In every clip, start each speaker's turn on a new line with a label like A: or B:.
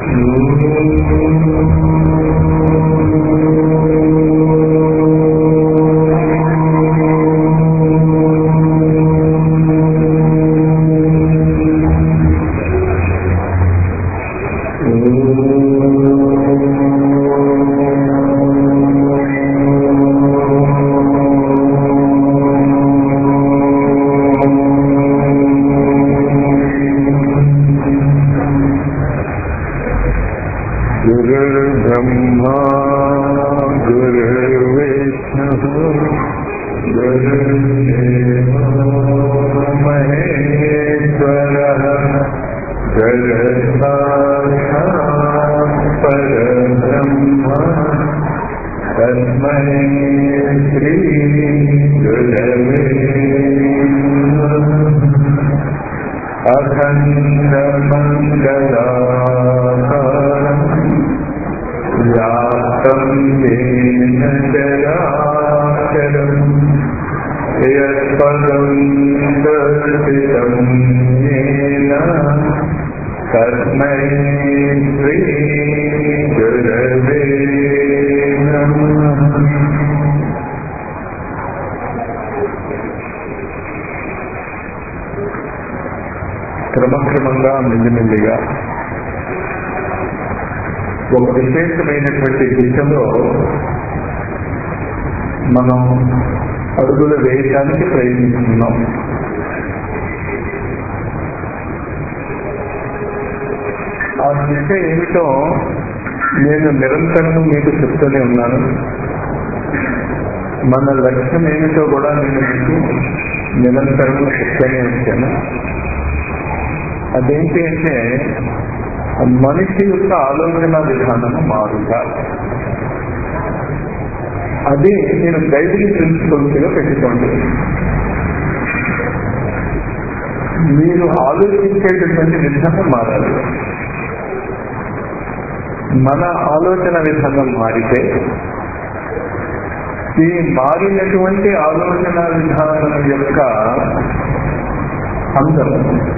A: गुरुर्ब्रह्मा गुरुर्विष्णुः गुरुर्देवो महेश्वरः गुरुसाक्षात् परब्रह्म तस्मै श्रीगुरवे नमः अखण्डमङ्गलाकारम् व्याप्तं येन चराचरम् यत्पदं दर्शितं येन तस्मै श्रीगुरवे नमः క్రమక్రమంగా మెల్లిమెల్లిగా ఒక విశేషమైనటువంటి దిశలో మనం అడుగులు వేయడానికి ప్రయత్నిస్తున్నాం ఆ దిశ ఏమిటో నేను నిరంతరం మీకు చెప్తూనే ఉన్నాను మన లక్ష్యం ఏమిటో కూడా నేను మీకు నిరంతరం చెప్తూనే వచ్చాను అదేంటి అంటే మనిషి యొక్క ఆలోచన విధానం మారుట అది నేను గైడింగ్ ప్రిన్సిపల్స్ గా పెట్టుకోండి మీరు ఆలోచించేటటువంటి విధానం మారాలి మన ఆలోచన విధానం మారితే ఈ మారినటువంటి ఆలోచన విధానం యొక్క అందం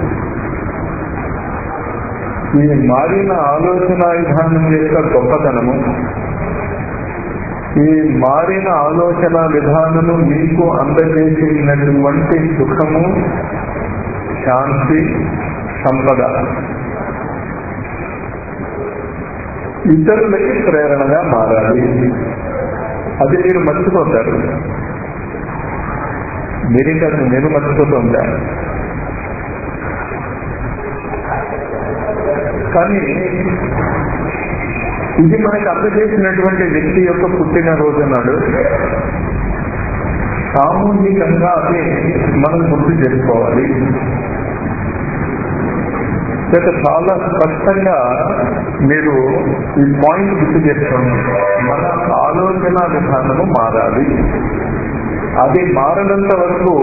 A: ఈ మారిన ఆలోచన విధానం యొక్క గొప్పతనము ఈ మారిన ఆలోచన విధానము మీకు అందజేసినటువంటి సుఖము శాంతి సంపద ఇతరులకి ప్రేరణగా మారాలి అది మీరు మర్చిపోతారు మీరే కాదు నేను మర్చిపోతూ ఉంటాను కానీ ఇది మనకి అందజేసినటువంటి వ్యక్తి యొక్క పుట్టినరోజు నాడు సామూహికంగా అది మనం గుర్తు చేసుకోవాలి లేక చాలా స్పష్టంగా మీరు ఈ పాయింట్ గుర్తు చేసుకోండి మన ఆలోచన విధానము మారాలి అది మారనంత వరకు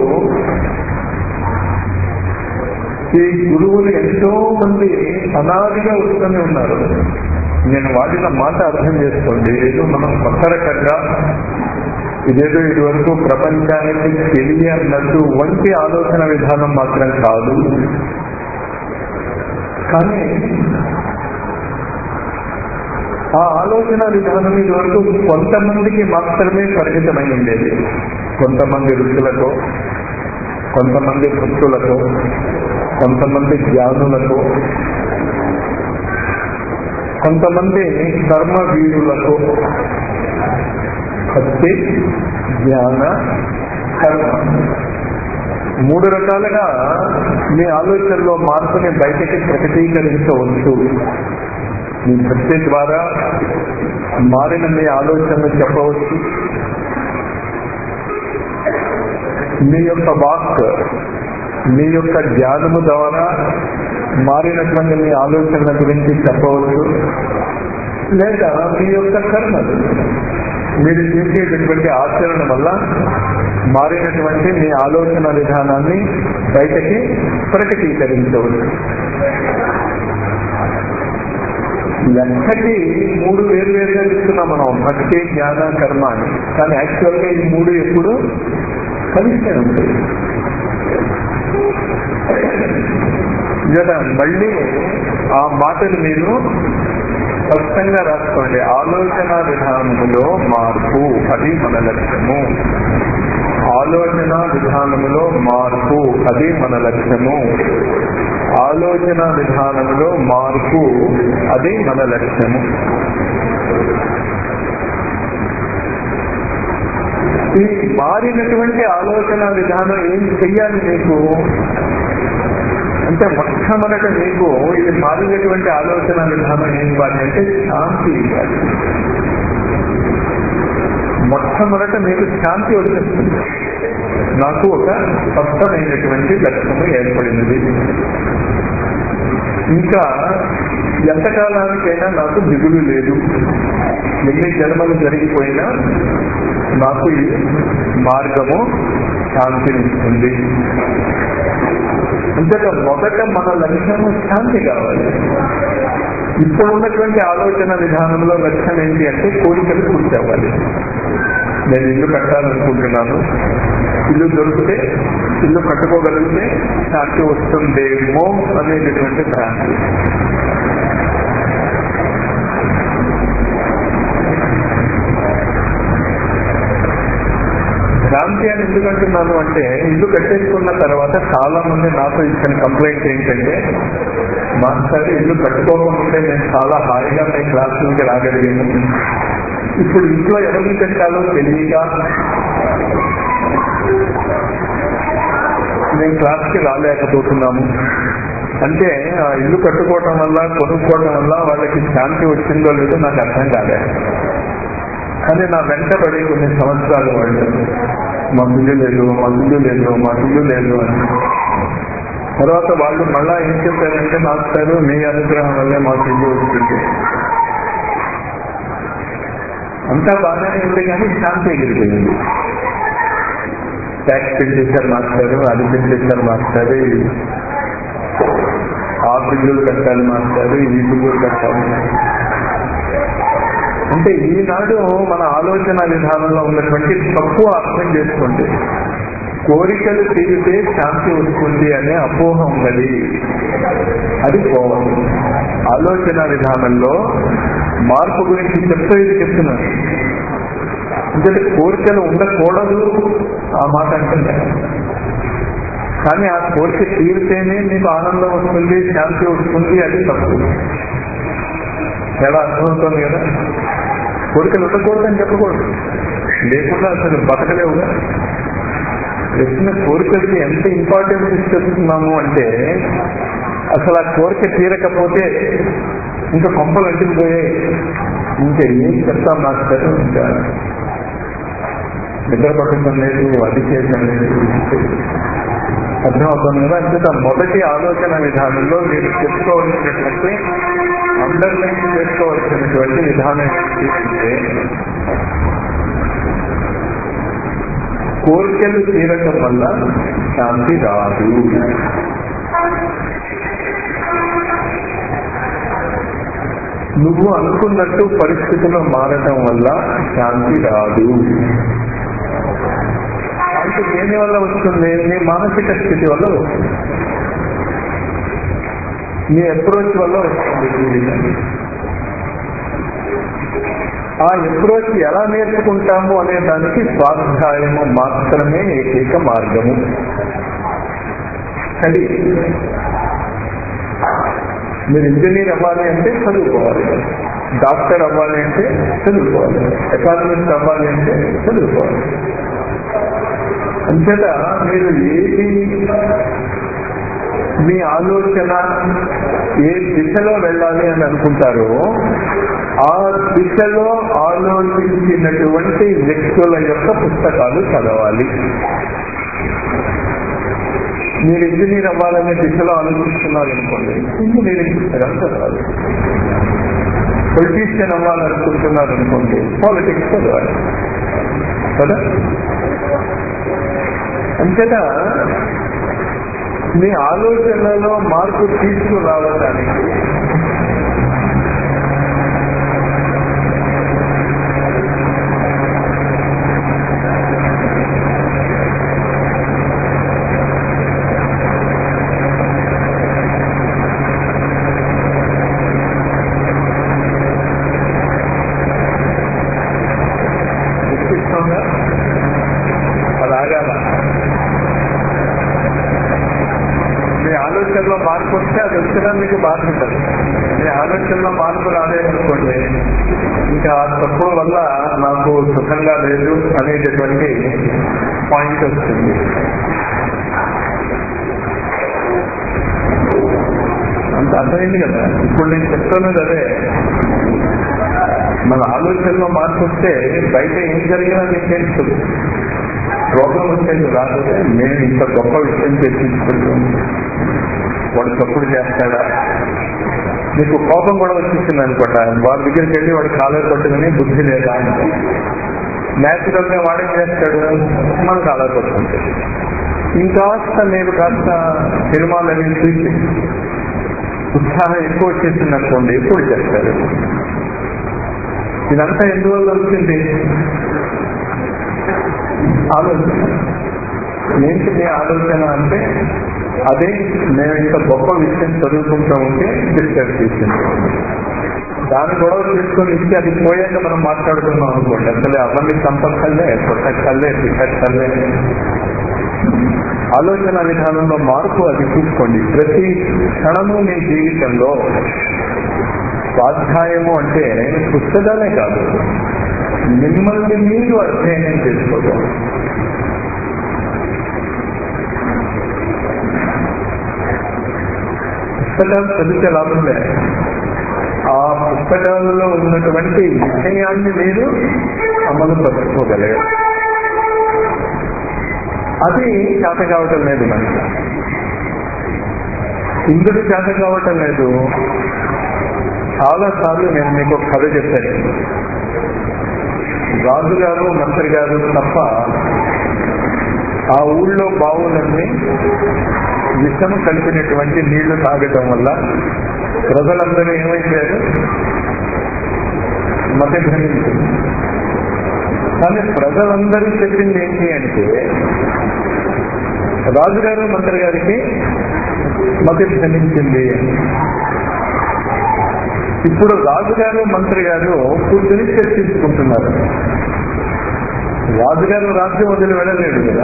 A: ఈ గురువులు ఎంతో మంది అనాదిగా వస్తూనే ఉన్నారు నేను వాడిన మాట అర్థం చేసుకోండి ఏదో మనం కొత్త రకంగా ఇదేదో ఇది వరకు ప్రపంచానికి తెలియనట్టు వంటి ఆలోచన విధానం మాత్రం కాదు కానీ ఆ ఆలోచన విధానం ఇది వరకు కొంతమందికి మాత్రమే పరిమితమై ఉండేది కొంతమంది ఋషులతో కొంతమంది భక్తులతో కొంతమంది జ్ఞానులకు కొంతమంది కర్మ వీరులకు భక్తి జ్ఞాన కర్మ మూడు రకాలుగా మీ ఆలోచనలో మార్పుని బయటకి ప్రకటీకరించవచ్చు మీ భక్తి ద్వారా మారిన మీ ఆలోచనలు చెప్పవచ్చు మీ యొక్క వాక్ మీ యొక్క జ్ఞానము ద్వారా మారినటువంటి మీ ఆలోచనల గురించి చెప్పవచ్చు లేదా మీ యొక్క కర్మలు మీరు చేసేటటువంటి ఆచరణ వల్ల మారినటువంటి మీ ఆలోచన విధానాన్ని బయటకి ప్రకటీకరించవచ్చు లెక్కకి మూడు వేరు వేరుగా తీసుకున్నాం మనం భక్తి జ్ఞాన కర్మ అని కానీ యాక్చువల్ గా ఈ మూడు ఎప్పుడు కలిసే ఉంటాయి కదా మళ్ళీ ఆ మాటను మీరు స్పష్టంగా రాసుకోండి ఆలోచన విధానములో మార్పు అది మన లక్ష్యము ఆలోచన విధానములో మార్పు అది మన లక్ష్యము ఆలోచన విధానములో మార్పు అది మన లక్ష్యము ఈ మారినటువంటి ఆలోచన విధానం ఏం చెయ్యాలి నీకు అంటే మొట్టమొదట నీకు ఇది మారినటువంటి ఆలోచన విధానం ఏం ఇవ్వాలి అంటే శాంతి ఇవ్వాలి మొట్టమొదట మీకు శాంతి వచ్చేస్తుంది నాకు ఒక స్పష్టమైనటువంటి లక్ష్యము ఏర్పడినది ఇంకా ఎంతకాలానికైనా నాకు దిగులు లేదు ఎన్ని జన్మలు జరిగిపోయినా నాకు ఈ మార్గము శాంతినిస్తుంది అంతేత మొదట మన లక్ష్యము శాంతి కావాలి ఇప్పుడు ఉన్నటువంటి ఆలోచన విధానంలో లక్ష్యం ఏంటి అంటే కోరికలు పూర్తి అవ్వాలి నేను ఇల్లు కట్టాలనుకుంటున్నాను ఇల్లు దొరికితే ఇల్లు కట్టుకోగలిగితే శాంతి వస్తుందేమో అనేటటువంటి భ్రాంతి భ్రాంతి అని ఎందుకంటున్నాను అంటే ఇల్లు కట్టేసుకున్న తర్వాత చాలా మంది నాతో ఇచ్చిన కంప్లైంట్ ఏంటంటే మాస్టర్ ఇల్లు కట్టుకోకముందే నేను చాలా హాయిగా మీ క్లాసులకి రాగలిగాను ఇప్పుడు ఇంట్లో ఎవరిని కట్టాలో తెలియక మేము క్లాస్కి రాలేకపోతున్నాము అంటే ఆ ఇల్లు కట్టుకోవటం వల్ల కొనుక్కోవటం వల్ల వాళ్ళకి శాంతి వచ్చిందో లేదో నాకు అర్థం కాలేదు కానీ నా వెంటబడి కొన్ని సంవత్సరాలు వాళ్ళు మా ఇల్లు లేదు మా ఇల్లు లేదు మా ఇల్లు లేదు అని తర్వాత వాళ్ళు మళ్ళా ఏం చెప్పారంటే మాస్టారు మీ అనుగ్రహం వల్లే మాకు ఇల్లు వచ్చింది అంతా బాగానే ఉంది కానీ శాంతి ఎగిరిపోయింది ట్యాక్స్ పెంచేశారు మాస్టారు అది పెంచేశారు మాస్టారు ఆ బిల్లులు కట్టాలి మాస్టారు ఈ బిల్లులు కట్టాలి అంటే ఈనాడు మన ఆలోచన విధానంలో ఉన్నటువంటి తక్కువ అర్థం చేసుకోండి కోరికలు తీరితే శాంతి వస్తుంది అనే అపోహ ఉన్నది అది పోవాలి ఆలోచన విధానంలో మార్పు గురించి చెప్తూ ఇది చెప్తున్నాను అంటే కోరికలు ఉండకూడదు ఆ మాట అంటే కానీ ఆ కోరిక తీరితేనే మీకు ఆనందం వస్తుంది శాంతి వస్తుంది అది తప్పు ఎలా అర్థమవుతుంది కదా కోరికలు ఉండకూడదని చెప్పకూడదు లేకుండా అసలు బతకలేవుగా వచ్చిన కోరికలకి ఎంత ఇంపార్టెన్స్ ఇస్తున్నాము అంటే అసలు ఆ కోరిక తీరకపోతే ఇంకా కొంపలు అంటుకుపోయాయి ఇంకా ఏం చెప్తాం నాకు సార్ ఇంకా నిద్ర పట్టడం లేదు అది చేయడం లేదు అర్థమవుతుంది కదా అంచేత మొదటి ఆలోచన విధానంలో మీరు చెప్పుకోవాల్సినటువంటి అండర్లైన్ చేసుకోవాల్సినటువంటి విధానం ఏంటంటే కోరికలు తీరటం వల్ల శాంతి రాదు నువ్వు అనుకున్నట్టు పరిస్థితులు మారటం వల్ల శాంతి రాదు శాంతి దేని వల్ల వస్తుంది నీ మానసిక స్థితి వల్ల వస్తుంది నీ అప్రోచ్ వల్ల వస్తుంది ఆ అప్రోచ్ ఎలా నేర్చుకుంటాము అనే దానికి స్వాధ్యాయము మాత్రమే ఏకైక మార్గము అది మీరు ఇంజనీర్ అవ్వాలి అంటే చదువుకోవాలి డాక్టర్ అవ్వాలి అంటే చదువుకోవాలి ఎకానమిస్ట్ అవ్వాలి అంటే చదువుకోవాలి అంతేత మీరు ఏది మీ ఆలోచన ఏ దిశలో వెళ్ళాలి అని అనుకుంటారో ఆ దిశలో ఆలోచించినటువంటి వ్యక్తుల యొక్క పుస్తకాలు చదవాలి మీరు ఇంజనీర్ అవ్వాలనే దిశలో ఆలోచిస్తున్నారు అనుకోండి ఇంజనీరింగ్ పుస్తకాలు చదవాలి పొలిటీషియన్ అవ్వాలనుకుంటున్నారు అనుకోండి పాలిటిక్స్ చదవాలి కదా అంతేగా మీ ఆలోచనలో మార్పు తీసుకురావడానికి మార్పు వస్తే అది వచ్చినా మీకు బాధ ఉంటుంది మీ ఆలోచనలో మార్పు రాలేదనుకోండి ఇంకా ఆ తప్పుడు వల్ల నాకు సుఖంగా లేదు అనేటటువంటి పాయింట్ వస్తుంది అంత అర్థమైంది కదా ఇప్పుడు నేను చెప్తున్నది అదే మన ఆలోచనలో మార్పు వస్తే బయట ఏం జరిగినా నీకు తెలుస్తుంది రోగం వచ్చేది రాదు నేను ఇంత గొప్ప విషయం చర్చించుకుంటాను వాడు తప్పుడు చేస్తాడా నీకు కోపం కూడా వచ్చేసింది అనుకోట వాడి దగ్గరికి వెళ్ళి వాడు కాలర్ పట్టుకుని బుద్ధి లేదా అంటే న్యాచురల్ గా వాడేం చేస్తాడు మన కాలర్ పట్టుకుంటాడు ఇంకాస్త నేను కాస్త సినిమాలని చూసి ఉత్సాహం ఎక్కువ వచ్చేసింది అనుకోండి ఎప్పుడు చేస్తారు ఇదంతా ఎందువల్ల వచ్చింది ఆలోచన ఏంటి మీ ఆలోచన అంటే అదే మేము ఇంత గొప్ప విషయం చదువుకుంటూ ఉంటే డిస్కస్ చేసింది దాని గొడవ తీసుకొని ఇచ్చి అది పోయాక మనం మాట్లాడుకున్నాం అనుకోండి అసలు అవన్నీ చంపక్కర్లే కొట్టక్కర్లే తిట్టక్కర్లే ఆలోచన విధానంలో మార్పు అది చూసుకోండి ప్రతి క్షణము మీ జీవితంలో స్వాధ్యాయము అంటే పుస్తకాలే కాదు మిమ్మల్ని మీరు అధ్యయనం చేసుకోవడం పుస్తకాలు చదివితే లాభం లేదు ఆ పుస్తకాలలో ఉన్నటువంటి విషయాన్ని మీరు అమలు పరుచుకోగలగారు అది చేత కావటం లేదు మనకి ఇందుకు చేత కావటం లేదు చాలా సార్లు నేను మీకు ఒక కథ చెప్పాను రాజు గారు మంత్రి గారు తప్ప ఆ ఊళ్ళో బావులన్నీ విషము కలిపినటువంటి నీళ్లు తాగటం వల్ల ప్రజలందరూ ఏమైపోయారు మధ్యభ్రమించింది కానీ ప్రజలందరూ చెప్పింది ఏంటి అంటే రాజుగారు మంత్రి గారికి మతి భ్రమించింది ఇప్పుడు రాజుగారు మంత్రి గారు కూర్చొని చర్చించుకుంటున్నారు రాజుగారు రాజ్యం వదిలి వెళ్ళలేడు కదా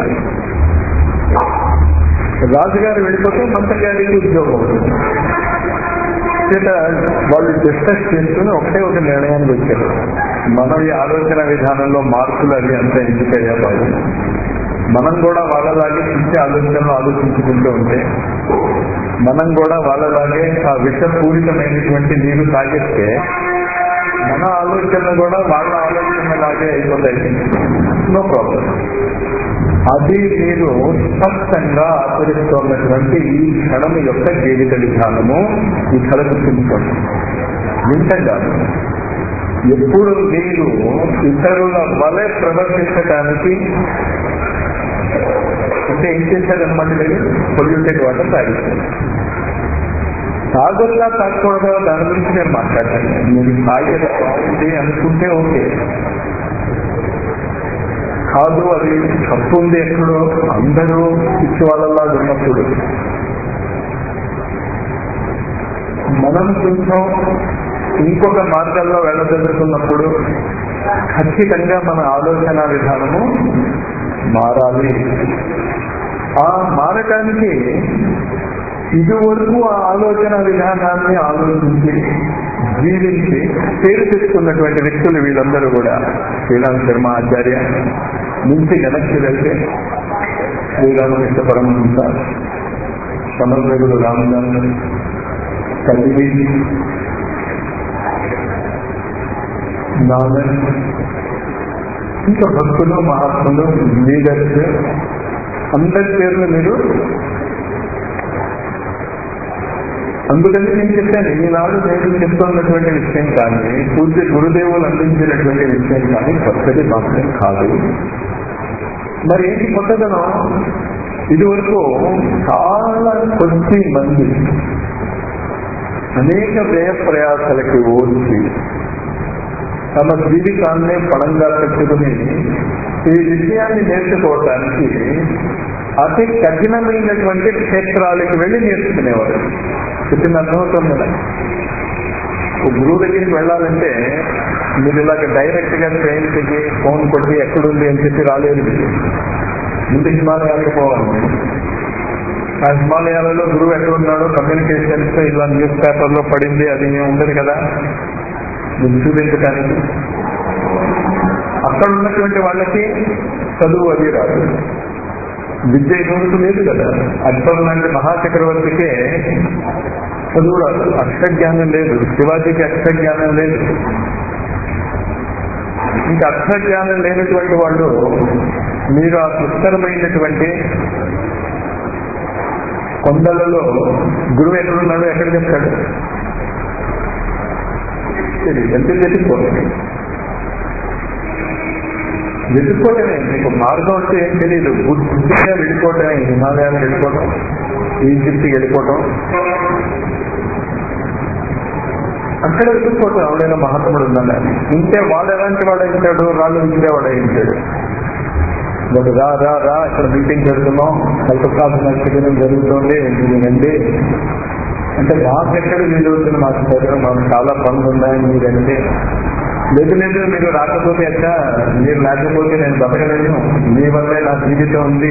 A: రాజుగారు వెళ్ళిపోతే మంత్రి గారికి ఉద్యోగం అవుతుంది చేత వాళ్ళు డిస్కస్ చేసుకుని ఒకటే ఒక నిర్ణయానికి వచ్చారు మనం ఈ ఆలోచన విధానంలో మార్పులు అవి అంతా ఎందుకయ్యా బాబు మనం కూడా వాళ్ళలాగే పిచ్చి ఆలోచనలు ఆలోచించుకుంటూ ఉంటే మనం కూడా వాళ్ళలాగే ఆ విషపూరితమైనటువంటి నీరు తాగిస్తే మన ఆలోచనలు కూడా వాళ్ళ ఆలోచనలాగే అయిపోతాయి నో ప్రాబ్లం అది మీరు స్పష్టంగా ఆచరిస్తున్నటువంటి ఈ క్షణం యొక్క జీవిత విధానము ఈ కళ గుర్తుంచుకోండి వింటగా ఎప్పుడు మీరు ఇతరుల వలె ప్రవర్తించడానికి అంటే ఏం చేశారనమాట మీరు పొల్యూటెడ్ వాటర్ తాగిస్తారు తాగొద్దా తాగకూడదా దాని గురించి నేను మాట్లాడతాను మీరు తాగేది బాగుంది అనుకుంటే ఓకే కాదు అది తప్పు ఉంది ఎక్కడో అందరూ పిచ్చి వాళ్ళలా ఉన్నప్పుడు మనం కొంచెం ఇంకొక మార్గాల్లో వెళ్ళదలుచుకున్నప్పుడు ఖచ్చితంగా మన ఆలోచన విధానము మారాలి ఆ మారటానికి ఇదివరకు ఆ ఆలోచన విధానాన్ని ఆలోచించి జీవించి పేరు తెచ్చుకున్నటువంటి వ్యక్తులు వీళ్ళందరూ కూడా శ్రీరామ శర్మ ఆచార్య నుంచి వెనక్కి వెళ్తే శ్రీరామకృష్ణ పరమహంస సమగ్రగుడు రామదాసు కలిగి నాగన్ ఇంకా భక్తులు మహాత్ములు లీడర్స్ అందరి పేర్లు మీరు అందుకని నేను చెప్పాను ఈనాడు నేను చెప్తున్నటువంటి విషయం కానీ పూజ్య గురుదేవులు అందించినటువంటి విషయం కానీ కొత్తది మాత్రం కాదు మరి ఏంటి కొత్తదనం ఇదివరకు చాలా కొద్ది మంది అనేక వ్యయ ప్రయాసాలకి ఓర్చి తమ జీవితాన్నే పడంగా పెట్టుకుని ఈ విషయాన్ని నేర్చుకోవటానికి అతి కఠినమైనటువంటి క్షేత్రాలకు వెళ్ళి నేర్చుకునేవారు చెప్పిన అర్థమవుతుంది కదా ఒక గురువు దగ్గరికి వెళ్ళాలంటే మీరు ఇలాగ డైరెక్ట్ గా ట్రైన్ దిగి ఫోన్ కొట్టి ఎక్కడుంది అని చెప్పి రాలేదు మీరు. ముందు హిమాలయాలకు పోవాలి ఆ హిమాలయాలలో గురువు ఎక్కడ ఉన్నాడో కమ్యూనికేషన్స్ ఇలా న్యూస్ పేపర్ లో పడింది అది ఏమి ఉండదు కదా మీరు చూపించడానికి అక్కడ ఉన్నటువంటి వాళ్ళకి చదువు అది రాదు విద్య ఇటువంటి లేదు కదా అక్బర్ లాంటి మహాచక్రవర్తికే చదువు రాదు అక్షర జ్ఞానం లేదు శివాజీకి అక్షర జ్ఞానం లేదు ఇంకా అక్షర జ్ఞానం లేనటువంటి వాళ్ళు మీరు ఆ సుస్థిరమైనటువంటి కొండలలో గురువు ఎక్కడున్నాడో ఎక్కడ చెప్తాడు తెలియదు ఎంత వెతుక్కోవాలి వెతుక్కోవటమే మీకు మార్గం అంటే ఏం తెలియదు బుద్ధిగా వెళ్ళిపోవటమే హిమాలయాలు వెళ్ళిపోవటం ఈజిప్ట్కి వెళ్ళిపోవటం అక్కడ వెతుక్కోవటం ఎవడైనా మహాత్ముడు ఉన్నాడా ఇంటే వాడు ఎలాంటి వాడు అయింటాడు రాళ్ళు వింటేవాడు అయింటాడు వాడు రా రా రా ఇక్కడ మీటింగ్ జరుగుతున్నాం కల్పకాసన శిబిరం జరుగుతుంది మీరు రండి అంటే మాకు ఎక్కడ వీలవుతుంది మాకు దగ్గర మాకు చాలా పనులు ఉన్నాయి మీరంటే లేదు లేదు మీరు రాకపోతే ఎక్క మీరు లేకపోతే నేను బతకలేను మీ వల్లే నా జీవితం ఉంది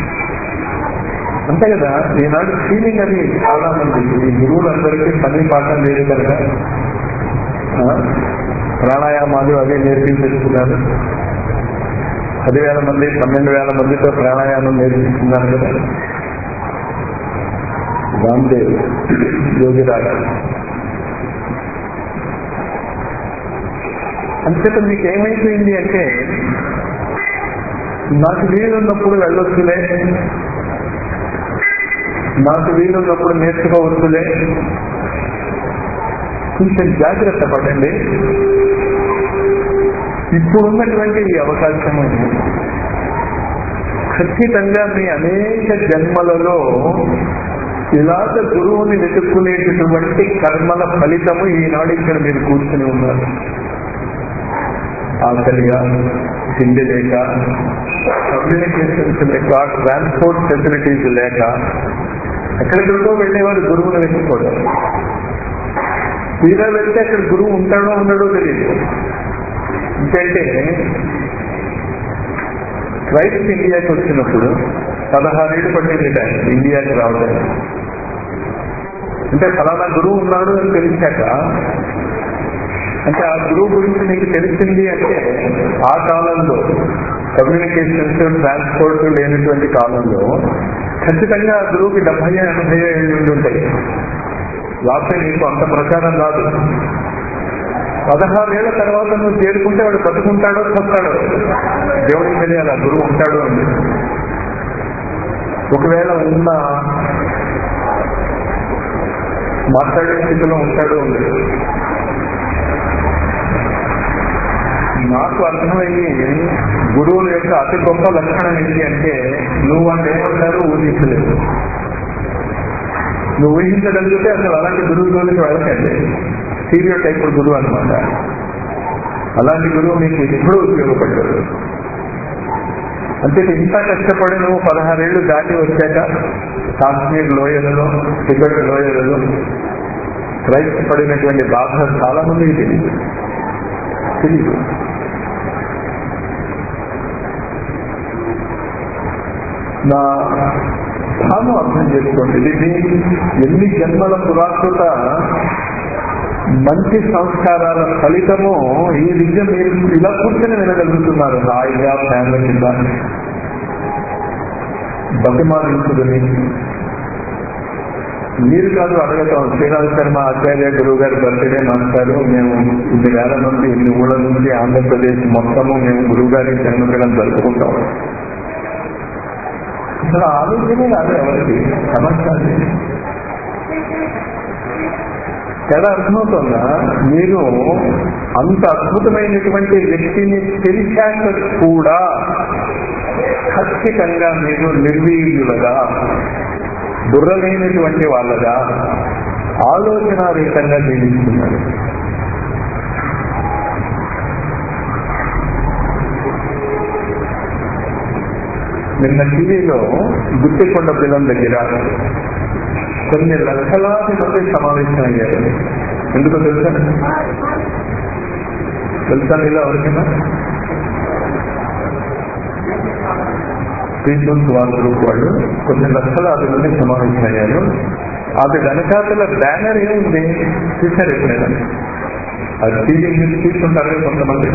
A: అంతే కదా ఈనాడు ఫీలింగ్ అది చాలా మంది ఈ గురువులందరికీ పని పాఠం లేదు కనుక ఆ, ప్రాణాయామాలు అవి నేర్పించేస్తున్నారు పదివేల మంది పన్నెండు వేల మందితో ప్రాణాయామం నేర్పిస్తున్నారు కదా రామ్దేవ్ యోగిరాజ్ అంతేత మీకు ఏమైపోయింది అంటే నాకు వీలున్నప్పుడు వెళ్ళొచ్చులే నాకు వీలున్నప్పుడు నేర్చుకోవచ్చులే కొంచెం జాగ్రత్త పడండి ఇప్పుడున్నటువంటి ఈ అవకాశము ఖచ్చితంగా మీ అనేక జన్మలలో ఇలాగ గురువుని వెతుక్కునేటటువంటి కర్మల ఫలితము ఈనాడు ఇక్కడ మీరు కూర్చుని ఉన్నారు ఆకలిగా తిండి లేక కమ్యూనికేషన్స్ లేక ట్రాన్స్పోర్ట్ ఫెసిలిటీస్ లేక ఎక్కడెక్కడికో వెళ్ళేవారు గురువుని వెతుక్కోవడం తీరా వెళ్తే అక్కడ గురువు ఉంటాడో ఉండడో తెలియదు ఎందుకంటే క్రైస్ట్ ఇండియాకి వచ్చినప్పుడు పదహారేళ్ళు పట్టింది టైం ఇండియాకి రావడానికి అంటే ఫలానా గురువు ఉన్నాడు అని తెలిసాక అంటే ఆ గురువు గురించి మీకు తెలిసింది అంటే ఆ కాలంలో కమ్యూనికేషన్స్ ట్రాన్స్పోర్ట్ లేనటువంటి కాలంలో ఖచ్చితంగా ఆ గురువుకి డెబ్బై ఎనభై ఏళ్ళు ఉండి ఉంటాయి లేకపోతే నీకు అంత ప్రచారం రాదు పదహారేళ్ల తర్వాత నువ్వు చేరుకుంటే వాడు బతుకుంటాడో చస్తాడో దేవుడికి తెలియాలి ఆ గురువు ఉంటాడు అని ఒకవేళ ఉన్న మాట్లాడే స్థితిలో ఉంటాడు ఉంది నాకు అర్థమయ్యి గురువుల యొక్క అతి గొప్ప లక్షణం ఏంటి అంటే నువ్వు వాళ్ళు ఏమంటారో ఊహించలేదు నువ్వు ఊహించగలిగితే అసలు అలాంటి గురువు జోలికి వెళ్ళకండి సీరియో టైప్ గురువు అనమాట అలాంటి గురువు మీకు ఎప్పుడూ ఉపయోగపడ్డాడు అంటే ఇంత కష్టపడి నువ్వు పదహారేళ్లు దాటి వచ్చాక కాశ్మీర్ లోయలలో టిబెట్ లోయలలో క్రైస్ట్ పడినటువంటి బాధ చాలా మందికి తెలియదు తెలియదు నా స్థానం అర్థం చేసుకోండి ఇది ఎన్ని జన్మల పురాకృత మంచి సంస్కారాల ఫలితము ఈ విద్య మీరు ఇలా కూర్చొని వినగలుగుతున్నారు హాయిగా ఫ్యామిలీ కింద బతిమాలించుదని మీరు కాదు అడగతాం శ్రీరామ్ శర్మ ఆచార్య గురువు గారి బర్త్డే మాస్టారు మేము ఇన్ని వేల మంది ఇన్ని ఊళ్ళ నుంచి ఆంధ్రప్రదేశ్ మొత్తము మేము గురువు గారి జన్మదినం జరుపుకుంటాం అసలు ఆలోచనే రాదు ఎవరికి సమస్య అది. ఎలా అర్థమవుతుందా మీరు అంత అద్భుతమైనటువంటి వ్యక్తిని తెలిసాక కూడా ఖచ్చితంగా మీరు నిర్వీర్యులుగా బుర్రలేనటువంటి వాళ్ళగా ఆలోచనారహితంగా జీవిస్తున్నారు నిన్న టీవీలో గుత్తికొండ పిల్లం దగ్గర కొన్ని లక్షలాది మంది సమావేశం అయ్యారు ఎందుకో తెలుసా తెలుసా మీలో ఎవరికైనా పీపుల్స్ వాళ్ళ గ్రూప్ వాళ్ళు కొన్ని లక్షలాది మంది సమావేశమయ్యారు అది వెనకాతల బ్యానర్ ఏముంది చూశారు ఎప్పుడైనా అది టీవీ న్యూస్ తీసుకుంటారు కదా కొంతమంది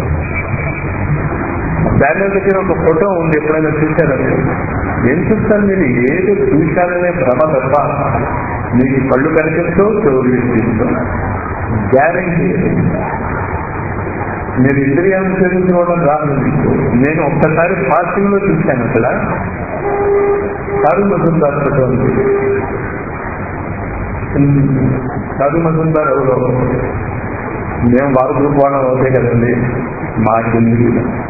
A: బ్యానర్ దగ్గర ఒక ఫోటో ఉంది ఎప్పుడైనా చూశారా మీరు ఏం చూస్తారు మీరు ఏదో చూశారనే భ్రమ తప్ప మీకు కళ్ళు కనిపిస్తూ చెవులు తీస్తూ గ్యారంటీ మీరు ఇంద్రియాలను చేయించుకోవడం రాదు మీకు నేను ఒక్కసారి ఫాస్టింగ్ లో చూశాను అక్కడ సాధు మజుందార్ ఫోటో ఉంది సాధు మజుందార్ ఎవరో మేము వారు గ్రూప్ వాళ్ళం అవుతాయి కదండి మాకెందుకు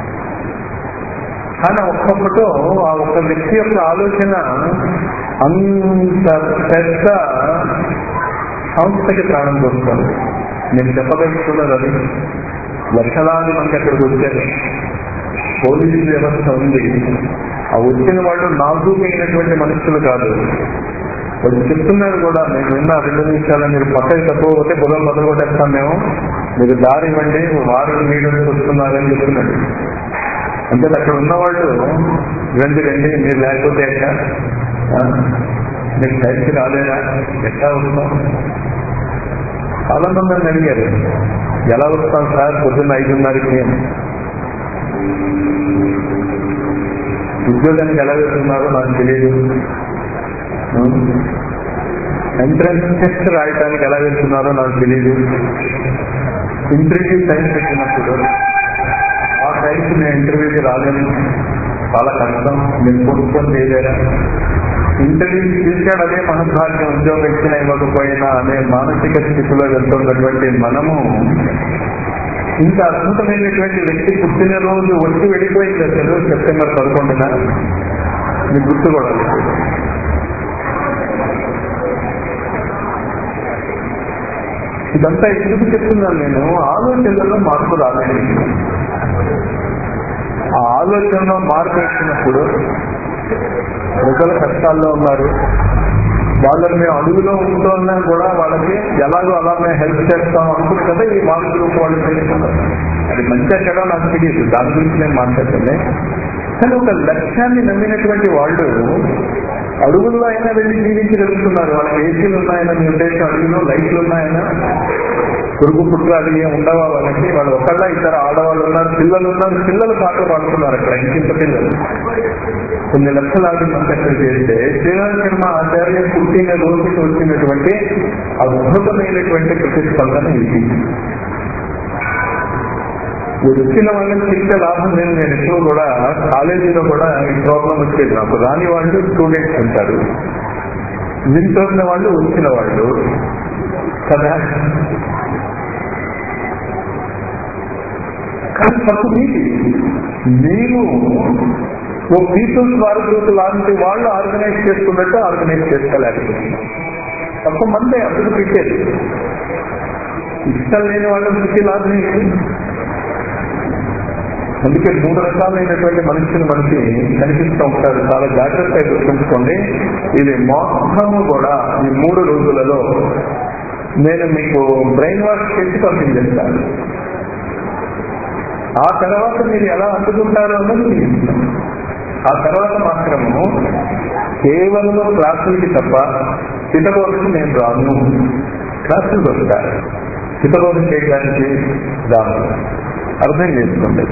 A: కానీ ఒక్క ఫోటో ఆ ఒక్క వ్యక్తి యొక్క ఆలోచన అంత పెద్ద సంస్థకి ప్రాణం పోస్తారు నేను చెప్పదలుచుకున్నది అది లక్షలాది మంది అక్కడికి వచ్చారు పోలీసు వ్యవస్థ ఉంది ఆ వచ్చిన వాళ్ళు నాజూకైనటువంటి మనుషులు కాదు వాళ్ళు చెప్తున్నారు కూడా మేము విన్న రెండు నిమిషాలు మీరు పక్కకి తప్పకపోతే బుర్రలు మొదలు కొట్టేస్తాం మేము మీరు దారి ఇవ్వండి వారు మీరు వస్తున్నారని చెప్తున్నాడు అంటే అక్కడ ఉన్నవాళ్ళు రండి రండి మీరు లేకపోతే ఎట్లా ఆ? మీరు టైంకి రాలేదా ఎట్లా వస్తాం చాలా మంది నన్ను అడిగారు ఎలా వస్తాం సార్ పొద్దున్న ఐదున్నరకి అని. ఉద్యోగానికి ఎలా వెళ్తున్నారో నాకు తెలియదు ఎంట్రన్స్ టెస్ట్ రాయటానికి ఎలా వెళ్తున్నారో నాకు తెలియదు ఇంటర్వ్యూ టైం పెట్టినప్పుడు ఆ టైంకి నేను ఇంటర్వ్యూకి రాలేను చాలా కష్టం నేను కొనుక్కొని చేయలేరా ఇంటర్వ్యూ చేశాడు అదే మనస్భాగ్యం ఉద్యోగం ఇచ్చినా ఇవ్వకపోయినా అనే మానసిక స్థితిలో వెళ్తున్నటువంటి మనము ఇంత అద్భుతమైనటువంటి వ్యక్తి పుట్టినరోజు వచ్చి వెళ్ళిపోయింది అసలు సెప్టెంబర్ పదకొండున మీకు గుర్తు కూడా లేదు. ఇదంతా ఎందుకు చెప్తున్నాను నేను ఆలోచనలలో మార్పు రాలేదు ఆ ఆలోచనలో మార్పు వచ్చినప్పుడు ప్రజలు కష్టాల్లో ఉన్నారు వాళ్ళని మేము అడుగులో ఉంటున్నా కూడా వాళ్ళకి ఎలాగో అలా మేము హెల్ప్ చేస్తాం అనుకుని కదా ఈ వాళ్ళ గ్రూప్ వాళ్ళు చేసుకున్నారు అది మంచిగా చెడ నాకు తెలియదు దాని గురించి నేను మాట్లాడుతుంది కానీ ఒక లక్ష్యాన్ని నమ్మినటువంటి వాళ్ళు అడుగుల్లో అయినా వెళ్ళి జీవించగలుగుతున్నారు వాళ్ళకి ఏసీలు ఉన్నాయన్న మీ ఉద్దేశం అడుగులో లైట్లు ఉన్నాయన్నా పురుగు పుట్టు అది ఏం ఉండవా వాళ్ళకి వాళ్ళు ఒకళ్ళ ఇద్దరు ఆడవాళ్ళు ఉన్నారు పిల్లలు ఉన్నారు పిల్లలు పాటలు పాడుతున్నారు అక్కడ ఇంకింత పిల్లలు కొన్ని లక్షలాది మంది అక్కడ చేస్తే శ్రీరామ్ శర్మ ఆచార్య పుట్టిన రోజుకి వచ్చినటువంటి అద్భుతమైనటువంటి ప్రతిస్పందన ఇది వచ్చిన వాళ్ళకి చిన్న లాభం లేదు నేను ఎప్పుడు కూడా కాలేజీలో కూడా ఈ ప్రాబ్లం వచ్చేది నాకు రాని వాళ్ళు స్టూడెంట్స్ ఉంటారు వింటున్న వాళ్ళు వచ్చిన వాళ్ళు కదా కానీ తప్పు మీది మీరు ఓ పీపుల్స్ వారి గ్రూప్ లాంటి వాళ్ళు ఆర్గనైజ్ చేసుకున్నట్టు ఆర్గనైజ్ చేసుకోలేకపోతుంది తక్కువ మంది అందుకు పెట్టేది ఇష్టం లేని వాళ్ళని పిచ్చి లాభం అందుకే మూడు రకాలైనటువంటి మనుషులు మనకి కనిపిస్తూ ఉంటారు చాలా జాగ్రత్తగా గుర్తుంచుకోండి ఇది మొత్తము కూడా ఈ మూడు రోజులలో నేను మీకు బ్రెయిన్ వాష్ చేసి పంపించేస్తాను ఆ తర్వాత మీరు ఎలా అందుకుంటారో అన్నది మీ ఇష్టం. ఆ తర్వాత మాత్రము కేవలం క్లాసులకి తప్ప చితబోధకి నేను రాను క్లాసులు వస్తారు చితబోధ చేయడానికి రాను అర్థం చేసుకోండి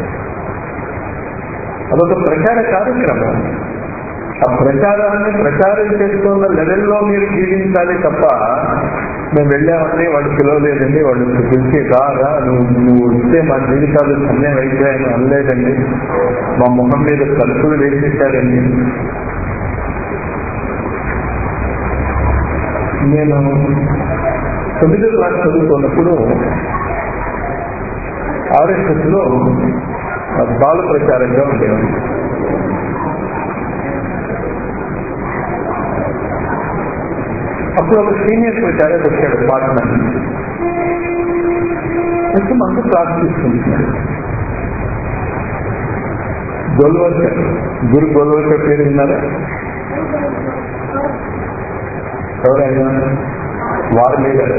A: అదొక ప్రచార కార్యక్రమం ఆ ప్రచారాన్ని ప్రచారం చేస్తున్న లెవెల్లో మీరు జీవించాలి తప్ప మేము వెళ్ళామంటే వాళ్ళు పిలవలేదండి వాళ్ళు పిలిచి రా రా నువ్వు నువ్వు వస్తే మా జీవితాలు సమయం అయిపోయాయని అనలేదండి మా మొహం మీద తలుపులు వేసేసారండి నేను తొమ్మిదో క్లాస్ చదువుతున్నప్పుడు ఆర్ఎస్ఎస్ లో బాల ప్రచారంగా ఉండేవాడు అప్పుడు ఒక సీనియర్ ప్రచారం వచ్చాడు పాట్నా వచ్చి మనకు క్లాస్ తీసుకుంటున్నాడు గోల్వల్కర్ గురు గోల్వల్కర్ పేరు విన్నారా ఎవరైనా వారు లీడర్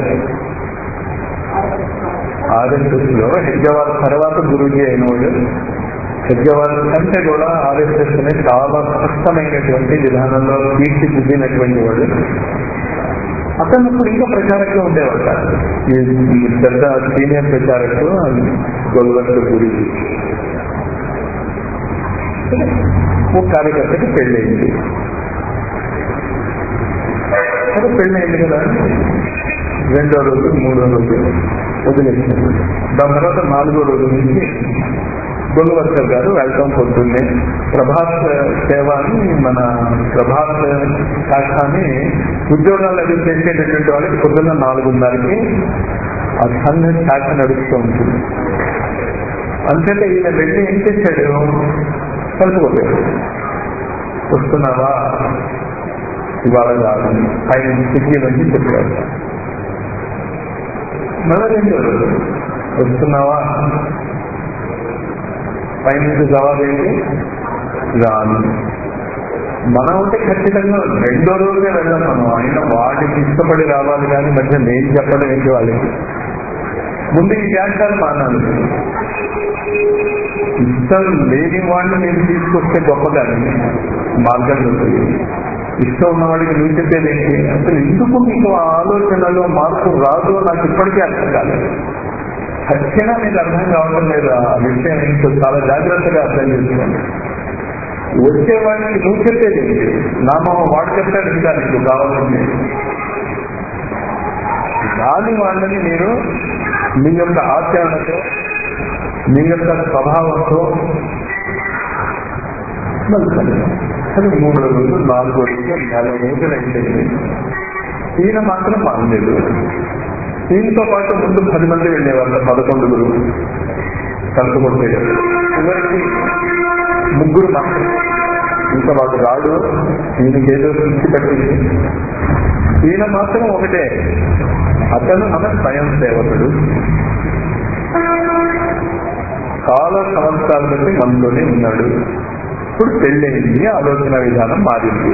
A: ఆర్ఎస్ఎస్ లో హెడ్జవార్ తర్వాత గురుజీ అయినవాడు సత్యవాద కంటే కూడా ఆర్ఎస్ఎస్ ని చాలా స్పష్టమైనటువంటి విధానంలో తీర్చిదిద్దినటువంటి వాడు అతను ఇప్పుడు ఇంకా ప్రచారకులు ఉండేవాడు కాదు. ఈ ఈ పెద్ద సీనియర్ ప్రచారకులు గొల్వంత గురి ఓ కార్యకర్తకి పెళ్ళయింది సరే పెళ్ళయింది కదా రెండో రోజు మూడో రోజు వదిలేసింది దాని తర్వాత నాలుగో రోజు నుంచి గొల్వర్కర్ గారు వెల్కమ్ పొద్దున్నే ప్రభాత్ సేవ అని మన ప్రభాత్ శాఖని ఉద్యోగాలు అది చేసేటటువంటి వాళ్ళకి పొద్దున్న నాలుగున్నరకి ఆ సంఘ శాఖ నడుస్తూ ఉంటుంది అంతేత ఈయన వెళ్ళి ఏం చేశాడు కలుపుకోలేదు వస్తున్నావా ఇవాళ కాదు ఆయన సిద్ధి నుంచి చెప్పాడు మళ్ళీ రెండో రోజు వస్తున్నావా పైన జవాబు ఏంటి రాను మనం ఉంటే ఖచ్చితంగా రెండో రోజే వెళ్ళాం మనం ఆయన వాటికి ఇష్టపడి రావాలి కానీ మధ్య నేను చెప్పడం ఏంటి వాళ్ళకి ముందు ఈ వ్యాఖ్యాలు మానాలి ఇష్టం లేని వాడిని నేను తీసుకొస్తే గొప్ప కానీ మార్గంలో ఇష్టం ఉన్నవాడికి నువ్వు చెప్పేది ఏంటి అసలు ఎందుకు మీకు ఆ ఆలోచనలో మార్పు రాదు నాకు ఇప్పటికీ అర్థం కాలేదు ఖచ్చితంగా మీకు అర్థం కావడం లేదు ఆ విషయం ఇంకో చాలా జాగ్రత్తగా అర్థం చేసుకోండి వచ్చేవాడికి నువ్వు చెప్పేది ఏంటి నామం వాడు చెప్తాడు ఇంకా నీకు కావాలంటే రాని వాళ్ళని మీరు మీ యొక్క ఆచరణతో మీ యొక్క స్వభావంతో మలుచాలి అది మూడో రోజు నాలుగో రోజు నెల రోజులు అయిపోయింది ఈయన మాత్రం మానలేదు ఈయనతో పాటు ముందు పది మంది వెళ్ళేవాళ్ళు పదకొండుగురు కలుపుకుంటే చివరికి ముగ్గురు మాత్రం ఇంకా వాడు రాడు ఈయనకి ఏదో పిచ్చి పట్టింది ఈయన మాత్రం ఒకటే అతను మన స్వయం సేవకుడు చాలా సంవత్సరాల బట్టి మనతోనే ఉన్నాడు ఇప్పుడు పెళ్ళయింది ఆలోచన విధానం మారింది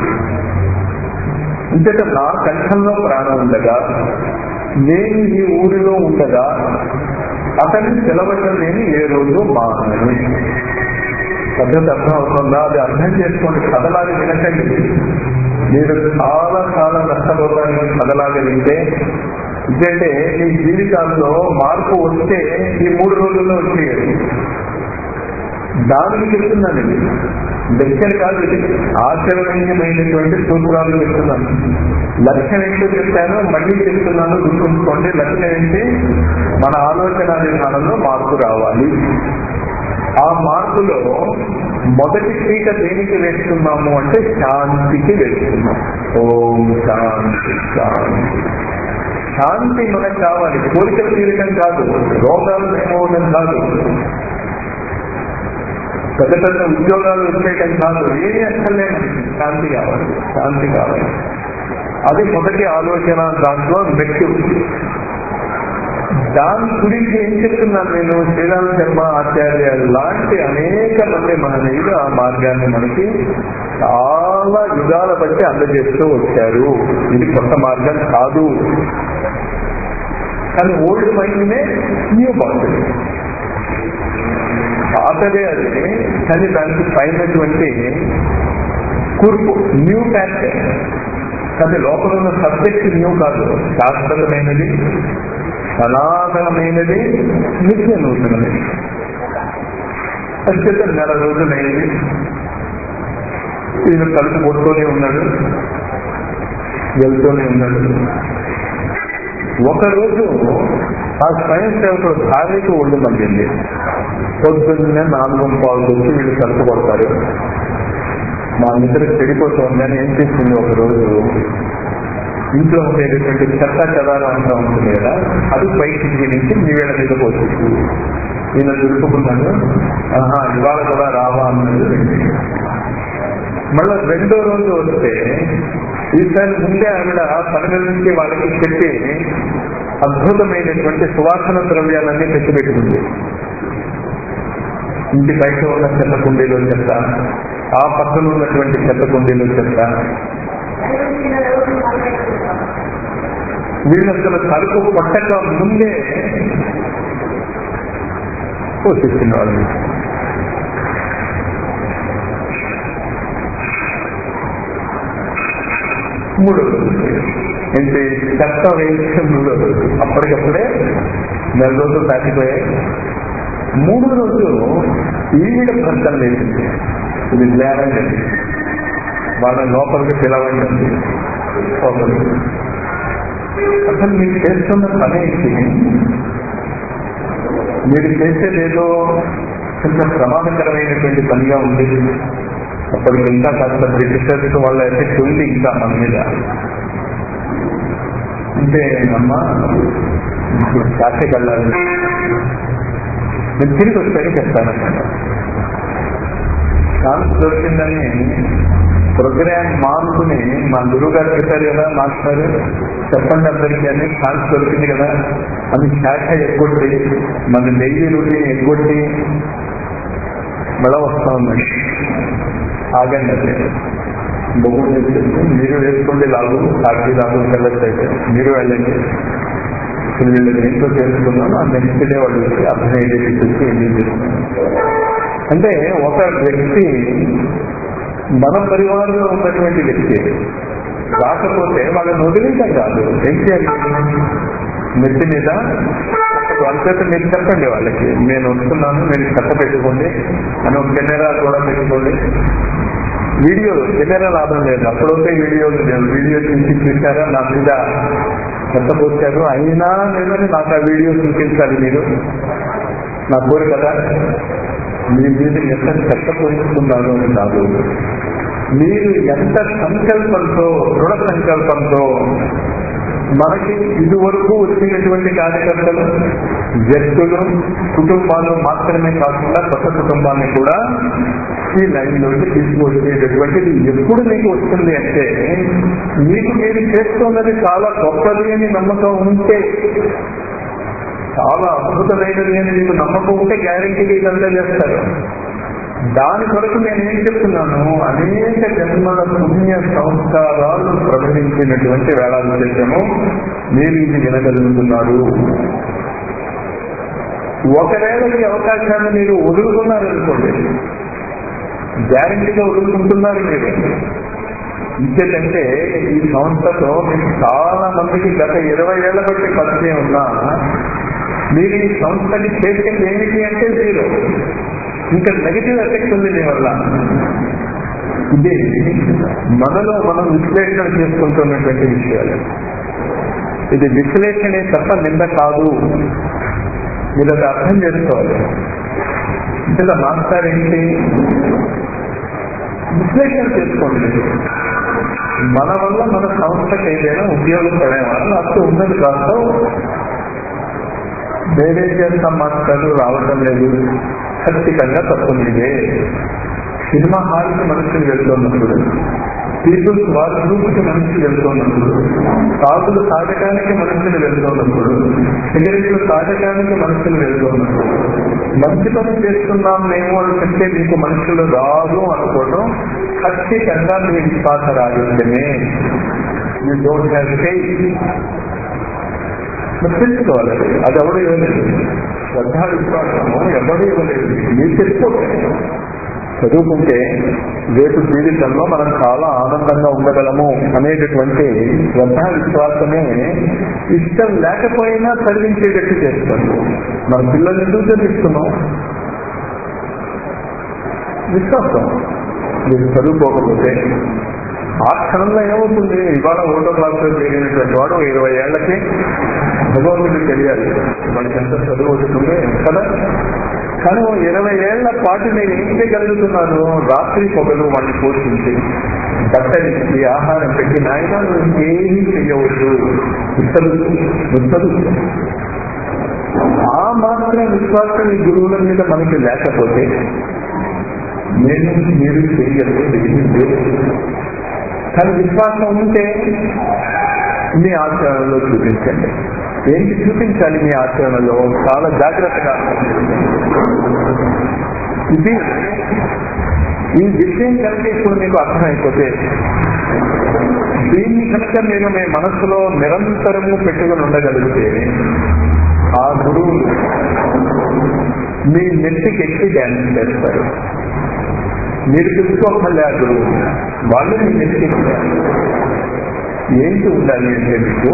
A: ఇంతట నా కంఠంలో ప్రాణం ఉండగా నేను ఈ ఊరిలో ఉండగా అతన్ని సెలవటం నేను ఏ రోజు మానని పద్ధతి అర్థం అవుతుందా అది అర్థం చేసుకోండి కథలాగా వినకండి మీరు చాలా చాలా నష్టపోతారని కథలాగా వింటే ఎందుకంటే మీ జీవితాల్లో మార్పు వస్తే ఈ మూడు రోజుల్లో వచ్చేయాలి దానికి చెప్తున్నాను ఇది లక్ష్యం కాదు ఇది ఆచరణీయమైనటువంటి సూత్రాలు చెప్తున్నాను లక్ష్యం ఏంటో చెప్పాను మళ్ళీ చెప్తున్నాను గుర్తుంచుకోండి లక్ష్యం ఏంటి మన ఆలోచన విధానంలో మార్పు రావాలి ఆ మార్పులో మొదటి పీట దేనికి వేస్తున్నాము అంటే శాంతికి వేస్తున్నాం ఓం శాంతి శాంతి శాంతి మనకు కావాలి కోరికలు తీరడం కాదు రోగాలు ఏమవడం కాదు పెద్ద పెద్ద ఉద్యోగాలు వచ్చేయటం కాదు ఏమీ అక్కర్లేదు శాంతి కావాలి శాంతి కావాలి అది మొదటి ఆలోచన దాంట్లో మెట్టు దాని గురించి ఏం చెప్తున్నాను నేను శ్రీరామ శర్మ ఆచార్య లాంటి అనేక మంది మహనీయులు ఆ మార్గాన్ని మనకి చాలా యుగాల బట్టి అందజేస్తూ వచ్చారు ఇది కొత్త మార్గం కాదు కానీ ఓల్డ్ మైండ్నే న్యూ బాగుంటుంది పాతదే అది కానీ దానికి పైనటువంటి కూర్పు న్యూ ఫ్యాక్ట్ కానీ లోపల ఉన్న సబ్జెక్ట్ న్యూ కాదు శాశ్వతమైనది సనాతనమైనది నిత్య నూతనమైనది అంచేత నెల రోజులైనది ఈయన కలుపు కొడుతూనే ఉన్నాడు వెళ్తూనే ఉన్నాడు ఒకరోజు ఆ స్వయం సేవకుడు భార్యకు ఒళ్ళు మండింది పొద్దున్నే నాలుగు పాలు వచ్చి వీళ్ళు కలుపు కొడతారు మా నిద్ర చెడిపోతుంది అని ఏం చేసింది ఒక రోజు ఇంట్లో ఉండేటటువంటి చెత్త చెదాలు అంతా ఉంటుంది కదా అది పైకి నుంచి నీవేళ మీద పోతుంది ఈయన దులుపుకున్నాడు ఆహా ఇవాళ కూడా రావా అన్నది మళ్ళా రెండో రోజు వస్తే ఈసారి ముందే ఆవిడ పని నుంచి వాళ్ళకి చెప్పి అద్భుతమైనటువంటి సువాసన ద్రవ్యాలన్నీ తెచ్చిపెట్టుకుంది ఇంటి బయట ఉన్న చెత్త కుండీలో చెత్త ఆ పక్కన ఉన్నటువంటి చెత్త కుండీలో చెత్త వీళ్ళు అసలు తలుపు కొట్టక ముందే పోషిస్తున్న వాళ్ళు మూడో రోజు ఏంటి చెత్త వేయించే మూడో రోజు అప్పటికప్పుడే నెల రోజులు దాటిపోయాయి మూడో రోజు ఈవిడ భర్తం లేచింది ఇది లేవండి వాళ్ళ లోపలికి పిలవండి అంది. లోపలికి. అసలు మీరు చేస్తున్న పని ఏంటి మీరు చేసేదేదో కొంచెం ప్రమాదకరమైనటువంటి పనిగా ఉంది అప్పటికి ఇంకా కాస్త బ్రిటిషర్స్ వాళ్ళ ఎఫెక్ట్ ఉంది ఇంకా మన మీద అంటే అమ్మ ఇప్పుడు కాశీకి వెళ్ళాలి నేను తిరిగి వచ్చాక చెప్తానన్నమాట ఛాన్స్ దొరికిందని ప్రోగ్రామ్ మార్పుని మా గురువు గారు చెప్పారు కదా మాస్టర్ చెప్పండి అందరికీ అని ఛాన్స్ దొరికింది కదా అని శాఖ ఎగ్గొట్టి మన డైలీ రూటీన్ ఎగ్గొట్టి మళ్ళా వస్తా ఉన్నాడు ఆగండి అంటే బొగ్గు చెప్తే మీరు వేసుకోండి లాగు సాక్షి లాగు వెళ్ళచ్చు అయితే మీరు వెళ్ళండి ఇప్పుడు వీళ్ళు దేంట్లో చేసుకున్నాను ఆ నెక్స్ట్ డే వాళ్ళు వచ్చి అర్థమయ్యేది చూసి ఏం చేస్తున్నాను అంటే ఒక వ్యక్తి మన పరివారంలో ఉన్నటువంటి వ్యక్తి రాకపోతే వాళ్ళని వదిలేయటం కాదు ఏం చేయాలి నెత్తి మీద వాళ్ళతో మీరు చెప్పండి వాళ్ళకి నేను వస్తున్నాను మీరు చెత్త పెట్టుకోండి అని ఒక కెమెరా కూడా పెట్టుకోండి వీడియో కెమెరా లాభం లేదు అప్పుడైతే వీడియో వీడియో తీసి చూసారా నా మీద చెత్త పోసారు అయినా లేదని నాకు ఆ వీడియో చూపించాలి మీరు నా కోరు కదా మీ మీద ఎంత చెత్త పోయించుకున్నారు అని కాదు మీరు ఎంత సంకల్పంతో దృఢ సంకల్పంతో మనకి ఇదివరకు వచ్చినటువంటి కార్యకర్తలు వ్యక్తులు కుటుంబాలు మాత్రమే కాకుండా కొత్త కుటుంబాన్ని కూడా ఈ లైన్లోకి తీసుకువచ్చేటటువంటిది ఎప్పుడు మీకు వస్తుంది అంటే మీకు మీరు చేస్తున్నది చాలా గొప్పది అని నమ్మకం ఉంటే చాలా అద్భుతమైనది అని మీకు నమ్మకం ఉంటే గ్యారంటీగా ఇదంతా చేస్తారు దాని కొరకు నేను ఏం చెప్తున్నాను అనేక జన్మల పుణ్య సంస్కారాలు ప్రకటించినటువంటి వేళాలు చేశాము మీరు ఇది వినగలుగుతున్నారు ఒకవేళ ఈ అవకాశాన్ని మీరు వదులుకున్నారనుకోండి గ్యారంటీగా వదులుకుంటున్నారు మీరు ఇంకేంటంటే ఈ సంస్థతో మీకు చాలా మందికి గత ఇరవై ఏళ్ల బట్టి పరిచయం ఉన్నా మీరు ఈ సంస్థకి చేసేది ఏమిటి అంటే జీరో ఇంకా నెగిటివ్ ఎఫెక్ట్ ఉంది మీ వల్ల ఇది మనలో మనం విశ్లేషణ చేసుకుంటున్నటువంటి విషయాలు ఇది విశ్లేషణే తప్ప నింద కాదు మీరు అది అర్థం చేసుకోవాలి ఇందులో మాస్టర్ ఏంటి విశ్లేషణ చేసుకోండి మన వల్ల మన సంస్థకి ఏదైనా ఉపయోగపడే వాళ్ళు అప్పుడు ఉన్నది కాస్త వేరే చేస్తాం మాస్టర్లు రావటం లేదు ఖచ్చితంగా తప్పుందిదే సినిమా హాల్కి మనుషులు వెళ్తున్నప్పుడు పీపుల్స్ వాష్రూమ్కి మనుషులు వెళ్తున్నప్పుడు సాగులు తాగటానికి మనుషులు వెళ్తున్నప్పుడు సిగరెట్లు తాగటానికి మనుషులు వెళ్తున్నప్పుడు మంచి పని చేస్తున్నాం మేము అని చెప్తే మీకు మనుషులు రాదు అనుకోవడం ఖచ్చితంగా మీ విశ్వాస రాజుంటేనే యూ డోంట్ హ్యావ్ ఫెయిత్ మరి తెలుసుకోవాలి అది. అది ఎవడు ఇవ్వలేదు శ్రద్ధా విశ్వాసము ఎవడు ఇవ్వలేదు మీరు తెలుసుకోవాలి చదువుకుంటే రేపు జీవితంలో మనం చాలా ఆనందంగా ఉండగలము అనేటటువంటి శ్రద్ధా విశ్వాసమే ఇష్టం లేకపోయినా చదివించేటట్టు చేస్తుంది మన పిల్లల్ని ఎందుకు చదివిస్తున్నాం విశ్వాసం మీరు చదువుకోకపోతే ఆ క్షణంలో ఏమవుతుంది ఇవాళ ఒకటో క్లాస్ లో చేరినటువంటి వాడు ఇరవై ఏళ్లకి భగవంతుడికి తెలియాలి మనకి ఎంత చదువు వస్తుంది కదా కానీ ఓ ఇరవై ఏళ్ల పాటు నేను ఏం చేయగలుగుతున్నాను రాత్రి పొగలు వాడిని పోషించి బట్టలిచ్చి ఆహారం పెట్టి నాయన నువ్వు ఇంకేమీ చెయ్యవద్దు ఇతరు ఇతరు ఆ మాత్రం విశ్వాసం ఈ గురువుల మీద మనకి లేకపోతే నేను మీరు చేయగలిగేది ఏమీ లేదు కానీ విశ్వాసం ఉంటే మీ ఆచరణలో చూపించండి ఏంటి చూపించాలి మీ ఆచరణలో చాలా జాగ్రత్తగా ఇది ఈ విషయం కనుక ఇప్పుడు మీకు అర్థమైపోతే దీన్ని కనుక మీరు మీ మనసులో నిరంతరము పెట్టుకుని ఉండగలిగితే ఆ గురువు మీ నెత్తికి ఎక్కి డ్యాన్స్ చేస్తారు మీరు తెలుసుకోవాలి ఆ గురువు వాళ్ళు మీ నెత్తికి ఏంటి ఉండాలి అంటే మీకు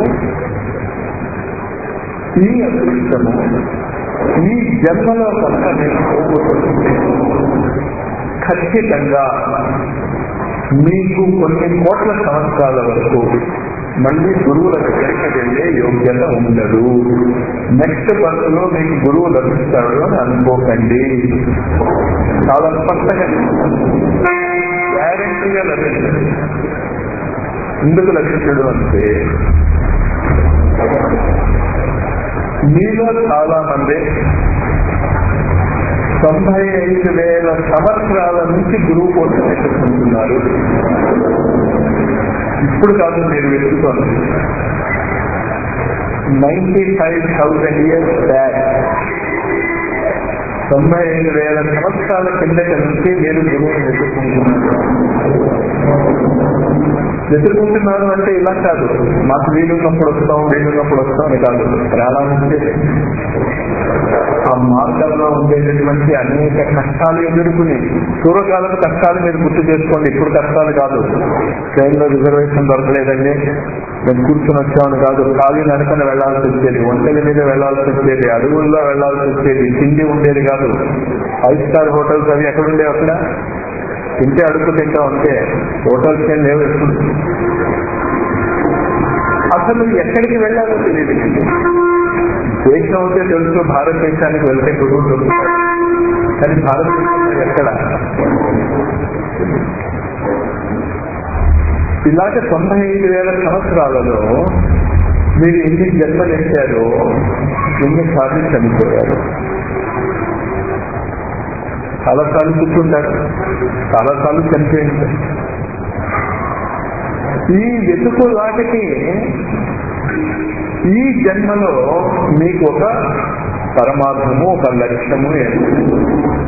A: ఈ అదృష్టము ఈ జన్మలో కనుక నేను పోగొట్టుకుంటే ఖచ్చితంగా మీకు కొన్ని కోట్ల సంవత్సరాల వరకు మళ్ళీ గురువుల దగ్గరికి వెళ్ళే యోగ్యత ఉండదు నెక్స్ట్ బర్త్ లో మీకు గురువు లభిస్తాడు అని అనుకోకండి చాలా స్పష్టంగా గ్యారంటీగా లభించదు ఎందుకు లభించడు అంటే మీలో చాలా మంది తొంభై ఐదు వేల సంవత్సరాల నుంచి గురువు కోసం వెతుకుంటున్నారు ఇప్పుడు కాదు మీరు వెతుకుతోంది ninety five thousand years back తొంభై ఐదు వేల సంవత్సరాల కిందట నుంచి మీరు గురువుని వెతుక్కుంటున్నారు వెతుక్కుంటున్నారు అంటే ఇలా కాదు మాకు వీలున్నప్పుడు వస్తాం వీలున్నప్పుడు వస్తాం అని కాదు ప్రాణం ఉంటే ఆ మార్గంలో ఉండేటటువంటి అనేక కష్టాలు ఎదుర్కొని పూర్వకాలం కష్టాలు మీరు గుర్తు చేసుకోండి ఇప్పుడు కష్టాలు కాదు ట్రైన్ లో రిజర్వేషన్ దొరకలేదండి మేము కూర్చొని వచ్చామని కాదు ఖాళీ నడకన వెళ్లాల్సి వచ్చేది ఒంటెల మీద వెళ్లాల్సి వచ్చేది అడవుల్లో వెళ్లాల్సి వచ్చేది తిండి ఉండేది కాదు ఫైవ్ స్టార్ హోటల్స్ అవి ఎక్కడ ఉండేవి అక్కడ తింటే అడుగు తింటాం అంతే హోటల్స్ ఏం లేవు ఎప్పుడు అసలు ఎక్కడికి వెళ్ళాలో తెలియదు దేశం అయితే తెలుసు భారతదేశానికి వెళ్తే గురువు దొరుకుతాడు కానీ భారతదేశంలో ఎక్కడ ఇలాగ తొంభై ఐదు వేల సంవత్సరాలలో మీరు ఎన్ని జన్మలెట్టారో ఎన్నిసార్లు చనిపోయారు చాలాసార్లు కూర్చుంటారు చాలాసార్లు చనిపోయింది ఈ వెతుకులాటకి ఈ జన్మలో మీకు ఒక పరమార్థము ఒక లక్ష్యము ఏర్పడింది.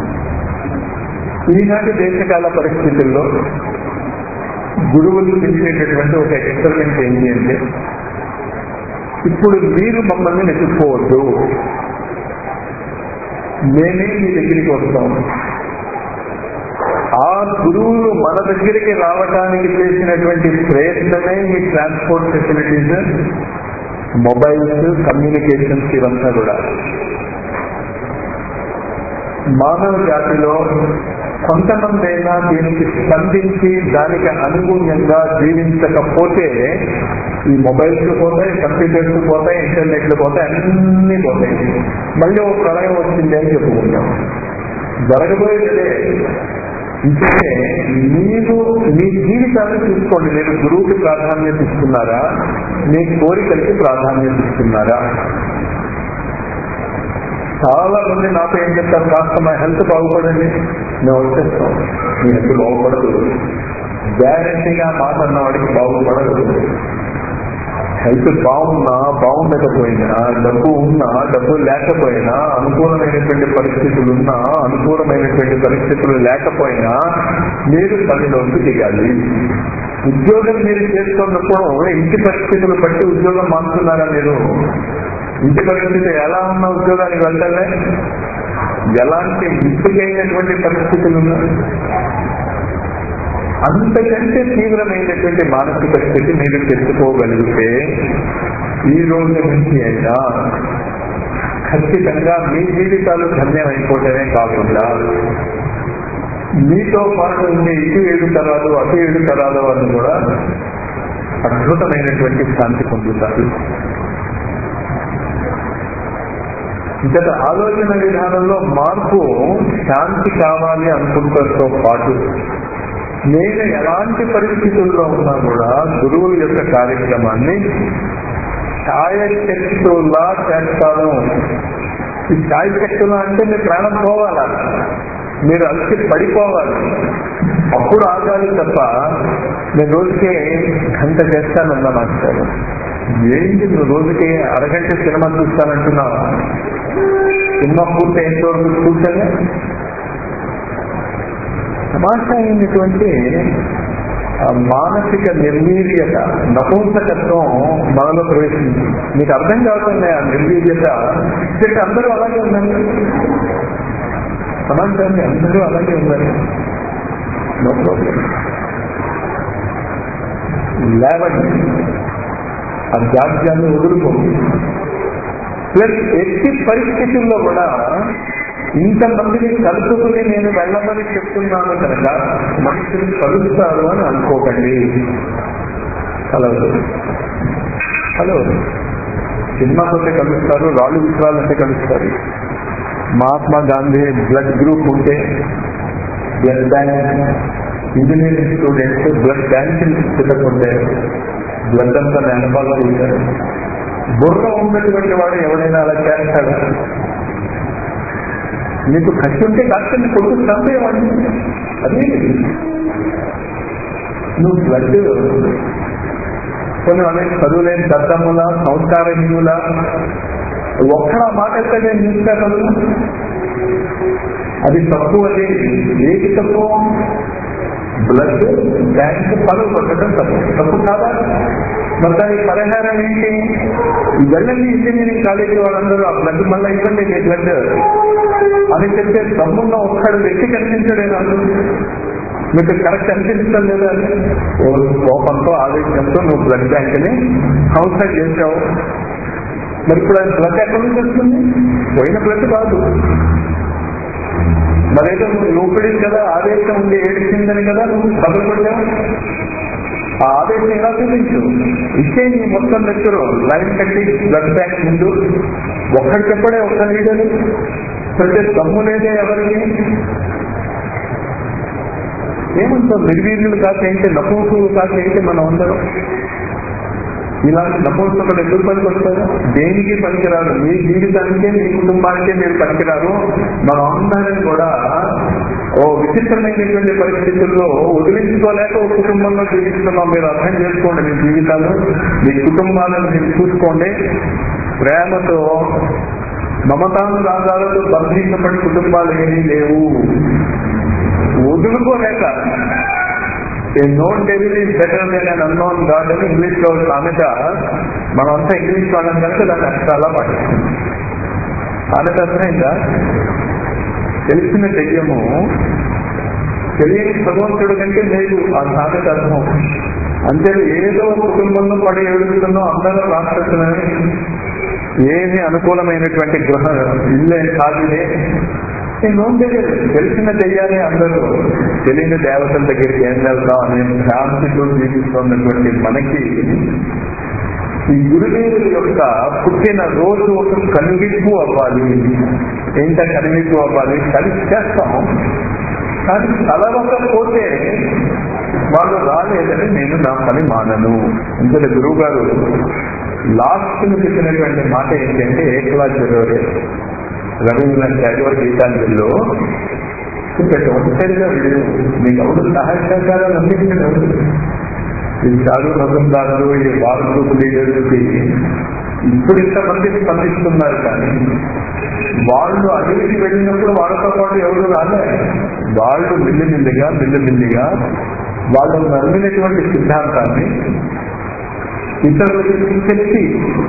A: ఈనాటి దేశకాల పరిస్థితుల్లో గురువులు చేసేటటువంటి ఒక ఎక్స్పెరిమెంట్ ఏంటి అంటే ఇప్పుడు మీరు మమ్మల్ని వెతుక్కోవద్దు మేమే మీ దగ్గరికి వస్తాం ఆ గురువులు మన దగ్గరికి రావడానికి చేసినటువంటి ప్రయత్నమే ఈ ట్రాన్స్పోర్ట్ ఫెసిలిటీస్ మొబైల్స్ కమ్యూనికేషన్స్ ఇవంతా కూడా మానవ జాతిలో కొంతమంది అయినా దీనికి స్పందించి దానికి అనుగుణ్యంగా జీవించకపోతే ఈ మొబైల్స్ పోతాయి కంప్యూటర్స్ పోతాయి ఇంటర్నెట్లు పోతాయి అన్ని పోతాయి మళ్ళీ ఒక ప్రళయం వచ్చింది అని చెప్పుకుంటాం జరగబోయేదే ఇంకే మీరు మీ జీవితాన్ని చూసుకోండి మీరు గురువుకి ప్రాధాన్యత ఇస్తున్నారా మీ కోరికలకి ప్రాధాన్యత ఇస్తున్నారా చాలా మంది నాతో ఏం చెప్తారు కాస్త మా హెల్త్ బాగుపడండి మేము వచ్చేస్తాం మీ హెల్త్ బాగుపడదు గ్యారంటీగా మాట అన్నవాడికి బాగుపడదు హెల్త్ బాగున్నా బాగుండకపోయినా డబ్బు ఉన్నా డబ్బు లేకపోయినా అనుకూలమైనటువంటి పరిస్థితులు ఉన్నా అనుకూలమైనటువంటి పరిస్థితులు లేకపోయినా మీరు పనిలోకి దిగాలి ఉద్యోగం మీరు చేస్తున్నప్పుడు ఇంటి పరిస్థితులు బట్టి ఉద్యోగం మానుతున్నారా మీరు ఇంటి పరిస్థితి ఎలా ఉన్న ఉద్యోగానికి వెళ్ళలే ఎలాంటి విసుగైనటువంటి పరిస్థితులు ఉన్నాయి అంతకంటే తీవ్రమైనటువంటి మానసిక స్థితి మీరు తెచ్చుకోగలిగితే ఈ రోజు నుంచి అయినా ఖచ్చితంగా మీ జీవితాలు ధన్యమైపోవటమే కాకుండా మీతో పాటు ఉండే ఇటు ఏడు తరాలు అటు ఏడు తరాలు అని కూడా అద్భుతమైనటువంటి శాంతి పొందుతారు గత ఆలోచన విధానంలో మార్పు శాంతి కావాలి అనుకుంటతో పాటు నేను ఎలాంటి పరిస్థితుల్లో ఉన్నా కూడా గురువుల యొక్క కార్యక్రమాన్ని ఛాయశక్తులా చేస్తాను ఈ ఛాయశక్తులా అంటే మీ ప్రాణం పోవాలా మీరు అలసి పడిపోవాలి అప్పుడు ఆగాలి తప్ప నేను రోజుకి గంట చేస్తానన్నా మాస్టారు ఏంటి నువ్వు రోజుకి అరగంట సినిమా చూస్తానంటున్నావా సినిమా పూర్తి ఎంతవరకు కూర్చొని తమాషా అయినటువంటి ఆ మానసిక నిర్వీర్యత నపుంసకత్వం మనలో ప్రవేశించింది మీకు అర్థం కాకుండా ఆ నిర్వీర్యత ఇక్కడ అందరూ అలాగే ఉందండి సమాజాన్ని అందరూ అలాగే ఉందండి నో ప్రాబ్లం లేవండి ఆ జాడ్యాన్ని వదులుకోండి ప్లస్ ఎట్టి పరిస్థితుల్లో కూడా ఇంతమందిని కలుపుకుని నేను వెళ్ళమని చెప్తున్నాను కనుక మనుషులు కలుస్తారు అని అనుకోకండి కలవదు కలవదు సినిమా ఉంటే కలుస్తారు రాళ్ళు విగ్రహాలు అంటే కలుస్తారు మహాత్మా గాంధీ బ్లడ్ గ్రూప్ ఉంటే blood bank engineering students blood bank తిట్టకుంటే బ్లడ్ అంతా నేనపాలు ఉంటారు బుర్ర ఉన్నటువంటి వాడు ఎవడైనా అలా చేస్తాడా నీకు కసి ఉంటే డాక్టర్ని కొడుకు చంపేవాడిని అదే నువ్వు బ్లడ్ కొన్ని వాళ్ళకి చదువులేని దద్దముల సంస్కారహీనుల ఒక్కడ మాట అయితే నేను న్యూస్ పేపర్లు అది తప్పు అది ఏది తప్పు బ్లడ్ బ్యాంక్ పనులు కొట్టడం తప్పు తప్పు కాదా మరి దానికి పరిహారం ఏంటి వెళ్ళండి ఇంజనీరింగ్ కాలేజీ వాళ్ళందరూ ఆ బ్లడ్ మళ్ళీ ఇవ్వండి మీ బ్లడ్ అని చెప్పే దమ్మున్న ఒక్కడు వ్యక్తి కనిపించడేనా మీకు కరెక్ట్ అనిపించడం లేదా ఓ కోపంతో ఆవేశంతో నువ్వు బ్లడ్ బ్యాంక్ ని కౌన్సిల్ చేసావు మరి ఇప్పుడు అది బ్లడ్ ఎక్కడి నుంచి వస్తుంది పోయిన బ్లడ్ కాదు మరేదో నువ్వు లోపడింది కదా ఆవేశం ఉండి ఏడిచిందని కదా నువ్వు కబురు కొట్టావు ఆ ఆవేశం ఎలా చూపించు ఇచ్చే నీ మొత్తం లెక్కరు లైన్ కట్టి బ్లడ్ బ్యాంక్ ముందు ఒక్కడి చెప్పడే ఒక్క లీడర్ ప్రతి దమ్ము లేదే ఎవరికి ఏమంటాం నిర్వీర్యులు కాక ఏంటి నపూసులు కాక ఏంటి మనం అందరం ఇలాంటి నపూసకులు ఎందుకు పనికొస్తారు దేనికి పనికిరారు మీ జీవితానికే మీ కుటుంబానికే మీరు పనికిరారు మనం అందరం కూడా ఓ విచిత్రమైనటువంటి పరిస్థితుల్లో వదిలించుకోలేక ఒక కుటుంబంలో జీవిస్తున్నాం మీరు అర్థం చేసుకోండి మీ జీవితాలు మీ కుటుంబాలను మీరు చూసుకోండి ప్రేమతో మమతానురాగాలతో బంధించబడి కుటుంబాలు ఏమీ లేవు వదులుకోలేక a known devil is better than an unknown god అని ఇంగ్లీష్ లో సామెత మనమంతా ఇంగ్లీష్ వాళ్ళం కనుక దాన్ని అక్షరాలా పాటిస్తుంది సామెత అర్థమైందా తెలిసిన దెయ్యము తెలియని భగవంతుడు కంటే లేదు ఆ సామెత అర్థం అంతే ఏదో కుటుంబంలో పడి ఏడుస్తుందో అందరూ రాష్ట్రస్తులని ఏమి అనుకూలమైనటువంటి గృహ ఇల్లే కాదులే తెలియదు తెలిసిన దెయ్యాలే అందరూ తెలియని దేవతల దగ్గరికి ఏం వెళ్తాం అనే భ్రాంతితో జీవిస్తున్నటువంటి మనకి ఈ గురుదేవుల యొక్క పుట్టిన రోజు ఒక కనువిప్పు అవ్వాలి ఏంట కనువిప్పు అవ్వాలి కలిసి చేస్తాం కానీ కలవకపోతే వాళ్ళు రాలేదని నేను నా పని మానను ఇంతటి గురువు గారు లాస్ట్ చెప్పినటువంటి మాట ఏంటంటే ఏకవాచ్యరోడే రవీంద్రనాథ్ ఠాగూర్ గీతాంజలిలో చెప్పాడు ఒంటరిగా వీడు మీకు ఎవరు సహాయ సహకారాలు అందించడం ఎవరు ఈ చాలు మగందారులు ఈ వాల్ గ్రూప్ లీడర్స్కి ఇప్పుడు ఇంతమంది స్పందిస్తున్నారు కానీ వాళ్ళు అడవికి వెళ్ళినప్పుడు వాళ్ళతో పాటు ఎవరు రాలే వాళ్ళు మిల్లిమిల్లిగా మిల్లిమిల్లిగా వాళ్ళు నమ్మినటువంటి సిద్ధాంతాన్ని ఇతరులకి చెప్పి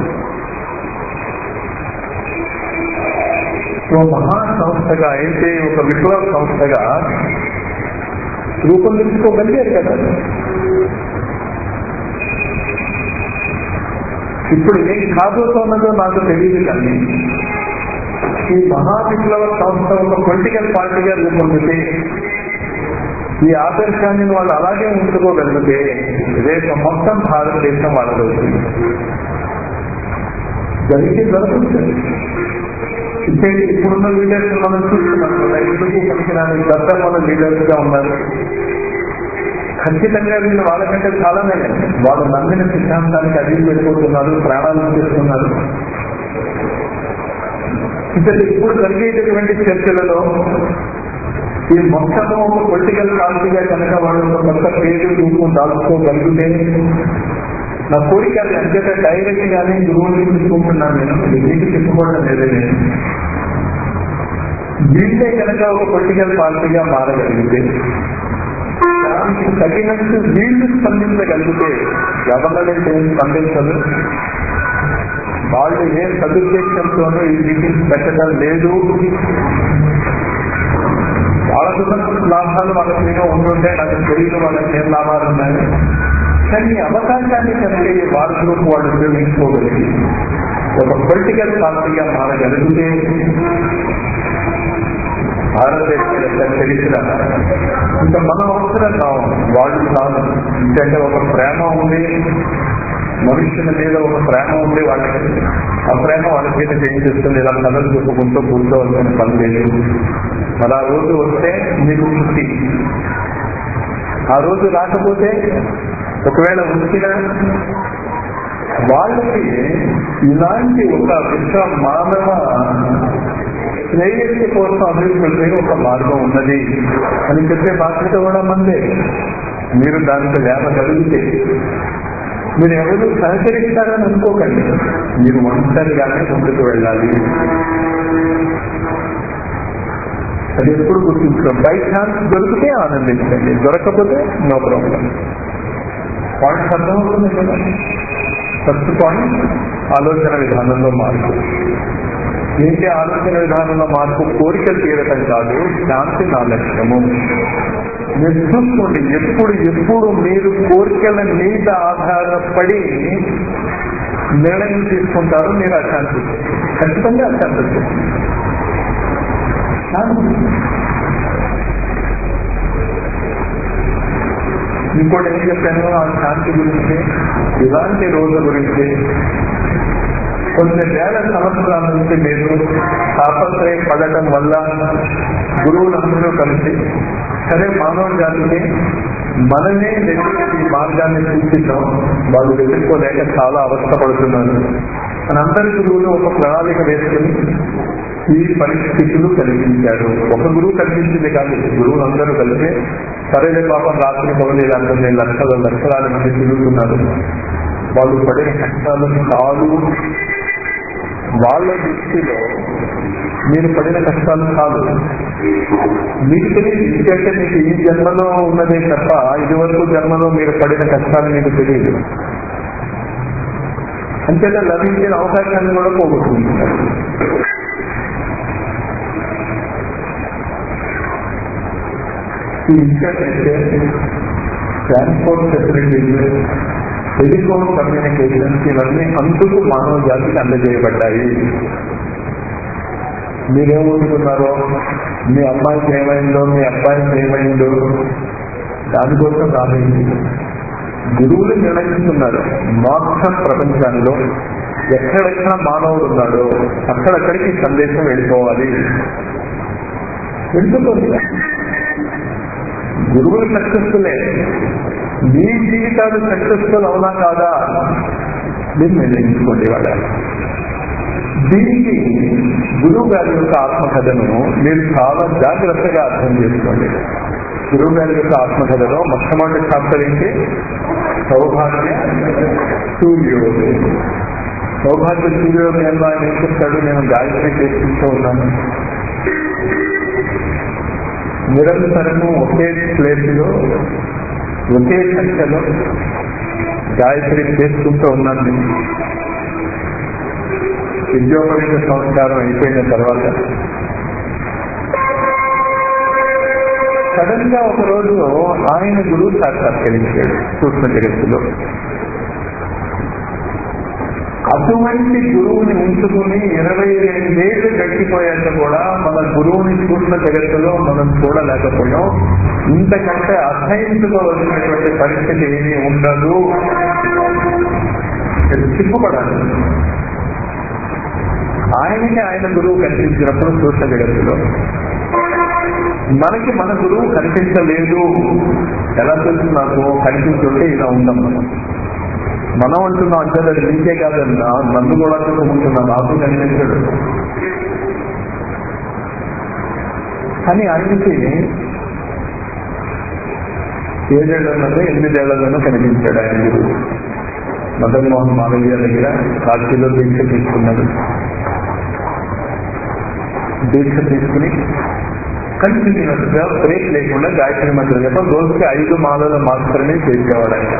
A: ఓ మహా సంస్థగా అయితే ఒక విప్లవ సంస్థగా రూపొందించుకోగలిగారు కదా ఇప్పుడు ఏం కాబోతున్నదో నాకు తెలియదు కానీ ఈ మహా విప్లవ సంస్థ ఒక పొలిటికల్ పార్టీగా రూపొందితే ఈ ఆదర్శాన్ని వాళ్ళు అలాగే ఉంచుకోగలిగితే రేపు మొత్తం భారతదేశం వాళ్ళదవుతుంది జరిగి జరుగుతుంది ఇప్పుడు ఇప్పుడున్న లీడర్స్ మనం చూస్తున్నాం కదా ఎందుకు పనికిరాని దత్తమైన లీడర్స్ గా ఉన్నారు ఖచ్చితంగా వీళ్ళు వాళ్ళకంటే చాలానే వాళ్ళు నమ్మిన సిద్ధాంతానికి అడిగి వెళ్ళిపోతున్నారు ప్రాణాలు చేస్తున్నారు ఇతరులు ఇప్పుడు జరిగేటటువంటి చర్చలలో ఈ మొత్తము ఒక పొలిటికల్ పార్టీగా కనుక వాళ్ళు ఒక కొత్త పేరు రూపం దాచుకోగలిగితే నా కోరిక అది అంతేత డైరెక్ట్ గానే గురువుని తీసుకుంటున్నాను నేను ఇది మీకు చెప్పుకోవడం లేదే నేను వీళ్ళే కనుక ఒక పొలిటికల్ పార్టీగా మారగలిగితే దానికి తగినట్టు వీళ్ళు స్పందించగలిగితే గవర్నమెంట్ ఏం స్పందించదు వాళ్ళు ఏ సదుద్దేశంతోనూ ఈ మీటింగ్స్ పెట్టడం లేదు వాళ్ళకున్న లాభాలు వాళ్ళకి ఏమో ఉంటుంటే నాకు తెలియదు వాళ్ళకి ఏం లాభాలు ఉన్నాయి కానీ ఈ అవకాశాన్ని కనుక ఈ వార్ గ్రూప్ వాళ్ళు ఉపయోగించుకోగలిగి ఒక పొలిటికల్ పార్టీగా మారగలిగితే భారతదేశం యొక్క చరిత్ర ఇంకా మనం అవసరం కావు వాళ్ళు కాదు ఎందుకంటే ఒక ప్రేమ ఉంది మనుషుల మీద ఒక ప్రేమ ఉంది వాళ్ళకి ఆ ప్రేమ వాళ్ళ మీద ఏం చేస్తుంది ఇలా కథలు చెప్పుకుంటూ కూర్చోవలసిన పని లేదు మరి ఆ రోజు వస్తే మీకు పుట్టి ఆ రోజు రాకపోతే ఒకవేళ వచ్చినా వాళ్ళకి ఇలాంటి ఒక విశ్వ మానవ శ్రేయస్సు కోసం అభివృద్ధి ఒక మార్గం ఉన్నది అని చెప్పే బాధ్యత కూడా మందే మీరు దాంట్లో లేపగలిగితే మీరు ఎవరు సహకరిస్తారని అనుకోకండి మీరు ఒంటరిగానే ముందుకు వెళ్ళాలి అది ఎప్పుడు గుర్తుంచుకో బై ఛాన్స్ దొరికితే ఆనందించండి దొరకకపోతే నో ప్రాబ్లం పాయింట్ అర్థమవుతుంది కదా ఫస్ట్ పాయింట్ ఆలోచన విధానంలో మార్పు ఏంటి ఆలోచన విధానంలో మార్పు కోరికలు తీరటం కాదు శాంతి నా లక్ష్యము మీరు చూసుకోండి ఎప్పుడు ఎప్పుడు మీరు కోరికల మీద ఆధారపడి నిర్ణయం తీసుకుంటారో మీరు అశాంతి ఖచ్చితంగా అశాంతి వస్తుంది. శాంతి ఇంకోటి ఏం చెప్పాను ఆ శాంతి గురించి ఇలాంటి రోజు గురించి కొన్ని వేల సంవత్సరాల నుంచి మీరు తాపత్రయం పడటం వల్ల గురువులందరూ కలిసి సరే మానవ జాతిని మనమే వెళ్ళి ఈ మార్గాన్ని సూచించాం వాళ్ళు వెతుక్కోలేక చాలా అవస్థపడుతున్నారు మనందరి గురువులు ఒక ప్రణాళిక వేసుకుని ఈ పరిస్థితులు కలిగించారు ఒక గురువు కల్పించింది కాదు గురువులు అందరూ కలిసి సరైన పాపం రాత్రి పౌరులు ఇలాంటి లక్షల లక్షలాల మంది తిరుగుతున్నారు వాళ్ళు పడిన కష్టాలు కాదు వాళ్ళ దృష్టిలో మీరు పడిన కష్టాలు కాదు మీకు తెలియదు ఎందుకంటే మీకు ఈ జన్మలో ఉన్నదే తప్ప ఇదివరకు జన్మలో మీరు పడిన కష్టాలు మీకు తెలియదు అంతేగా లభించిన అవకాశాన్ని కూడా పోగొట్టుకుంటున్నారు ఈ internet transport facilities telephone communications ఇవన్నీ అందుకు మానవ జాతికి అందజేయబడ్డాయి మీరేమనుకున్నారో మీ అమ్మాయికి ఏమైందో మీ అబ్బాయికి ఏమైందో దానికోసం రాలేదు గురువులు నిర్ణయిస్తున్నారు మొత్తం ప్రపంచంలో ఎక్కడెక్కడ మానవుడు ఉన్నాడో అక్కడక్కడికి సందేశం వెళ్ళిపోవాలి వెళ్ళిపోతుంది గురువులు సక్సెస్ఫుల్లే మీ జీవితాలు సక్సెస్ఫుల్ అవునా కాదా మీరు నిర్ణయించుకోండి వాళ్ళ దీనికి గురువు గారి యొక్క ఆత్మకథను మీరు చాలా జాగ్రత్తగా అర్థం చేసుకోండి గురువు గారి యొక్క ఆత్మకథలో మొట్టమొదటి చాప్టర్ ఏంటి సౌభాగ్య సూర్యోదయం సౌభాగ్య సూర్యోదయంలో ఆయన ఏం చెప్తాడు నేను గాయత్రి చేసుకుంటూ ఉన్నాను నిరంతరము ఒకే ప్లేస్ లో ఒకే సంఖ్యలో గాయత్రి చేసుకుంటూ ఉన్నాను నేను. విద్యోపరిత సంస్కారం అయిపోయిన తర్వాత సడన్ గా ఒక రోజు ఆయన గురువు సాక్షాత్కరించాడు సూక్ష్మ జగత్తులో అటువంటి గురువుని ఉంచుకుని ఇరవై రెండేళ్లు గడిచిపోయాక కూడా మన గురువుని సూక్ష్మ జగత్తులో మనం చూడలేకపోయాం ఇంతకంటే అసహించుకోవలసినటువంటి పరిస్థితి ఏమీ ఉండదు సిగ్గుపడాలి ఆయనకి ఆయన గురువు కనిపించినప్పుడు సూక్ష్మ జగత్తులో మనకి మన గురువు కనిపించలేదు ఎలా తెలుసు నాకు కనిపించుంటే ఇలా ఉందాం మనం మనం అంటున్నాం అంటే అది నీకే కాదన్నా నన్ను కూడా చెప్పుకుంటున్నా నాకు కనిపించాడు కానీ ఆయనకి ఏడేళ్లలోనో ఎనిమిదేళ్లలోనో కనిపించాడు ఆయన గురువు మదన్ మోహన్ మాలవ్య దగ్గర కాశీలో దీక్ష తీసుకున్నాడు దీక్ష తీసుకుని కంటిన్యూస్ గా బ్రేక్ లేకుండా గాయత్రి మంత్రం చెప్ప రోజుకి ఐదు మాలలు మాత్రమే చేసేవాడు ఆయన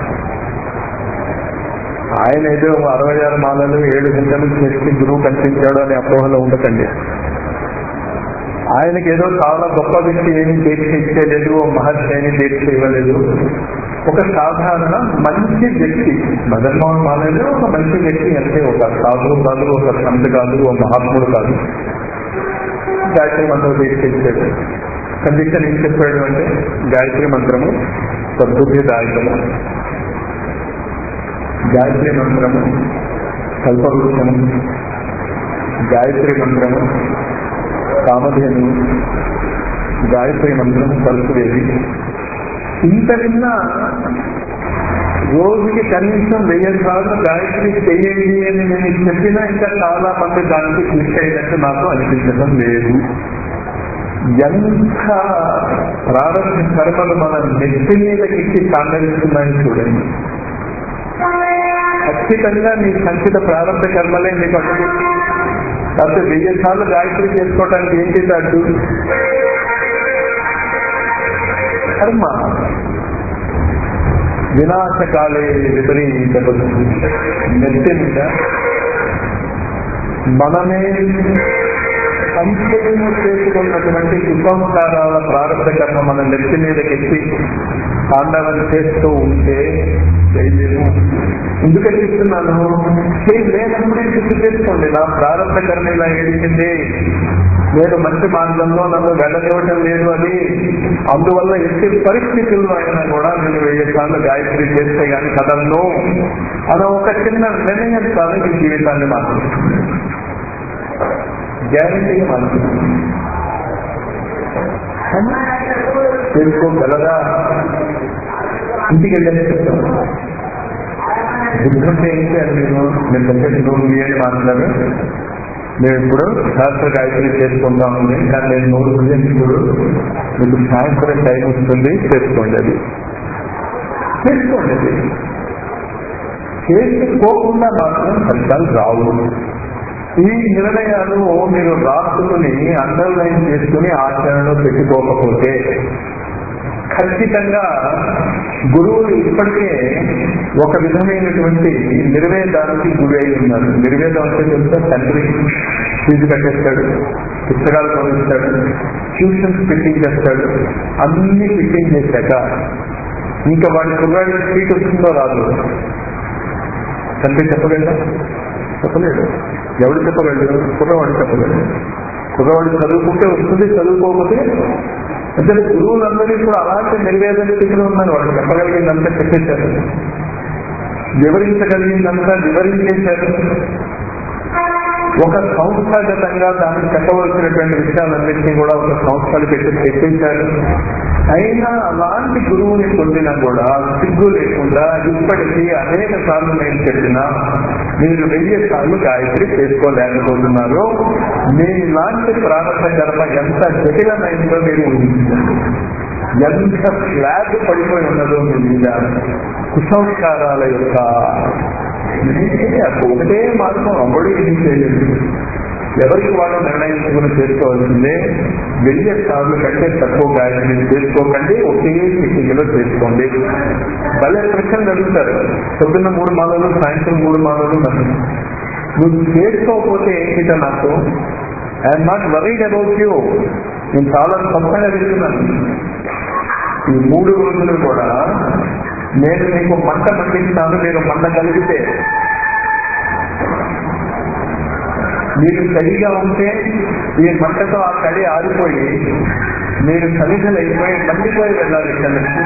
A: ఆయన ఏదో అరవై ఆరు మాలలు ఏడు గంటలు చేసి గురువు కనిపించాడు అనే అపోహలో ఉండకండి ఆయనకి ఏదో చాలా గొప్ప వ్యక్తి ఏమి దీక్ష ఇచ్చేయలేదు ఓ మహర్షి ఏమి దీక్ష ఇవ్వలేదు ఒక సాధారణ మంచి వ్యక్తి మదన్ మోహన్ మాలయ్య ఒక మంచి వ్యక్తి అంటే ఒక సాధువు కాదు ఒక సంత కాదు ఒక మహాత్ముడు కాదు గాయత్రి మంత్రం తీసుకెళ్ళాడు కండిషన్ ఏం చెప్పాడు అంటే గాయత్రి మంత్రము సద్బుద్ధిదాయకము గాయత్రి మంత్రము కల్పవృక్షము గాయత్రి మంత్రము కామధేను గాయత్రి మంత్రం కలుపువేది ఇంత విన్న రోజుకి కనీసం వెయ్యి సార్లు గాయత్రి చెయ్యండి అని నేను చెప్పినా ఇంకా చాలా మంది దానికి క్లిక్ అయినట్టు నాకు అనిపించడం లేదు ఎంత ప్రారంభ కర్మలు మన నెత్తి మీదకి తాండవిస్తున్నాయని చూడండి ఖచ్చితంగా నీ సంచిత ప్రారంభ కర్మలే నీకు అడ్డు కాకపోతే వెయ్యి సార్లు గాయత్రి చేసుకోవడానికి ఏంటి అడ్డు కర్మ వినాశకాలే విపరీత నెత్తి మీద మనమే సంపూర్ణ చేసుకున్నటువంటి కుసంస్కారాల ప్రారంభ కర్మ మన నెత్తి మీదకెత్తి తాండవం చేస్తూ ఉంటే చేయలేము ఎందుకని చెప్తున్నాను లేనప్పుడే గుర్తు చేసుకోండి నా ప్రారంభ కర్మ ఇలా ఏడిచింది నేను మంచి మార్గంలో నన్ను వెళ్ళనివ్వటం లేదు అని అందువల్ల ఎట్టి పరిస్థితుల్లో అయినా కూడా నేను వెయ్యి సార్లు గాయత్రి చేస్తే గాని కదలను అన్న ఒక చిన్న నిర్ణయం కాదు ఈ జీవితాన్ని మార్చుతుంది గ్యారంటీగా మార్చుతుంది చేసుకోగలరా ఇంటికి వెళ్ళని చెప్తాను బుద్ధుంటే ఏంటి అని నేను నేను దగ్గర నూరు బియ్యాన్ని మాట్లాడు మేము ఇప్పుడు శాస్త్ర గాయత్రి చేసుకుంటాం ఉంది కానీ నేను నూరు బియ్యం ఇప్పుడు మీకు సాయంత్రం టైం వస్తుంది చేసుకోండి అది చేసుకోండి అది చేసుకోకుండా మాత్రం ఫలితాలు రావు ఈ నిర్ణయాలు మీరు రాసుకుని అండర్లైన్ చేసుకుని ఆచరణలో పెట్టుకోకపోతే ఖచ్చితంగా గురువులు ఇప్పటికే ఒక విధమైనటువంటి నిర్వేదానికి గురి అయి ఉన్నారు నిర్వేదం అంటే తెలుసా తండ్రి ఫీజు కట్టేస్తాడు పుస్తకాలు పంపిస్తాడు ట్యూషన్స్ ఫిట్టింగ్ చేస్తాడు అన్ని ఫిట్టింగ్ చేశాక ఇంకా వాడి కుర్రాడి సీట్ వస్తుందో రాదు తండ్రి చెప్పగలరా చెప్పలేడు ఎవడు చెప్పగలడు కుర్రవాడు చెప్పగలడు కుర్రవాడు చదువుకుంటే వస్తుంది చదువుకోకపోతే అంటే గురువులందరూ కూడా అలాంటి నిర్వేదన స్థితిలో ఉన్నారు వాళ్ళు చెప్పగలిగిందంతా చెప్పేశారు వివరించగలిగిందంతా వివరించేశారు ఒక సంస్థాగతంగా దానికి చెప్పవలసినటువంటి విషయాలన్నింటినీ కూడా ఒక సంస్థలు పెట్టి పెట్టేశారు అయినా అలాంటి గురువుని పొందినా కూడా సిగ్గు లేకుండా ఇప్పటికీ అనేక సార్లు నేను చెప్పినా మీరు వెయ్యి సార్లు గాయత్రి చేసుకోలేకపోతున్నారు మీ లాంటి ప్రారంభ కర్మ ఎంత జటిలమైందో మీరు ఊహించండి ఎంత ఫ్లాగ్ పడిపోయి ఉన్నదో మీ మీద కుసంస్కారాల యొక్క ఒకటే మార్గం అమ్మడు ఏం చేయలేదు ఎవరికి వాళ్ళు నిర్ణయించుకుని చేసుకోవాల్సిందే వెయ్యి సార్లు కంటే తక్కువ గాయత్రి చేసుకోకండి ఒకే సిట్టింగ్లో చేసుకోండి భలే ప్రశ్నలు అడుగుతారు పొద్దున్న మూడు మాలలు సాయంత్రం మూడు మాలలు మరి నువ్వు చేసుకోకపోతే ఏంటిట నాకు I'm not worried about you నేను చాలా స్పష్టంగా చెప్తున్నాను ఈ మూడు రోజులు కూడా నేను మీకు మంట మండిస్తాను మీరు మంట కలిగితే మీరు సరిగా ఉంటే ఈ మంటతో ఆ కడి ఆరిపోయి మీరు సరిసలైపోయి మండిపోయి వెళ్ళాలి ఇక్కడ నుంచి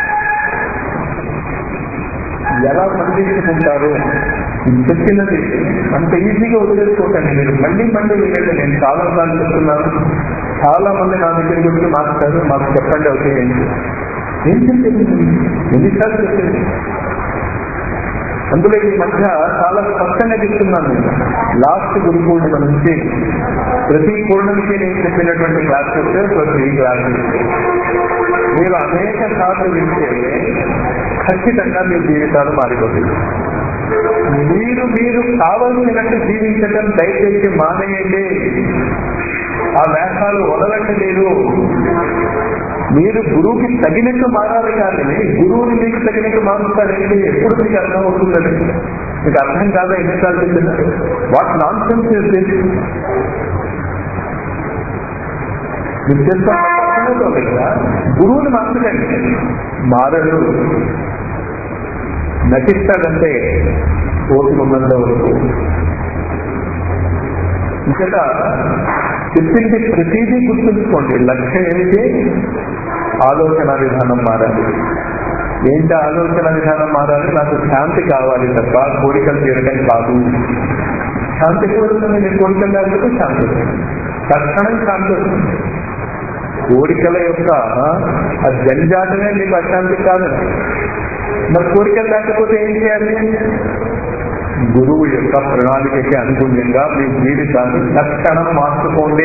A: ఎలా మండించుకుంటారు ఇది చెప్పినది అంత ఈజీగా వదిలేసుకోకండి మీరు మళ్ళీ మళ్ళీ వినండి నేను చాలా సార్లు చెప్తున్నాను చాలా మంది నా దగ్గరికి వచ్చి మాట్లాడారు మాకు చెప్పండి అవుతే ఏంటి ఏం చెప్పింది ఎన్నిసార్లు చెప్పింది అందులో ఈ మధ్య చాలా స్పష్టంగా చెప్తున్నాను నేను లాస్ట్ గురు పూర్ణిమ నుంచి ప్రతి పూర్ణమికి నేను చెప్పినటువంటి క్లాసెస్ ప్రతి క్లాసెస్ మీరు అనేక సార్లు వింటే ఖచ్చితంగా మీ జీవితాలు మారిపోతుంది మీరు మీరు కావలసినట్టు జీవించటం దయచేసి మానేయండి ఆ వేషాలు వదలండి మీరు మీరు గురువుకి తగినట్టు మారాలి కానీ గురువుని మీకు తగినట్టు మారుస్తారంటే ఎప్పుడు మీకు అర్థం అవుతుందండి మీకు అర్థం కాదా ఎన్నిసార్లు చెప్పిందా వాట్ నాన్ సెన్స్ మీరు చేస్తాం అర్థమవుతుంది కదా గురువుని మార్చకండి మారడు నటిస్తాడంటే ఓపిక ఉన్నంత వరకు ఇక్కడ చెప్పింది ప్రతిదీ గుర్తుంచుకోండి లక్ష్యం ఏమిటి ఆలోచన విధానం మారాలి ఏంటి ఆలోచన విధానం మారాలి నాకు శాంతి కావాలి తప్ప కోరికలు తీరడం కాదు శాంతి కోరుతుంది మీ కోరికలు లేకపోతే శాంతి వస్తుంది తక్షణం శాంతి వస్తుంది కోరికల యొక్క ఆ జంజాటమే మీకు అశాంతి కాదు మరి కోరికలు లేకపోతే ఏం చేయాలి గురువు యొక్క ప్రణాళికకి అనుగుణ్యంగా మీ జీవితాన్ని తక్షణం మార్చుకోండి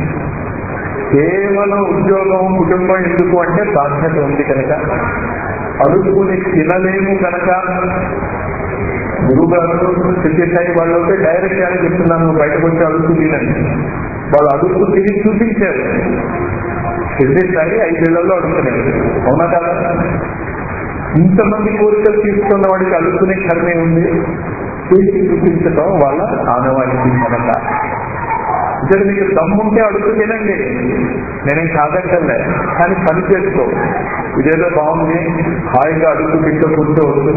A: కేవలం ఉద్యోగం కుటుంబం ఎందుకు అంటే బాధ్యత ఉంది కనుక అడుగుని తినలేము కనుక గురువు గారు సత్యసాయి వాళ్ళు అయితే డైరెక్ట్ అని చెప్తున్నాను బయటకు వచ్చి అడుగు తినండి వాళ్ళు అడుగు తిని చూపించారు సత్యసాయి ఐదేళ్లలో అడుగుతున్నారు అవునా కదా ఇంతమంది కోరికలు తీసుకున్న వాడికి అడుగుతునే కర్మే ఉంది చేసి చూపించడం వాళ్ళ ఆనవాయితీ కనుక ఇక్కడ మీకు దమ్ముంటే అడుగు తినండి నేనేం కాదంటలే కానీ పని చేసుకో ఇదేదో బాగుంది హాయిగా అడుగు తింటూ కూర్చోవద్దు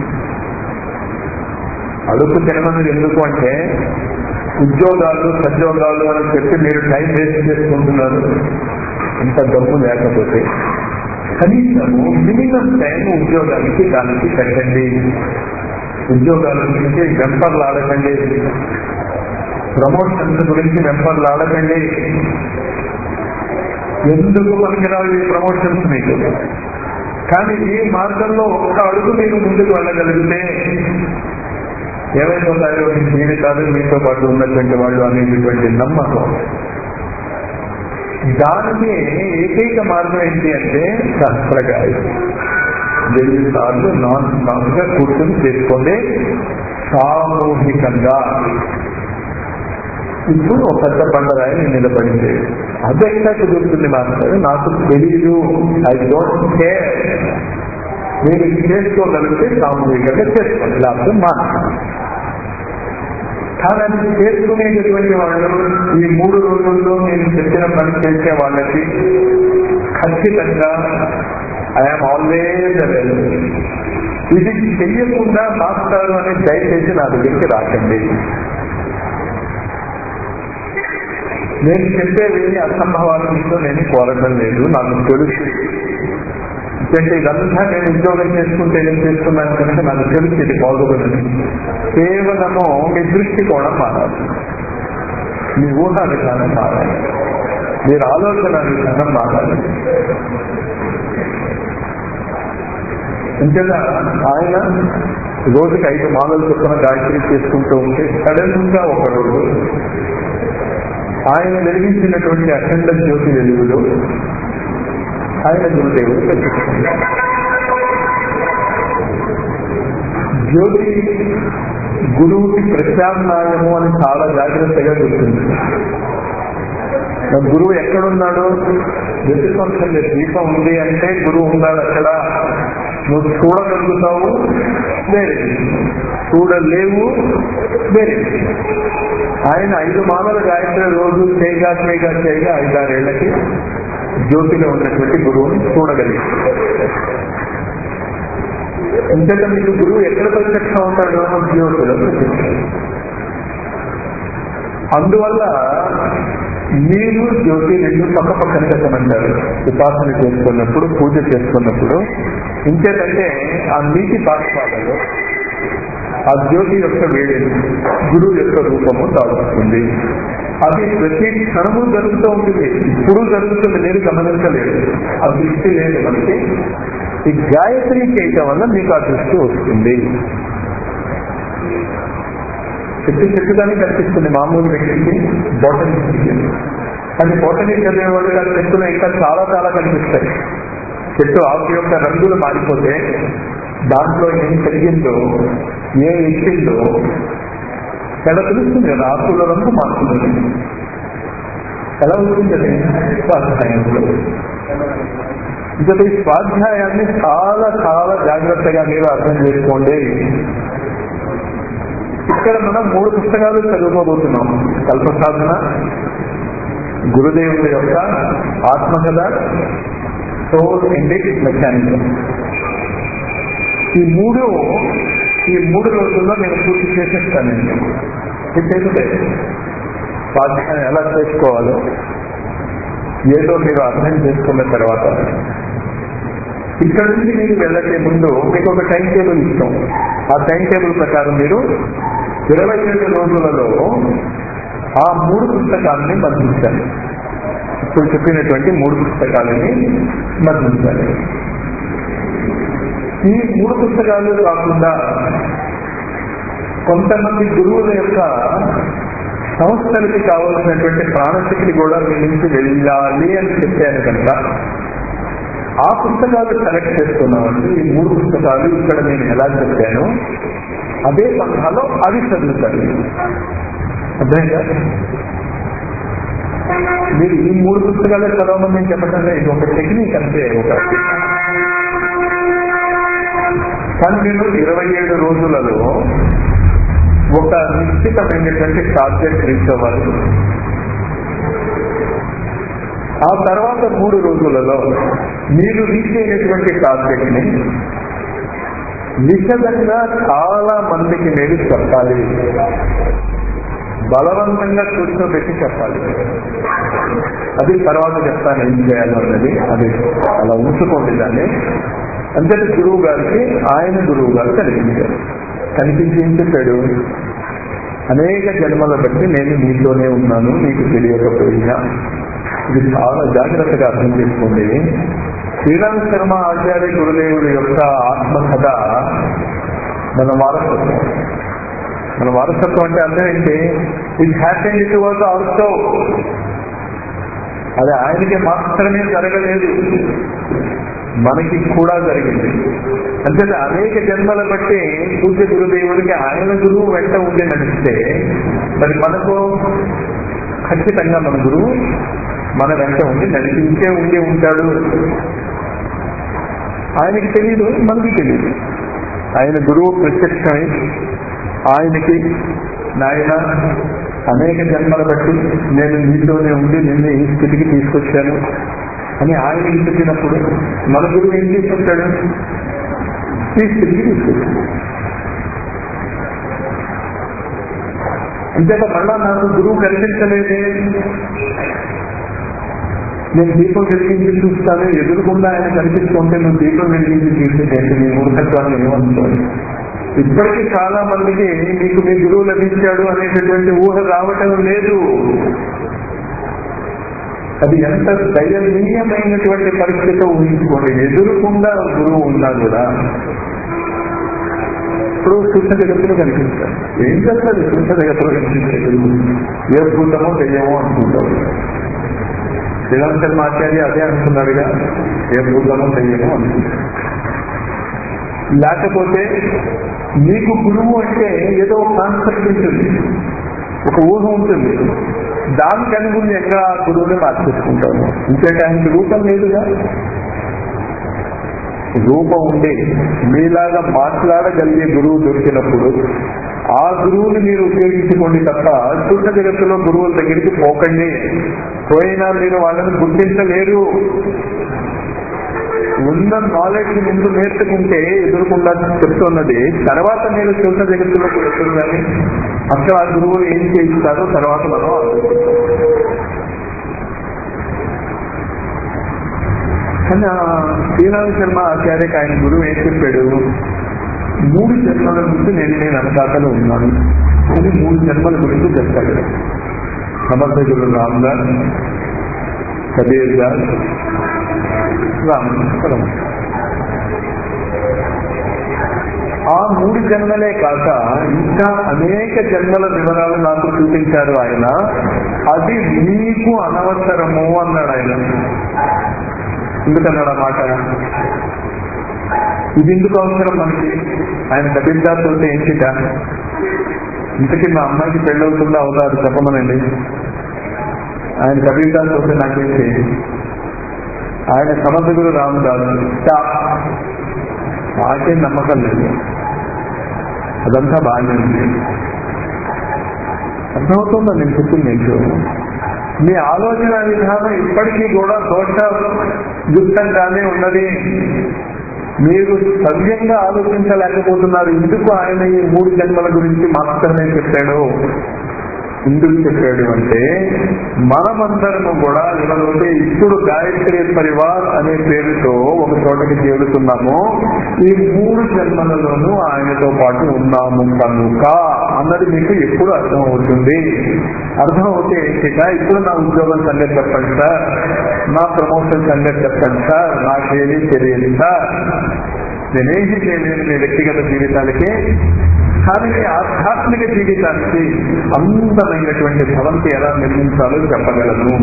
A: అడుగు తినమన్నది ఎందుకు అంటే ఉద్యోగాలు సద్యోగాలు అని చెప్పి మీరు టైం వేస్ట్ చేసుకుంటున్నారు ఇంత డబ్బు లేకపోతే కనీసము మినిమం టైం ఉద్యోగానికి దానికి పెట్టండి ఉద్యోగాల గురించి వెంపర్లు ఆడకండి ప్రమోషన్స్ గురించి వెంపర్లు ఆడకండి ఎందుకు పనికిరావు ఈ ప్రమోషన్స్ మీకు కానీ ఈ మార్గంలో ఒక్క అడుగు మీరు ముందుకు వెళ్ళగలిగితే ఏమైపోతాయో మీ జీవితాలు మీతో పాటు ఉన్నటువంటి వాళ్ళు అనేటటువంటి నమ్మకం దానికి ఏకైక మార్గం ఏంటి అంటే సహస్రగాయ వెయ్యి సార్లు నాన్ స్టాప్ గా కూర్చొని చేసుకోండి సామూహికంగా ఇప్పుడు ఒక పెద్ద బండరాయి నిలబడింది అదెక్కడ కుదురుతుంది మాస్టర్ నాకు తెలియదు ఐ డోంట్ కేర్ మీరు చేసుకోగలిగితే సామూహికంగా చేసుకోండి లేకపోతే మాట్లాడాలి కానీ అది చేసుకునేటటువంటి వాళ్ళు ఈ మూడు రోజుల్లో నేను చెప్పిన పని చేసే వాళ్ళకి ఖచ్చితంగా ఐఎమ్ ఆల్వేజ్ అవైలబుల్ ఇది చెయ్యకుండా మాస్టారు అని దయచేసి నా దగ్గరికి రాకండి నేను చెప్పేవి అసంభవాలతో నేను కోరడం లేదు నాకు తెలుసు ఎందుకంటే ఇదంతా నేను ఉద్యోగం చేసుకుంటే ఏం చేస్తున్నాను కనుక నాకు తెలుసు ఇది బాగోదని కేవలము మీ దృష్టికోణం మారాలి మీ ఊహా విధానం మారాలి మీరు ఆలోచన విధానం మారాలి అంతేగా ఆయన రోజుకి ఐదు మాలలు చొప్పున గాయత్రి చేసుకుంటూ ఉంటే సడన్ గా ఒక రోజు ఆయన వెలిగించినటువంటి అఖండ జ్యోతి వెలుగులో ఆయన గురుదేవుడు ప్రత్యక్షమయ్యారు జ్యోతి గురువుకి ప్రత్యామ్నాయము అని చాలా జాగ్రత్తగా గుర్తుంది గురువు ఎక్కడున్నాడు వెతుకొంటే దీపం ఉంది అంటే గురువు ఉన్నాడు అక్కడ నువ్వు చూడగలుగుతావు వేరే చూడలేవు వేరే ఆయన ఐదు మానవుల గాయత్రి రోజు చేయగా చేయగా చేయగా ఐదారేళ్లకి జ్యోతిలో ఉన్నటువంటి గురువుని చూడగలిగారు ఇంతక మీకు గురువు ఎక్కడ ప్రత్యక్షం అవుతాడు జ్యోతిలో ప్రత్యక్షం అందువల్ల మీరు జ్యోతి రెండు పక్క పక్కన పెట్టమంటారు ఉపాసన చేసుకున్నప్పుడు పూజ చేసుకున్నప్పుడు ఇంకేటంటే ఆ నీటి పాఠశాలలో ఆ జ్యోతి యొక్క వేడి గురువు యొక్క రూపము తాగుతుంది అది ప్రతి క్షణము జరుగుతూ ఉంటుంది ఇప్పుడు జరుగుతుంది నేను గమనించలేదు ఆ దృష్టి లేదు మనకి ఈ గాయత్రి చేయటం వల్ల మీకు ఆ దృష్టి వస్తుంది చెట్టు చెట్టుగానే కనిపిస్తుంది మామూలు వ్యక్తికి బోటనీ కానీ బోటనీ చదివే వాళ్ళు కానీ చెట్టులో ఇంకా చాలా చాలా కనిపిస్తాయి చెట్టు ఆకు యొక్క రంగులు మారిపోతే దాంట్లో ఏం కలిగిందో ఏ ఎక్కిందో ఎలా తెలుస్తుంది కదా ఆకుల రంగు మారుతుంది ఎలా ఉంటుంది అది స్వాధ్యాయంలో ఇంకా ఈ స్వాధ్యాయాన్ని చాలా చాలా జాగ్రత్తగా మీరు అర్థం చేసుకోండి ఇక్కడ మనం మూడు పుస్తకాలు చదువుకోబోతున్నాం కల్ప సాధన గురుదేవుడి యొక్క ఆత్మకథ సోల్ ఇండిక్ మెకానిజం ఈ మూడు ఈ మూడు రోజుల్లో నేను పూర్తి చేసేస్తానండి ఇది తెలిసే స్వాధ్యాయం ఎలా చేసుకోవాలో ఏదో మీరు అర్థం చేసుకున్న తర్వాత ఇక్కడ నుంచి మీరు వెళ్ళకే ముందు మీకు ఒక టైం టేబుల్ ఇస్తాం ఆ టైం టేబుల్ ప్రకారం మీరు ఇరవై ఏడు రోజులలో ఆ మూడు పుస్తకాలని మద్దించాలి ఇప్పుడు చెప్పినటువంటి మూడు పుస్తకాలని మద్దించాలి ఈ మూడు పుస్తకాలు కాకుండా కొంతమంది గురువుల యొక్క సంస్థలకి కావలసినటువంటి ప్రాణశక్తి కూడా మీ నుంచి వెళ్ళాలి అని చెప్పాను కనుక ఆ పుస్తకాలు సెలెక్ట్ చేసుకున్నామండి ఈ మూడు పుస్తకాలు ఇక్కడ నేను ఎలా చెప్పాను అదే సంఘాలో అవి చదువుతారు అర్థమైందా మీరు ఈ మూడు పుస్తకాలే చదవమని నేను చెప్పటం ఇది ఒక టెక్నిక్ అంతే ఒక కానీ నేను ఇరవై ఏడు రోజులలో ఒక నిశ్చితమైనటువంటి టార్గెట్ రీచ్ అవ్వాలి ఆ తర్వాత మూడు రోజులలో మీరు రీచ్ అయినటువంటి టార్గెట్ ని విశదంగా చాలా మందికి మీరు చెప్పాలి బలవంతంగా కూర్చోబెట్టి చెప్పాలి అది తర్వాత చెప్తాను ఏం చేయాలో అన్నది అది అలా ఉంచుకోండి దాన్ని అంతటి గురువు గారికి ఆయన గురువు గారు కనిపించారు కనిపించి ఏం చెప్పాడు అనేక జన్మల బట్టి నేను మీతోనే ఉన్నాను మీకు తెలియకపోయినా ఇది చాలా జాగ్రత్తగా అర్థం చేసుకోండి శ్రీరామ్ శర్మ ఆచార్య గురుదేవుడి యొక్క ఆత్మకథ మన వారసత్వం మన వారసత్వం అంటే అర్థం ఏంటి it happened it was also అది ఆయనకి మాత్రమే జరగలేదు మనకి కూడా జరిగింది అంటే అనేక జన్మల బట్టి పూజ్య గురుదేవుడికి ఆయన గురువు వెంట ఉండి నడిస్తే మరి మనకు ఖచ్చితంగా మన గురువు మన వెంట ఉండి నడిపించే ఉండి ఉంటాడు ఆయనకి తెలియదు మనకి తెలియదు ఆయన గురువు ప్రత్యక్షమై ఆయనకి నాయన అనేక జన్మల బట్టి నేను నీతోనే ఉండి నిన్ను ఈ స్థితికి తీసుకొచ్చాను అని ఆయన చెప్పినప్పుడు మన గురువు ఏం తీసుకుంటాడు ఈ స్థితికి తీసుకొచ్చాడు అంతేకా మళ్ళా నాకు గురువు కనిపించలేదే నేను దీపం వెలిగించి చూస్తాను ఎదురుకుండా ఆయన కనిపిస్తుంటే నువ్వు దీపం వెలిగించి చూసేటంటే నీ మూర్ఖత్వాన్ని ఏమనుకోండి ఇప్పటికీ చాలా మందికి మీకు మీ గురువు లభించాడు అనేటటువంటి ఊహ రావటం లేదు అది ఎంత దయనీయమైనటువంటి పరిస్థితి ఊహించుకోండి ఎదురుకుండా గురువు ఉన్నా కూడా ఇప్పుడు సూక్ష్మ జగత్తులో కనిపిస్తారు ఏం చేస్తారు సూక్ష్మ జగత్తులో కనిపిస్తే ఏ భూతమో దెయ్యమో అనుకుంటారు శ్రీరామ్ శర్మ ఆచార్య అదే అంటున్నాడుగా ఏ భూతమో దెయ్యమో అనుకుంటారు లేకపోతే మీకు గురువు అంటే ఏదో ఒక కాన్సెప్ట్ ఉంటుంది ఒక ఊహ ఉంటుంది దానికి అనుగుణ్యంగా ఆ గురువుని మార్చేసుకుంటాము ఇంకేంటి ఆయనకి రూపం లేదుగా రూపం ఉండి మీలాగా మాట్లాడగలిగే గురువు దొరికినప్పుడు ఆ గురువుని మీరు ఉపయోగించుకోండి తప్ప చుట్ట జగత్తులో గురువుల దగ్గరికి పోకండి పోయినా మీరు వాళ్ళని గుర్తించలేరు ఉన్న నాలెడ్జ్ ముందు నేర్చుకుంటే ఎదురుకుండా చెప్తున్నది తర్వాత మీరు చుట్ట జగత్తులోకి వెళ్తుంది కానీ అసలు ఆ గురువు ఏం చేయిస్తారో తర్వాత మనం ఆలోచిస్తాం కానీ శ్రీరామ శర్మ ఆచార్యకి ఆయన గురువు ఏం చెప్పాడు మూడు జన్మల నుంచి నేను నేను అనకాతలో ఉన్నాను అని మూడు జన్మల గురించి చెప్తాడు సమర్థ గురు రామ్దాస్ కబీర్ దాస్ రామకృష్ణ ఆ మూడు జన్మలే కాక ఇంకా అనేక జన్మల వివరాలు నాకు చూపించారు ఆయన అది మీకు అనవసరము అన్నాడు ఆయన ఎందుకన్నాడు ఆ మాట ఇది ఎందుకు అవసరం మనకి ఆయన కబీర్దాస్ ఉంటే ఏంటిట ఇంతకీ మా అమ్మాయికి పెళ్ళవుతుందా అవుతా అది చెప్పమనండి ఆయన కబీర్దాస్ వస్తే నాకేంటి ఆయన సమర్థకుడు రామదాస్ నాకేం నమ్మకం లేదు అదంతా బాగానే ఉంది అర్థమవుతుందా నేను చెప్పింది ఏంటో మీ ఆలోచన విధానం ఇప్పటికీ కూడా దోషయుక్తంగానే ఉన్నది మీరు సవ్యంగా ఆలోచించలేకపోతున్నారు ఎందుకు ఆయన ఈ మూడు జన్మల గురించి మాత్రమే చెప్పాడు ఎందుకు చెప్పాడు అంటే మనమందరము కూడా ఇలాంటి ఇప్పుడు గాయత్రి పరివార్ అనే పేరుతో ఒక చోటకి చేరుతున్నాము ఈ మూడు జన్మలలోనూ ఆయనతో పాటు ఉన్నాము కనుక అన్నది మీకు ఎప్పుడు అర్థం అవుతుంది అర్థం అవుతే ఏంటిక ఇప్పుడు నా ఉద్యోగం సంగతి చెప్పండి సార్ నా ప్రమోషన్ సంగతి చెప్పండి సార్ నాకేమీ తెలియదు సార్ నేనేమి చేయలేను మీ వ్యక్తిగత జీవితాలకి కానీ మీ ఆధ్యాత్మిక జీవితానికి అందమైనటువంటి భవంతి ఎలా నిర్మించాలో చెప్పగలను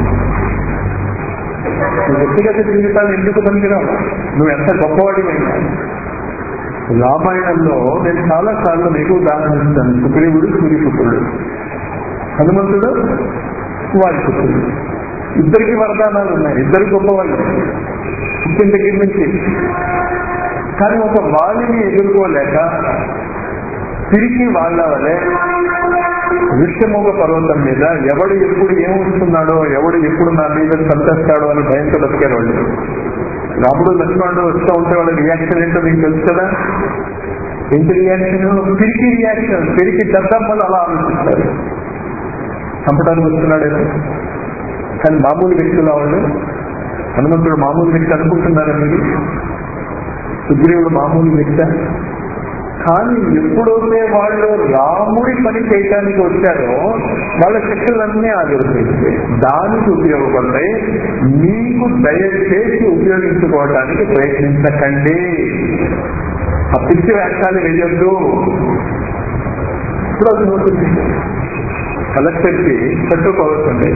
A: నీ వ్యక్తిగత జీవితాలు ఎందుకు పనికిరావు నువ్వు ఎంత గొప్పవాడివైనా రామాయణంలో నేను చాలా సార్లు మీకు ఉదాహరణ ఇస్తాను సుగ్రీవుడు సూర్యపుత్రుడు హనుమంతుడు వారి పుత్రుడు ఇద్దరికి వరదానాలు ఉన్నాయి ఇద్దరు గొప్పవాళ్ళు పుట్టిన దగ్గర నుంచి కానీ ఒక వాలిని ఎదుర్కోలేక తిరిగి వాళ్ళ వలె విష్ణుముఖ పర్వతం మీద ఎవడు ఎప్పుడు ఏమొస్తున్నాడో ఎవడు ఎప్పుడు నా మీద సంతస్తాడో అని భయంతో బతికారు వాళ్ళు రాముడు లక్ష్మణుడు వస్తూ ఉంటే వాళ్ళ రియాక్షన్ ఏంటో మీకు తెలుసు కదా ఏంటి రియాక్షన్ తిరిగి రియాక్షన్ తిరిగి దద్దమ్మలు అలా ఆలోచిస్తారు చంపడానికి వస్తున్నాడేమో కానీ మామూలు వ్యక్తులు వాళ్ళు హనుమంతుడు మామూలు వ్యక్తి అనుకుంటున్నారా మీరు సుగ్రీవుడు మామూలు వ్యక్తి కానీ ఎప్పుడైతే వాళ్ళు రాముడి పని చేయడానికి వచ్చారో వాళ్ళ శక్తులన్నీ ఆగిపోయింది దానికి ఉపయోగపడతాయి మీకు దయచేసి ఉపయోగించుకోవడానికి ప్రయత్నించకండి ఆ పిచ్చి వ్యాఖ్యాలు వేయొద్దు ఇప్పుడు అది అవుతుంది కలెక్టర్కి పెట్రోల్ పవర్స్ ఉంటాయి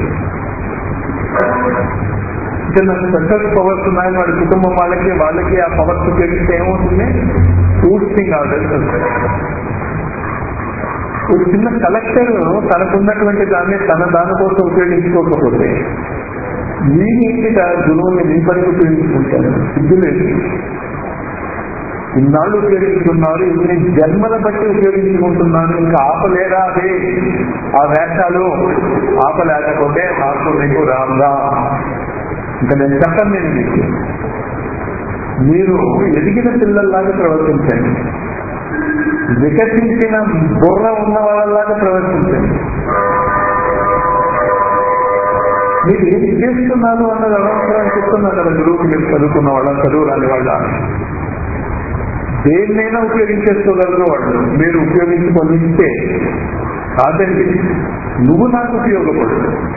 A: చిన్న సెంట్రల్ పవర్స్ ఉన్నాయి వాడి కుటుంబం వాళ్ళకి వాళ్ళకి ఆ పవర్స్ ఉపయోగిస్తే ఏమవుతుంది ఊడ్సింగ్ ఆర్డర్స్ వస్తాయి ఒక చిన్న కలెక్టర్ తనకున్నటువంటి దాన్ని తన దానికోసం ఉపయోగించుకోకపోతే మీ ఇంటిగా గురువుని మీ పనికి ఉపయోగించుకుంటారు సిద్ధు లేదు ఇన్నాళ్ళు ఉపయోగించుకున్నారు ఇన్ని జన్మల బట్టి ఉపయోగించుకుంటున్నారు ఇంకా ఆపలేరా అదే ఆ వేషాలు ఆపలేకపోతే నాకు మీకు రాందా ఇంకా నేను చెప్పను నేను మీకు మీరు ఎదిగిన పిల్లల్లాగా ప్రవర్తించండి వికసించిన బుర్ర ఉన్న వాళ్ళలాగా ప్రవర్తించండి మీరు ఏం చేస్తున్నారు అన్నది అనవసరం చెప్తున్నారు కదా గురువుకి మీరు చదువుకున్న వాళ్ళ చదువు రాని వాళ్ళ దేన్నైనా ఉపయోగించేసుకోగలరు వాళ్ళు మీరు ఉపయోగించుకొనిస్తే కాదండి నువ్వు నాకు ఉపయోగపడు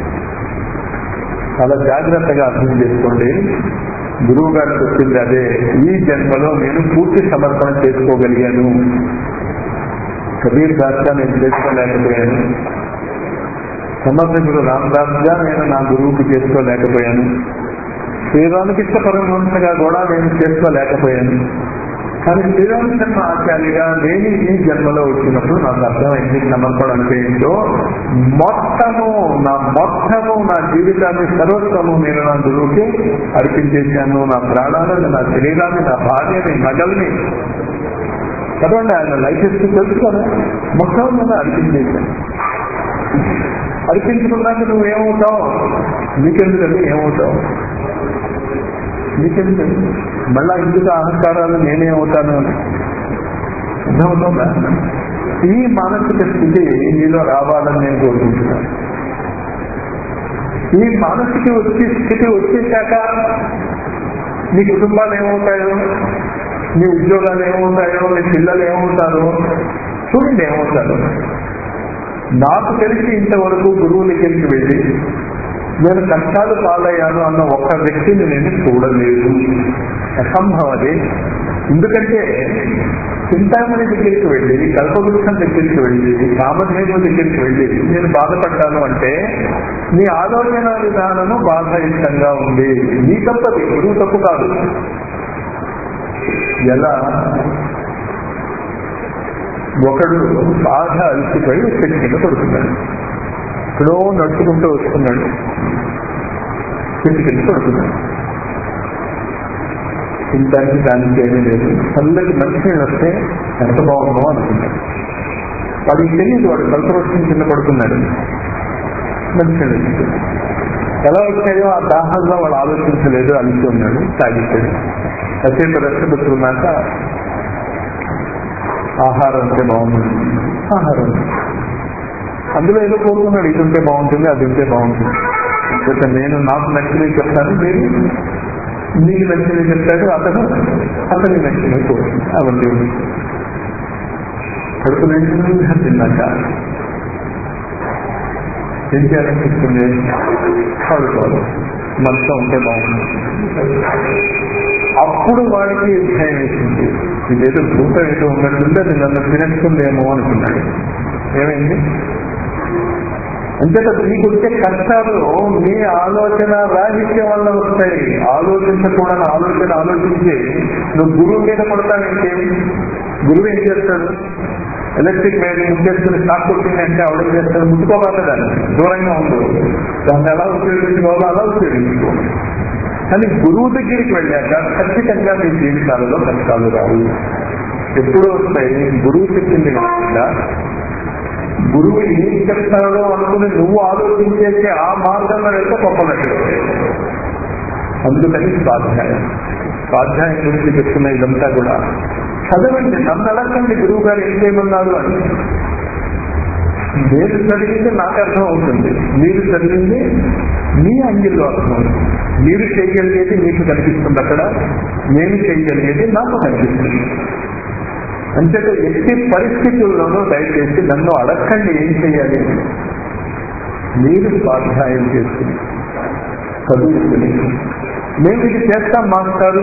A: చాలా జాగ్రత్తగా అర్థం చేసుకోండి గురువు గారు చెప్పింది అదే ఈ జన్మలో నేను పూర్తి సమర్పణ చేసుకోగలిగాను కబీర్ దాస్గా నేను చేసుకోలేకపోయాను సమర్థకుడు రామదాస్గా నేను నా గురువుకి చేసుకోలేకపోయాను శ్రీరామకృష్ణ పరమహంసగా కూడా నేను చేసుకోలేకపోయాను కానీ శ్రీరామచంద్ర ఆచార్యగా నేను ఈ జన్మలో వచ్చినప్పుడు నాకు అర్థమైంది సమర్పణ అంటే ఏంటో మొత్తము నా మొత్తము నా జీవితాన్ని సర్వస్వము నేను నా గురువుకి అర్పించేశాను నా ప్రాణాలను నా శరీరాన్ని నా భార్యని నగల్ని చదవండి ఆయన లైఫ్ హిస్టరీ తెలుసుకోరా మొత్తం నేను అర్పించేశాను అర్పించుకున్నాక నువ్వు ఏమవుతావు నీకెందుకంటే ఏమవుతావు నీకెందుకండి మళ్ళా ఇందుకు అహంకారాలు నేనే అవుతాను అని అర్థమవుతుందా ఈ మానసిక స్థితి నీలో రావాలని నేను కోరుకుంటున్నాను ఈ మానసిక వచ్చి స్థితి వచ్చేశాక నీ కుటుంబాలు ఏమవుతాయో నీ ఉద్యోగాలు ఏమవుతాయో నీ పిల్లలు ఏమవుతారో చూడండి ఏమవుతారో నాకు తెలిసి ఇంతవరకు గురువు దగ్గరికి వెళ్ళి నేను కష్టాలు పాలయ్యాను అన్న ఒక్క వ్యక్తిని నేను చూడలేదు అసంభవం అది ఎందుకంటే చింతామణి దగ్గరికి వెళ్ళి కల్పవృక్షం దగ్గరికి వెళ్ళి కామధేను దగ్గరికి వెళ్ళి నేను బాధపడ్డాను అంటే నీ ఆలోచన విధానము బాధాయుక్తంగా ఉంది నీ తప్పది గురువు తప్పు కాదు ఎలా ఒకడు బాగా అలసిపోయి చెట్టు కింద పడుతున్నాడు ఎక్కడో నడుచుకుంటూ వస్తున్నాడు చెట్టు కింద పడుతున్నాడు తింటానికి దానికి ఏమీ లేదు చల్లటి మంచినీళ్ళు వస్తే ఎంత బాగుందో అనుకుంటాడు వాడికి తెలియదు వాడు కల్పవృక్షం కింద పడుతున్నాడు మంచినీళ్ళు వచ్చాయి ఎలా వచ్చాయో ఆ దాహంలో వాడు ఆలోచించలేదు అలిసి ఉన్నాడు తాగిస్తాడు కాసేపు రెస్ట్ పెట్టుకున్నాక ఆహారం అంటే బాగుంటుంది ఆహారం అందులో ఏదో కోరుకున్నాడు ఇది ఉంటే బాగుంటుంది అది ఉంటే బాగుంటుంది అయితే నేను నాకు నచ్చినవి చెప్తాను మీరు నీకు నచ్చినవి చెప్తాడు అతను అతనికి నచ్చినవి కోరుతుంది అవన్నీ ఉంది కడుపు నిండుగా తిన్నాక ఏం చేయాలనిపిస్తుంది పడుకోవాలి మనసులో ఉంటే బాగుంది అప్పుడు వాడికి భయం వేసింది ఇదేదో భూతం ఏదో ఉన్నట్టుంటే అది నన్ను తినేస్తుందేమో అనుకున్నాడు ఏమైంది అంతేత మీకు వచ్చే కష్టాలు మీ ఆలోచన రాహిత్యం వల్ల వస్తాయి ఆలోచించకూడని ఆలోచన ఆలోచించి నువ్వు గురువు మీద పడతానంటే గురువు ఏం చేస్తాడు ఎలక్ట్రిక్ వైర్ ముట్టేసుకుని షాక్ కొట్టింది అంటే ఆవిడ చేస్తాడు ముట్టుకోవాలి దాన్ని దూరంగా ఉండు దాన్ని ఎలా ఉపయోగించుకోవాలో అలా ఉపయోగించుకో కానీ గురువు దగ్గరికి వెళ్ళాక ఖచ్చితంగా మీ జీవితాలలో కష్టాలు రావు ఎప్పుడు వస్తాయి గురువు చెప్పింది కాకుండా గురువు ఏం చెప్తాడో అనుకుని నువ్వు ఆలోచించేసి ఆ మార్గంలో వెళ్తే గొప్పనట్టు అందుకని స్వాధ్యాయం స్వాధ్యాయం గురించి చెప్తున్న ఇదంతా కూడా చదవండి నన్ను అడగండి గురువు గారు ఏం చేయమన్నారు అని నేను చదివింది నాకు అర్థం అవుతుంది మీరు చదివింది మీ అంగిల్లో అర్థం అవుతుంది మీరు చేయగలిగేది మీకు కనిపిస్తుంది అక్కడ నేను చేయగలిగేది నాకు కనిపిస్తుంది అంతేత ఎట్టి పరిస్థితుల్లోనూ దయచేసి నన్ను అడగండి ఏం చేయాలి మీరు స్వాధ్యాయం చేసుకుని చదువుకుని మేము ఇది చేస్తాం మాస్టారు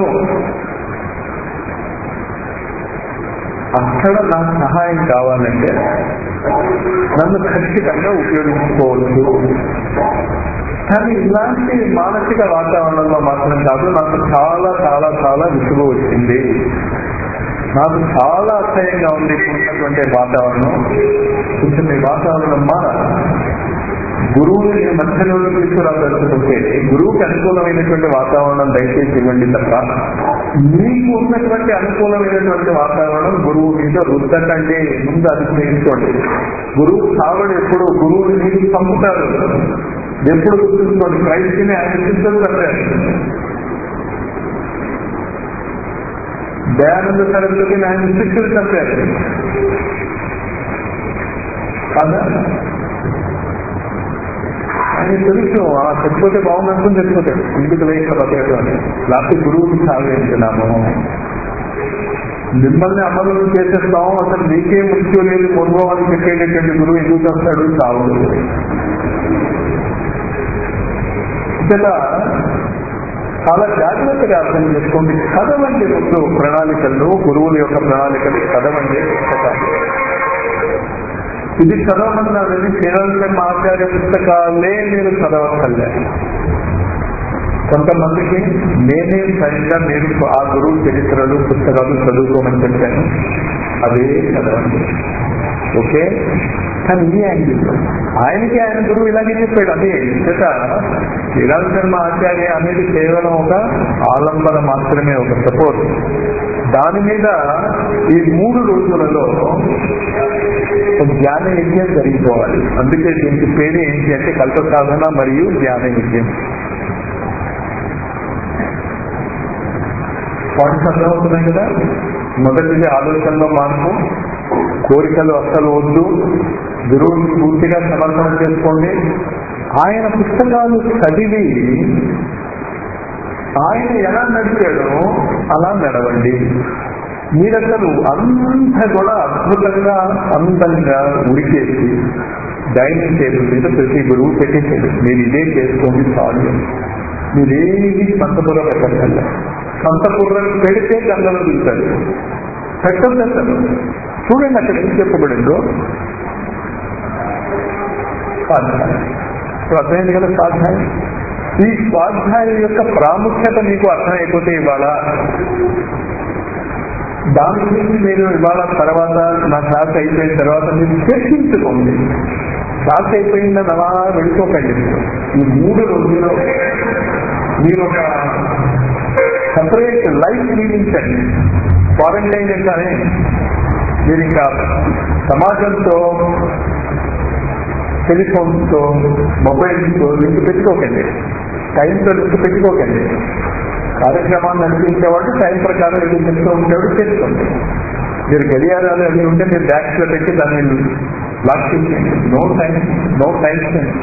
A: అక్కడ నాకు సహాయం కావాలంటే నన్ను ఖచ్చితంగా ఉపయోగించుకోవచ్చు కానీ ఇలాంటి మానసిక వాతావరణంలో మాత్రం కాదు నాకు చాలా చాలా చాలా విసుగు వచ్చింది నాకు చాలా అసహ్యంగా ఉంది ఉన్నటువంటి వాతావరణం కొంచెం ఈ వాతావరణం మార గురువుని మధ్యలో తీసుకురాదలుచుకుంటే గురువుకి అనుకూలమైనటువంటి వాతావరణం దయచేసి ఇవ్వండి తప్ప మీకు ఉన్నటువంటి అనుకూలమైనటువంటి వాతావరణం గురువు మీద రుద్దకండి ముందు అది చేయించుకోండి గురువు సావడు ఎప్పుడు గురువుని మీరు చంపుతారు ఎప్పుడు గుర్తుంచుకోండి క్రైస్తుని ఆయన సిద్ధం కట్టారు దయానంద సరస్వతిని ఆయన శిష్యులు చంపారు కదా ఆయన తెలుసు ఆ చచ్చిపోతే బాగుందనుకుని చచ్చిపోతాడు ఇందుకు లేక బతకడం అని లేకపోతే గురువుకి సాగేస్తున్నాము మిమ్మల్ని అమలు చేసేస్తాం అసలు నీకే మృత్యు లేదు పొందో అని చెప్పేటటువంటి గురువు ఎందుకు చేస్తాడు సాగు ఇలా చాలా జాగ్రత్తగా అర్థం చేసుకోండి చదవండి ముందు ప్రణాళికల్లో గురువుల యొక్క ప్రణాళికలు చదవండి పుస్తకాలు ఇది చదవమన్నారని శ్రీరామ ఆచార్య పుస్తకాలే మీరు చదవక్కర్లే కొంతమందికి నేనే స్వయంగా మీరు ఆ గురువు చరిత్రలు పుస్తకాలు చదువుకోమని చెప్పాను అదే చదవండి ఓకే కానీ ఈ యాంగిల్లో ఆయనకి ఆయన గురువు ఇలాగే చెప్పాడు అదే చేత శ్రీరామ శర్మ ఆచార్య అనేది కేవలం ఒక ఆలంబన మాత్రమే ఒక సపోర్ట్ దాని మీద ఈ మూడు రోజులలో జ్ఞాన యజ్ఞం జరిగిపోవాలి అందుకే దీనికి పేరు ఏంటి అంటే కల్ప సాధన మరియు జ్ఞాన యజ్ఞం పాయింట్స్ అర్థమవుతున్నాయి కదా మొదటిది ఆలోచనలో మార్పు కోరికలు అస్సలు వద్దు గురువుని పూర్తిగా సమర్థన చేసుకోండి ఆయన పుస్తకాలు చదివి ఆయన ఎలా నడిచాడో అలా నడవండి మీరసలు అంత కూడా అద్భుతంగా అందంగా ఉడికేసి డైనింగ్ టేబుల్ మీద ప్రతి గురువు పెట్టేసాడు మీరు ఇదే చేసుకోండి చాలు మీరేది సంతపుర పెట్టక్కర్లే సంతపుర పెడితే గంగలో దిగుతాడు పెట్టండి అసలు చూడండి అక్కడ ఏం చెప్పబడిందో స్వాధ్యాయం ఇప్పుడు అర్థమైంది కదా స్వాధ్యాయం ఈ స్వాధ్యాయం యొక్క ప్రాముఖ్యత మీకు అర్థమైపోతే ఇవాళ దాని గురించి మీరు ఇవాళ తర్వాత నా క్లాస్ అయిపోయిన తర్వాత మీరు చర్చించుకోండి క్లాస్ అయిపోయిందని అలా వెళ్ళిపోకండి ఈ మూడు రోజుల్లో మీరు ఒక సపరేట్ లైఫ్ జీవించండి క్వారంటైన్ అంటానే మీరు ఇంకా సమాజంతో టెలిఫోన్స్ తో మొబైల్స్ తో లింక్ పెట్టుకోకండి టైంతో లింక్ పెట్టుకోకండి కార్యక్రమాన్ని నడిపించేవాడు టైం ప్రకారం ఏది చెప్తూ ఉంటాడు చేసుకోండి మీరు గడియారాలు అవి ఉంటే మీరు బ్యాగ్స్ లో పెట్టి దాన్ని లాక్ చేసేయండి no time no time spend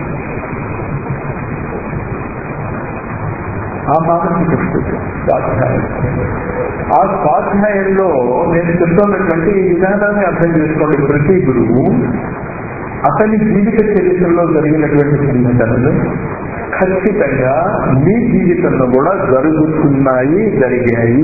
A: ఆ మానసిక స్థితి స్వాధ్యాయం ఆ స్వాధ్యాయంలో నేను చెప్తున్నటువంటి ఈ విధానాన్ని అర్థం చేసుకోండి ప్రతి గురువు అతని జీవిత చరిత్రలో జరిగినటువంటి సంఘటనలు ఖచ్చితంగా మీ జీవితంలో కూడా జరుగుతున్నాయి జరిగాయి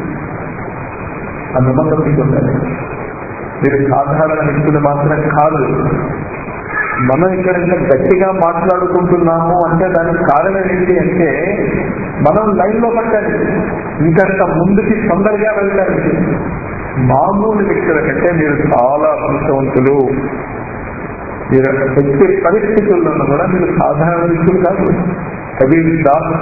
A: ఆ నమ్మకం మీకు ఉండాలి మీరు సాధారణ వ్యక్తులు మాత్రం కాదు మనం ఇక్కడ ఇంకా గట్టిగా మాట్లాడుకుంటున్నాము అంటే దానికి కారణం ఏంటి అంటే మనం లైన్ లో పట్టాలి ఇంకంత ముందుకి తొందరగా వెళ్ళడానికి మామూలు వ్యక్తుల కంటే మీరు చాలా అదృష్టవంతులు మీరు వచ్చే పరిస్థితుల్లో కూడా మీరు సాధారణ వ్యక్తులు కాదు కబీర్ దాస్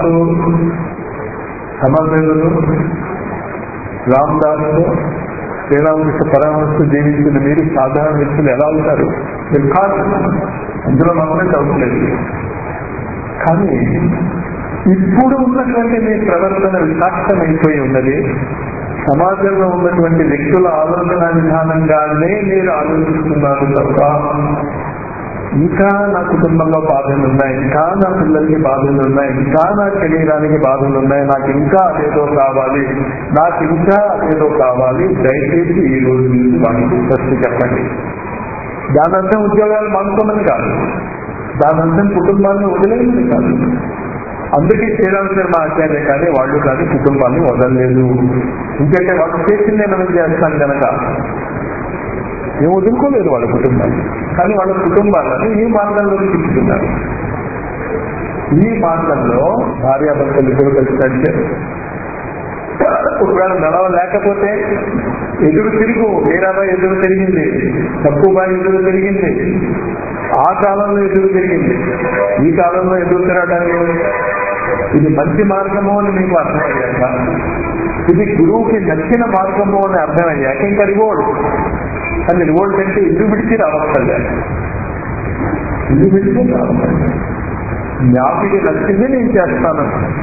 A: సమర్థులు రామ్ దాస్ శ్రీరామకృష్ణ పరామర్శ జీవించిన మీరు సాధారణ వ్యక్తులు ఎలా ఉంటారు మీరు కాదు అందులో మాత్రమే చదువులేదు కానీ ఇప్పుడు ఉన్నటువంటి మీ ప్రవర్తన విశాఖమైపోయి ఉన్నది సమాజంలో ఉన్నటువంటి వ్యక్తుల ఆలోచన విధానంగానే మీరు ఆలోచిస్తున్నారు తప్ప ఇంకా నా కుటుంబంలో బాధలు ఉన్నాయి ఇంకా నా పిల్లలకి బాధలు ఉన్నాయి ఇంకా నా శరీరానికి బాధలు ఉన్నాయి నాకు ఇంకా అదేదో కావాలి నాకు ఇంకా అదేదో కావాలి దయచేసి ఈ రోజు నుంచి వాళ్ళకి ఫస్ట్ చెప్పండి దాని అర్థం ఉద్యోగాలు మానుకోమని కాదు దాని అర్థం కుటుంబాన్ని వదిలేమని కాదు అందుకే శ్రీరామ శర్మ ఆచార్య కానీ వాళ్ళు కానీ కుటుంబాన్ని వదలలేదు ఇంకంటే వాళ్ళు చేసింది మనం చేస్తాను కనుక ఏం వదులుకోలేదు వాళ్ళ కుటుంబాన్ని కానీ వాళ్ళ కుటుంబాలను ఈ మార్గంలోకి తీసుకున్నారు ఈ మార్గంలో భార్యాభర్తలు ఇద్దరు కలిసి నడిచారు ఒకవేళ నడవ లేకపోతే ఎదురు తిరుగు మీరాబాయి ఎదురు తిరిగింది తక్కువబాయి ఎదురు తిరిగింది ఆ కాలంలో ఎదురు తిరిగింది ఈ కాలంలో ఎదురు తిరగడానికి ఇది మంచి మార్గము అని మీకు అర్థమయ్యాక ఇది గురువుకి నచ్చిన మార్గము అని అర్థమయ్యాక ఇంకా రివోల్డ్ కానీ రివోల్ట్ అంటే ఇల్లు విడిచి రావక్కర్లేదు ఇల్లు విడిచి రావక్కర్లేదు జ్ఞాపికి నచ్చింది నేను చేస్తాను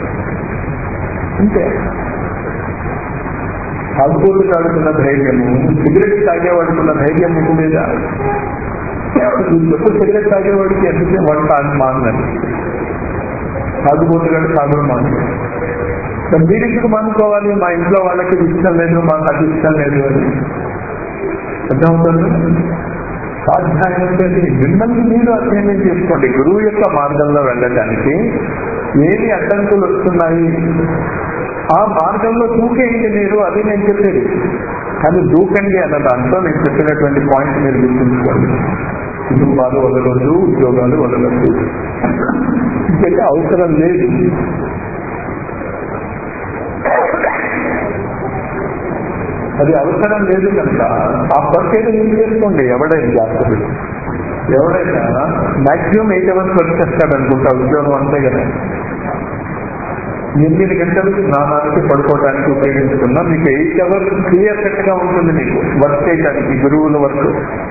A: అంతే తాగుబోతు తాగుతున్న ధైర్యము సిగరెట్ తాగేవాడుకున్న ధైర్యం మీకు మీద ఎప్పుడు సిగరెట్ తాగేవాడికి ఎందుకే వాడు తాగి మానలేదు తాగుబోతుగాడు తాగుడు మానలేదు మీరు ఎందుకు మానుకోవాలి మా ఇంట్లో వాళ్ళకి ఇష్టం లేదు మాకు అది ఇష్టం లేదు అని అర్థమవుతుంది స్వాధ్యాయం అంటే మిమ్మల్ని మీరు అధ్యయనం చేసుకోండి గురువు యొక్క మార్గంలో వెళ్ళడానికి ఏమి అడ్డంకులు వస్తున్నాయి ఆ మార్గంలో దూకేయండి మీరు అది నేను చెప్పేది కానీ దూకండి అన్న దాంట్లో నేను చెప్పినటువంటి పాయింట్ మీరు గుర్తుంచుకోండి కుటుంబాలు వదలొద్దు ఉద్యోగాలు వదలొద్దు ఇంకైతే అవసరం లేదు అది అవసరం లేదు కనుక ఆ పర్చేజ్ ఏం చేసుకోండి ఎవడైనా జాగ్రత్త ఎవడైనా మాక్సిమం ఎయిట్ అవర్స్ వర్క్ చేస్తాడు అనుకుంటా ఉద్యోగం అంతే కదా ఎనిమిది గంటలు స్నానానికి పడుకోవడానికి ఉపయోగించుకున్నా మీకు ఎయిట్ అవర్స్ క్లియర్ కట్ గా ఉంటుంది మీకు వర్క్ చేయడానికి గురువుల వర్క్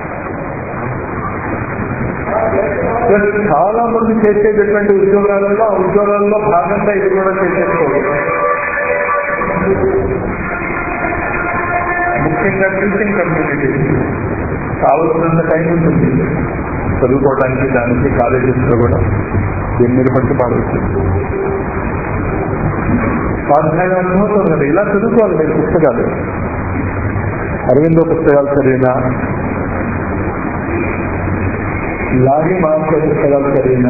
A: చాలా మంది చేసేటటువంటి ఉద్యోగాలలో ఆ ఉద్యోగాల్లో భాగంగా ఇది కూడా చేసేసుకోవచ్చు ముఖ్యంగా టీచింగ్ కమ్యూనిటీ కావలసినంత టైం ఉంటుంది చదువుకోవడానికి దానికి కాలేజెస్ లో కూడా దీని మీద పట్టు పాడవచ్చు స్వాధ్యాయం అనుభవం కదా ఇలా చదువుకోవాలి మీరు పుస్తకాలు అరవిందో పుస్తకాలు చదివినా లాగి మాస్టర్ పుస్తకాలు చదివినా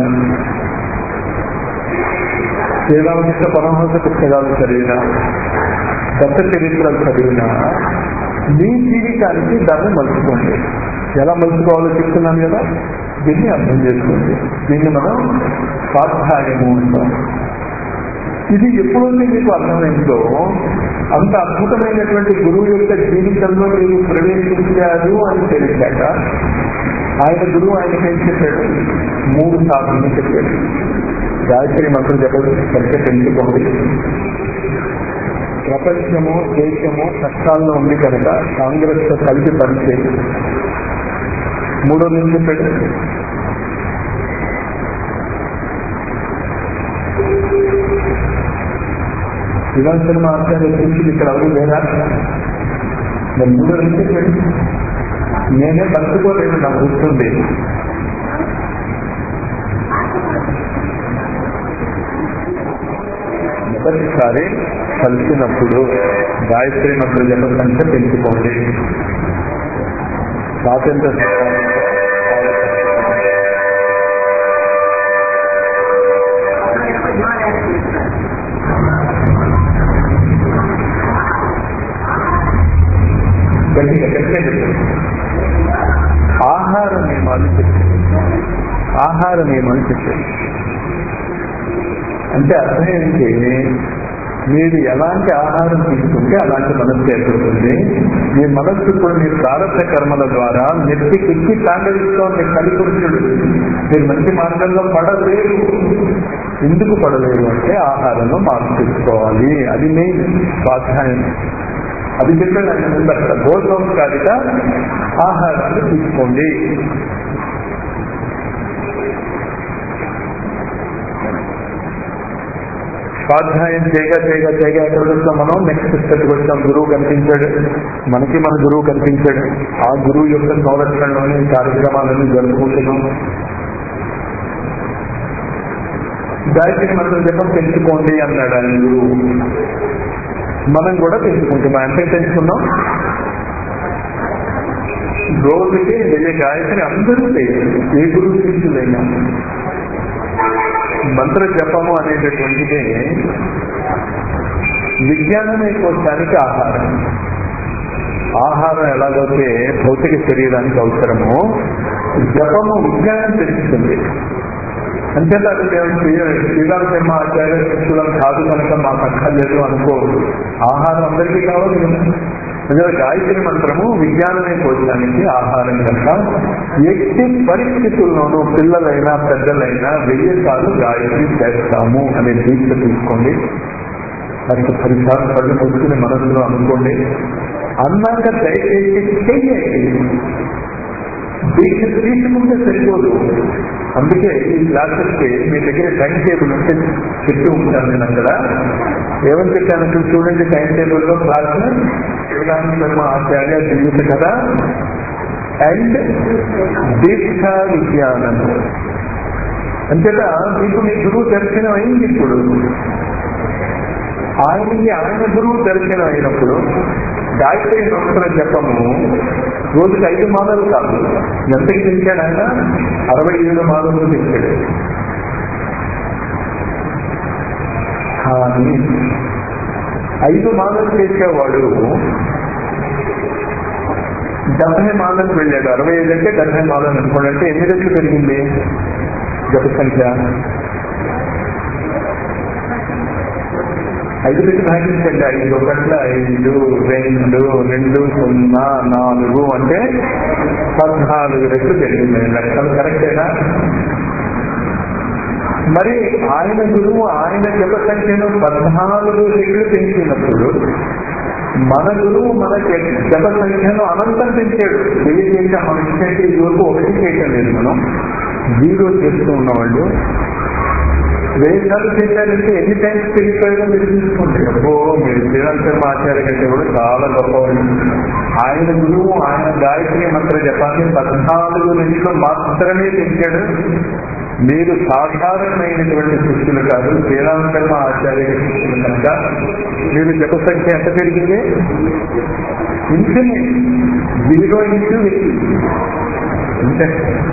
A: శ్రీరామకృష్ణ పరమహంస పుస్తకాలు చదివినా దత్త చరిత్రలు చదివినా మీ జీవితానికి దాన్ని మలుచుకోండి ఎలా మలుచుకోవాలో చెప్తున్నాను కదా దీన్ని అర్థం చేసుకోండి దీన్ని మనం స్వాధ్యాయము అంటాం ఇది ఎప్పుడైతే మీకు అర్థమైందో అంత అద్భుతమైనటువంటి గురువు యొక్క జీవితంలో మీరు ప్రవేశించారు అని తెలిసాక ఆయన గురువు ఆయనకి ఏం చెప్పాడు మూడు సాధనలు చెప్పాడు గాయత్రి మంత్రం చెప్పదు సరిగ్గా తెలుసుకోండి ప్రపంచము దేశము కష్టాల్లో ఉంది కనుక కాంగ్రెస్ తో కలిసి పనిచేసి మూడో ఏం చెప్పాడు శ్రీరామ ఆచార్య శిష్యులు ఇక్కడ ఎవరు లేరా నేను మూడో నుంచి చెప్పి నేనే బతుకోలేదు నాకు గుర్తుంది మొదటిసారి కలిసినప్పుడు గాయత్రి మంత్ర జప సంఖ్య పెంచుకోండి స్వాతంత్ర గట్టిగా గట్టిగా చెప్పండి ఆహార నియమాలు చెప్పండి ఆహార నియమాలు చెప్పండి అంటే అర్థం ఏంటి మీరు ఎలాంటి ఆహారం తీసుకుంటే అలాంటి మనస్సు ఏర్పడుతుంది మీ మనస్సు ఇప్పుడు మీరు ప్రారంభ కర్మల ద్వారా నెత్తికెక్కి తాండవిస్తోంది కలిపురుషుడు మీరు మంచి మార్గంలో పడలేరు ఎందుకు పడలేరు అంటే ఆహారంలో మార్పు తెచ్చుకోవాలి అది మెయిన్ స్వాధ్యాయం అది చెప్పాను ఆయన ముందు అక్కడ గోసంస్కారిత ఆహారాన్ని తీసుకోండి స్వాధ్యాయం చేయగా చేయగా చేయగా ఎక్కడికి వచ్చాం మనం నెక్స్ట్ స్టెప్కి వచ్చాం గురువు కనిపించాడు మనకి మన గురువు కనిపించాడు ఆ గురువు యొక్క సంరక్షణలోని కార్యక్రమాలను జరుపుకుంటున్నాం గాయత్రి మంత్రం జపం పెంచుకోండి అన్నాడు ఆయన గురువు మనం కూడా పెంచుకుంటున్నాం ఎంత పెంచుకున్నాం రోజుకి వెయ్యి గాయత్రి అందరూ చేయాలి ఏ గురువు శిష్యులైనా మంత్ర జపము అనేటటువంటిది విజ్ఞానమే కోశానికి ఆహారం ఆహారం ఎలాగైతే భౌతిక శరీరానికి అవసరమో జపము విజ్ఞానం తెలుస్తుంది అంతేత అది మేము శ్రీరామ శర్మ ఆచార్య శిష్యులం కాదు కనుక మాకు అక్కర్లేదు అనుకోవద్దు ఆహారం అందరికీ కావాలి కదా నిజంగా గాయత్రి మంత్రము విజ్ఞానమే కోశానికి ఆహారం కనుక ఎట్టి పరిస్థితుల్లోనూ పిల్లలైనా పెద్దలైనా వెయ్యి సార్లు గాయత్రి చేస్తాము అనే దీక్ష తీసుకోండి దానికి పదిసార్లు పళ్ళు మూసుకుని మనసులో అనుకోండి అన్నాక దయచేసి చెయ్యండి దీక్ష తీసుకుంటే సరిపోదు అందుకే ఈ క్లాసెస్ కి మీ దగ్గర టైం టేబుల్ ఉంటే చెప్తూ ఉంటాను నేను అక్కడ ఏమని చెప్పాను ఇక్కడ చూడండి టైం టేబుల్ లో క్లాస్ శ్రీరామ శర్మ ఆచార్య జీవిత కథ అండ్ దీక్ష విజ్ఞానం అంతేత మీకు మీ గురువు దర్శనం అయింది ఇప్పుడు ఆయనకి ఆయన గురువు దర్శనం అయినప్పుడు గాయత్రి మంత్ర జపము రోజుకి ఐదు మాలలు కాదు ఎంతకి తెచ్చాడు ఆయన అరవై ఏడు మాలలు తెచ్చాడు కానీ ఐదు మాలలు చేసేవాడు డెబ్బై మాలకు వెళ్ళాడు అరవై ఐదు అంటే డెబ్బై మాలలు అనుకోండి అంటే ఎన్ని రెట్లు పెరిగింది జప సంఖ్య ఐదు పెట్టి భాగించండి ఐదు ఒకట్ల ఐదు రెండు రెండు సున్నా నాలుగు అంటే పద్నాలుగు రెట్లు పెరిగింది లెక్కలు కరెక్టేనా మరి ఆయన గురువు ఆయన జప సంఖ్యను పద్నాలుగు రెట్లు పెంచినప్పుడు మన గురువు మన జప సంఖ్యను అనంతం పెంచాడు తెలియజేసా మన ఇచ్చేటి ఈ వరకు ఒకటి చేయటం లేదు మనం జీరో చేస్తూ ఉన్నవాళ్ళు వెయ్యి సార్లు చేశారంటే ఎన్ని టైమ్స్ పెరిగిపోయారో మీరు చూసుకోండి అబ్బో మీరు శ్రీరామ్ శర్మ ఆచార్య కంటే కూడా చాలా గొప్పవాళ్ళు ఆయన గురువు ఆయన గాయత్రి మంత్ర జపాన్ని పద్నాలుగు రెట్లు మాత్రమే పెంచాడు మీరు సాధారణమైనటువంటి శిష్యులు కాదు శ్రీరామ శర్మ ఆచార్య శిష్యులు కనుక మీరు జప సంఖ్య ఎంత పెరిగింది ఇన్ఫినిట్ జీరో ఇంటూ ఇంతే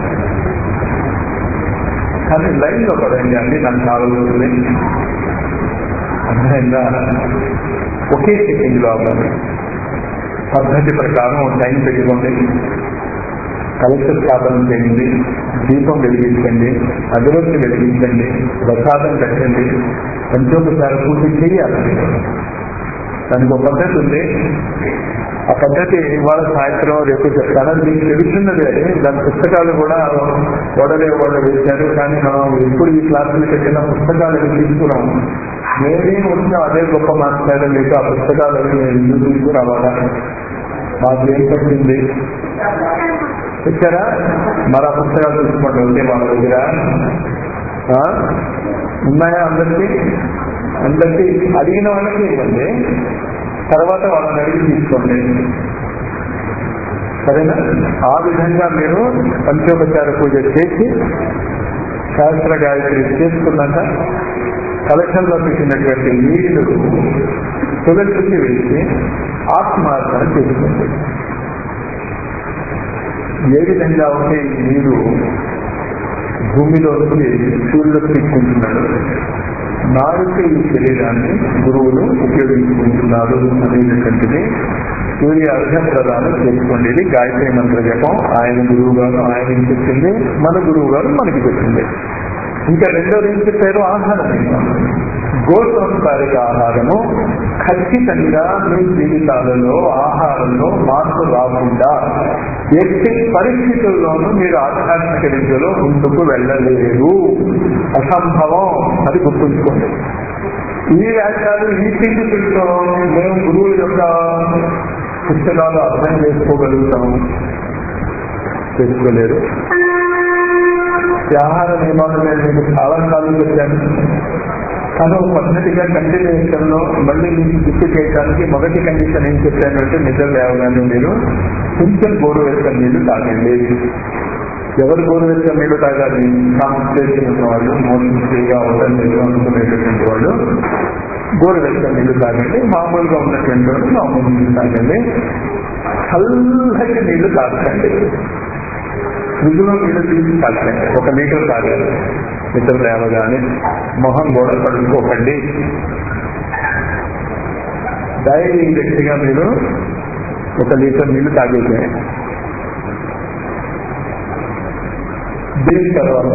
A: కానీ లైన్ లో పడండి అండి నాకు కావాల్సింది అర్థమైందా ఒకే సెకండ్ లో అవ్వాలి పద్ధతి ప్రకారం టైం పెట్టుకోండి కలశ స్థాపన చేయండి దీపం వెలిగించండి అగరొత్తి వెలిగించండి ప్రసాదం కట్టండి పంచోపచార పూజ చేయాలి దానికి ఒక పద్ధతి ఉంది ఆ పద్ధతి ఇవాళ సాయంత్రం రేపు చెప్తాను అది మీకు తెలుస్తున్నదే దాని పుస్తకాలు కూడా ఓడలే ఓడ వేశారు కానీ మనం ఎప్పుడు ఈ క్లాసులు పెట్టిన పుస్తకాలు తీసుకున్నాం మేమే వచ్చిన అదే గొప్ప మాట్లాడే మీకు ఆ పుస్తకాలు నేను ఎందుకు తీసుకురావాలా మాకు ఏం పట్టింది వచ్చారా మరి ఆ పుస్తకాలు తీసుకోండి ఉంటే మా దగ్గర ఆ? ఉన్నాయా అందరికీ అందరికీ అడిగిన వాళ్ళకి ఇవ్వండి తర్వాత వాళ్ళని అడిగి తీసుకోండి సరేనా ఆ విధంగా మీరు పంచోపచార పూజ చేసి శాస్త్ర గాయత్రి చేసుకున్నాక కలెక్షన్లో పెట్టినటువంటి నీళ్లు తులసికి వేసి ఆత్మార్పణ చేసుకోండి ఏ విధంగా ఉంటే ఈ నీరు భూమిలోకి సూర్యుడు తీసుకుంటున్నాడు నాలుక ఈ శరీరాన్ని గురువులు ఉపయోగించుకుంటున్నారు అనేటటువంటిది సూర్య అర్ఘ ప్రదానం చేసుకోండి ఇది గాయత్రి మంత్ర జపం ఆయన గురువు గారు ఆయనకి చెప్పింది మన గురువు గారు మనకి చెప్పింది ఇంకా రెండోది ఏం చెప్పారు ఆహారం గోసంస్కారిక ఆహారము ఖచ్చితంగా మీ జీవితాలలో ఆహారంలో మార్పు రాకుండా ఎట్టి పరిస్థితుల్లోనూ మీరు ఆధ్యాత్మిక విద్యలో ముందుకు వెళ్ళలేరు అసంభవం అది గుర్తుంచుకోండి ఈ వ్యాఖ్యలు ఈ తిండి తింటూ మేము గురువుల యొక్క పుస్తకాలు అర్థం చేసుకోగలుగుతాము చేసుకోలేరు ఈ ఆహార నియమాలు నేను మీకు చాలా సార్లు చెప్పాను కానీ ఒక పద్ధతిగా కంటిన్యూషన్లో మళ్ళీ మీకు గుర్తు చేయడానికి మొదటి కండిషన్ ఏం చెప్పానంటే నిద్ర లేవగానే మీరు కొంచెం గోరువెచ్చని నీళ్లు తాగండి ఎవరు గోరువెచ్చని నీళ్లు తాగాలి కాన్సన్ట్రేషన్ ఉన్న వాళ్ళు మోషన్ ఫ్రీగా అవసరం లేదు అనుకునేటటువంటి వాళ్ళు గోరువెచ్చని నీళ్లు తాగండి మామూలుగా ఉన్నటువంటి వాళ్ళు మామూలు నీళ్లు తాగండి చల్లటి నీళ్లు తాగండి ఫ్రిడ్జ్లో నీళ్ళు తీసి తాగండి ఒక లీటర్ తాగాలి నిద్ర లేవగానే మొహం కూడా కడుక్కోకండి డైలీ వ్యక్తిగా మీరు ఒక లీటర్ నీళ్లు తాగేసే దీని తర్వాత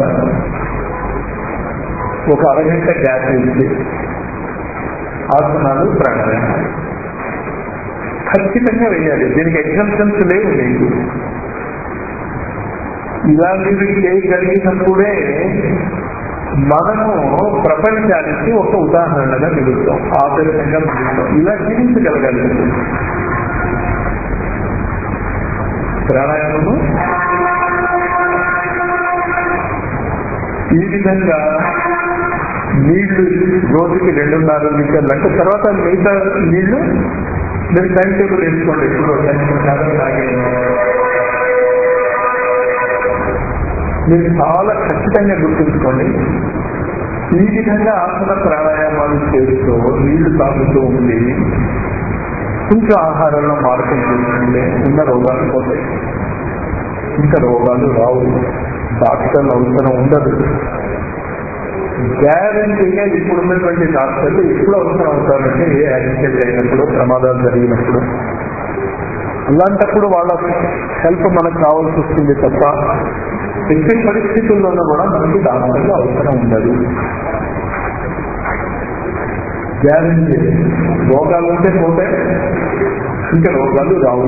A: ఒక అరగంట గ్యాస్ ఇచ్చి ఆసనాలు ప్రాణాయామాలు ఖచ్చితంగా వేయాలి దీనికి ఎగ్జామ్షన్స్ లేవు మీకు ఇలా మీరు చేయగలిగినప్పుడే మనము ప్రపంచానికి ఒక ఉదాహరణగా మిగులుతాం ఆదర్శంగా మిగులుతాం ఇలా జీవించగలగాలి ప్రాణాయామము ఈ విధంగా నీళ్లు రోజుకి రెండున్నర లీటర్లు అంటే తర్వాత మిగతా నీళ్లు మీరు టైం టేబుల్ వేసుకోండి ఇప్పుడు టైం తాగే మీరు చాలా ఖచ్చితంగా గుర్తుంచుకోండి ఈ విధంగా ఆసన ప్రాణాయామాలు చేస్తూ నీళ్లు తాగుతూ ఉండి కొంచెం ఆహారంలో మార్పులు చేసుకుంటే ఉన్న రోగాలు పోతాయి ఇంకా రోగాలు రావు డాక్టర్లు అవసరం ఉండదు గ్యారంటీగా ఇప్పుడు ఉన్నటువంటి డాక్టర్లు ఎప్పుడు అవసరం అవుతారంటే ఏ యాక్సిడెంట్ అయినప్పుడు ప్రమాదాలు జరిగినప్పుడు అలాంటప్పుడు వాళ్ళ హెల్ప్ మనకు కావాల్సి వస్తుంది తప్ప ఎట్టి పరిస్థితుల్లోనూ కూడా మనకి డాక్టర్లు అవసరం ఉండదు గ్యారంటీ రోగాలు ఉంటే పోతే ఇంకా రోగాలు రావు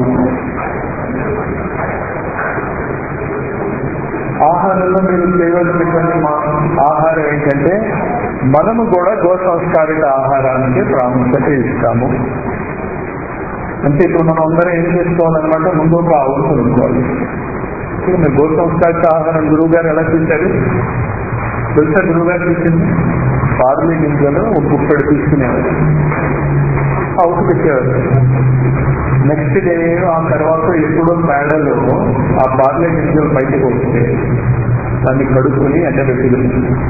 A: ఆహారంలో మీరు చేయవలసినటువంటి మా ఆహారం ఏంటంటే మనము కూడా గో సంస్కారిత ఆహారానికి ప్రాముఖ్యత ఇస్తాము అంటే ఇప్పుడు మనం అందరం ఏం చేసుకోవాలన్నమాట ముందు ఒక ఆవును కొనుక్కోవాలి ఇప్పుడు మీరు గో సంస్కారిత ఆహారం గురువు గారు ఎలా చూశారు తెలుసా గురువు గారు చూసింది పార్లీ గింజలు ఒక గుప్పెడు తీసుకునేవారు అవుట్ పెట్టేవారు నెక్స్ట్ డే ఆ తర్వాత ఎప్పుడో పేడలో ఆ పార్లే గింజలు బయటకు వస్తే దాన్ని కడుక్కొని ఎండబెట్టి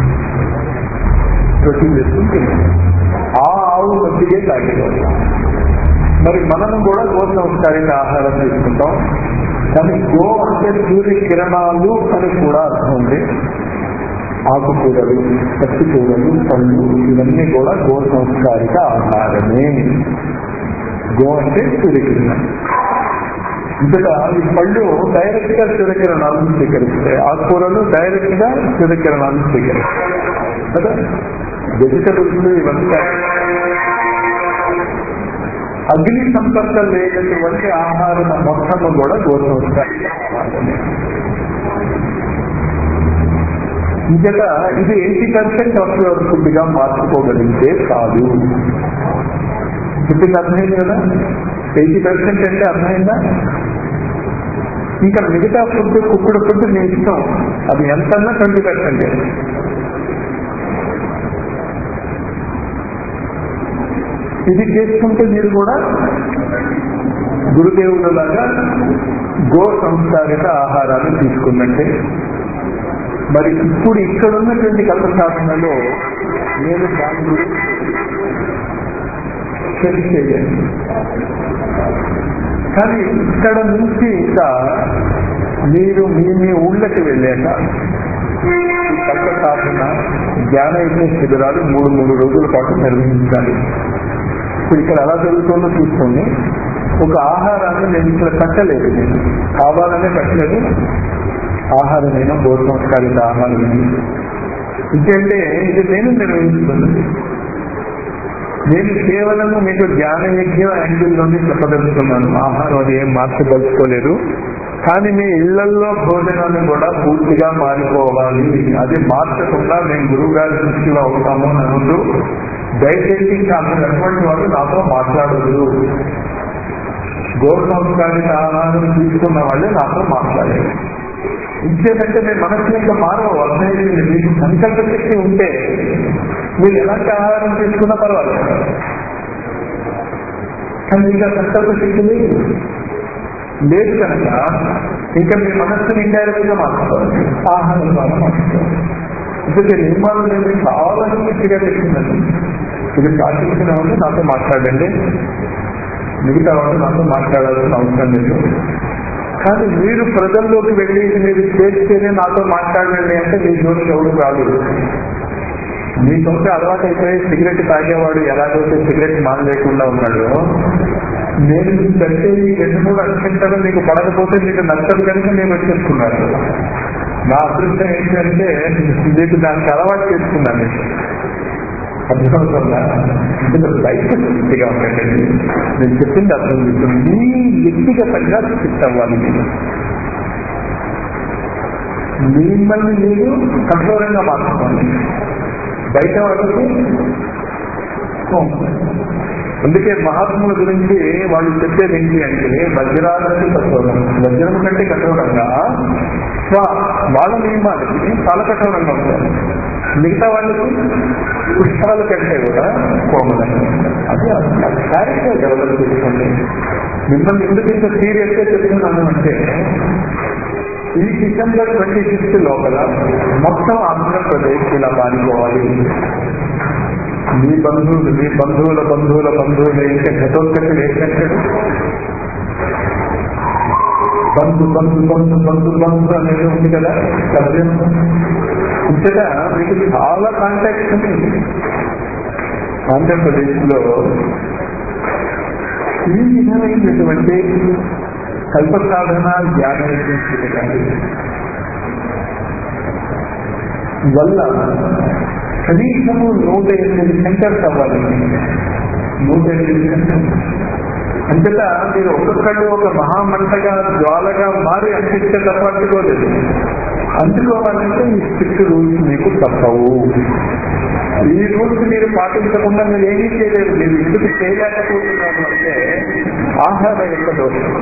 A: రొటీన్ చేసుకుని ఆ ఆవు మధ్యగే తాగేవారు మరి మనము కూడా గో సంస్కారిక ఆహారం తీసుకుంటాం కానీ గో అంటే సూర్య కిరణాలు అని కూడా అర్థం ఉంది ఆకుకూరలు పచ్చి కూరలు పళ్ళు ఇవన్నీ కూడా గో సంస్కారిక ఆహారమే గో అంటే సూర్యకిరణం ఇంతగా ఈ పళ్ళు డైరెక్ట్ గా సూర్యకిరణాలను స్వీకరిస్తాయి ఆకుకూరలు డైరెక్ట్ గా సూర్యకిరణాలను స్వీకరిస్తాయి కదా వెజిటబుల్స్ ఇవన్నీ అగ్ని సంపర్కం లేనటువంటి ఆహారం మొత్తము కూడా గో సంస్కారిక ఆహారమే ఇంకట ఇది eighty percent of your food గా మార్చుకోగలిగితే కాదు చెప్పింది అర్థమైంది కదా ఎయిటీ పర్సెంట్ అంటే అర్థమైందా ఇంకా మిగతా ఫుడ్ కుక్కుడు ఫుడ్ మీ ఇష్టం అది ఎంతన్నా ట్వంటీ పర్సెంట్ ఇది చేసుకుంటే మీరు కూడా గురుదేవులలాగా గో సంస్కారిత ఆహారాలు తీసుకున్నట్టే మరి ఇప్పుడు ఇక్కడ ఉన్నటువంటి కల్ప సాధనలో నేను దాని గురించి చర్చ చేయాలి కానీ ఇక్కడ నుంచి ఇంకా మీరు మీ మీ ఊళ్ళకి వెళ్ళాక ఈ కల్ప సాధన జ్ఞాన యజ్ఞ శిబిరాలు మూడు మూడు రోజుల పాటు నిర్వహించాలి ఇప్పుడు ఇక్కడ ఎలా జరుగుతుందో చూసుకోండి ఒక ఆహారాన్ని నేను ఇక్కడ కట్టలేదు నేను కావాలనే కట్టలేదు ఆహారమైనా బోధ సంస్కారిత ఆహారమైనా ఇంకంటే ఇది నేను నిర్వహిస్తున్నది నేను కేవలం మీకు జ్ఞాన యజ్ఞం యాంగిల్లోనే చెప్పదలుచుకున్నాను ఆహారం అది ఏం మార్చదలుచుకోలేదు కానీ మీ ఇళ్లలో భోజనాన్ని కూడా పూర్తిగా మారిపోవాలి అది మార్చకుండా మేము గురువు గారి దృష్టిలో అవుతాము అని అనుకుంటూ దయచేసి అసలు అటువంటి వాళ్ళు నాతో మాట్లాడదు గో సంస్కారిత ఆహారం తీసుకున్న వాళ్ళే నాతో మాట్లాడారు ఇంకేంటంటే మీ మనసులో ఇంకా మారవు అర్థమైంది మీకు సంకల్ప శక్తి ఉంటే మీరు ఎలాంటి ఆహారం తీసుకున్నా పర్వాలేదు కానీ ఇంకా సంకల్ప శక్తి లేదు లేదు కనుక ఇంకా మీ మనస్సుని ఇండైరెక్ట్ గా మార్చుకోవాలి ఆహారం ద్వారా మార్చుకోవాలి ఎందుకంటే నిర్మాణం అనేది చాలా గట్టిగా పెట్టిందండి ఇది పాటించిన వాళ్ళు నాతో మాట్లాడండి మిగతా వాళ్ళు నాతో మాట్లాడాల్సిన అవసరం లేదు కానీ మీరు ప్రజల్లోకి వెళ్ళి ఇది మీరు చేస్తేనే నాతో మాట్లాడండి అంటే మీ జోలికి ఎవరు కాదు మీ సొంత అలవాటు అయిపోయి సిగరెట్ తాగేవాడు ఎలాగైతే సిగరెట్ మానలేకుండా ఉన్నాడు నేను కంటే ఈ రెండు మూడు అక్షంతలు మీకు పడకపోతే మీకు నచ్చదు కనుక నేను వచ్చేసుకున్నాను నా అదృష్టం ఏంటంటే మీకు దానికి అలవాటు చేసుకున్నాను నేను అర్థమవుతుందా బయట శక్తిగా ఉండండి నేను చెప్పింది అర్థం చేస్తుంది మీ వ్యక్తిగతంగా ఫిట్ అవ్వాలి మీరు మిమ్మల్ని మీరు కఠోరంగా మార్చుకోండి బయట వాళ్ళకి అందుకే మహాత్ముల గురించి వాళ్ళు చెప్పేది ఏంటి అంటే వజ్రాలకి కఠోరం వజ్రం కంటే కఠోరంగా స్వ వాళ్ళ నియమాలకి చాలా కఠోరంగా ఉంటారు మిగతా వాళ్ళకి పుష్పాల కంటే కూడా కోమలంగా అది క్యారెక్టర్ డెవలప్ చేసుకోండి మిమ్మల్ని ఎందుకు ఇంత సీరియస్ గా చెప్తున్నాను అంటే ఈ డిసెంబర్ ట్వంటీ సిక్స్త్ లోపల మొత్తం ఆంధ్రప్రదేశ్ ఇలా పారిపోవాలి మీ బంధువులు మీ బంధువుల బంధువుల బంధువులు ఇంకా ఘటోత్కచుడు ఏంటంటాడు బంధు బంధు బంధు బంధు బంధు అనేది ఉంది కదా సభ్యం ఇంతగా మీకు చాలా కాంటాక్ట్స్ ఉంది ఆంధ్రప్రదేశ్ లో ఈ విధమైనటువంటి కల్ప సాధన జ్ఞాన వల్ల కనీసము నూట ఎనిమిది సెంటర్స్ అవ్వాలి నూట ఎనిమిది సెంటర్స్ అంతటా మీరు ఒక్కొక్కళ్ళు ఒక మహామంటగా జ్వాలగా మారి అందిస్తే తప్ప అంటుకోలేదు అందుకోవాలంటే ఈ స్ట్రిక్ట్ రూల్స్ మీకు తప్పవు ఈ రూల్స్ మీరు పాటించకుండా మీరు ఏమీ చేయలేరు మీరు ఎందుకు చేయలేకపోతున్నారు అంటే ఆహారం యొక్క దోషం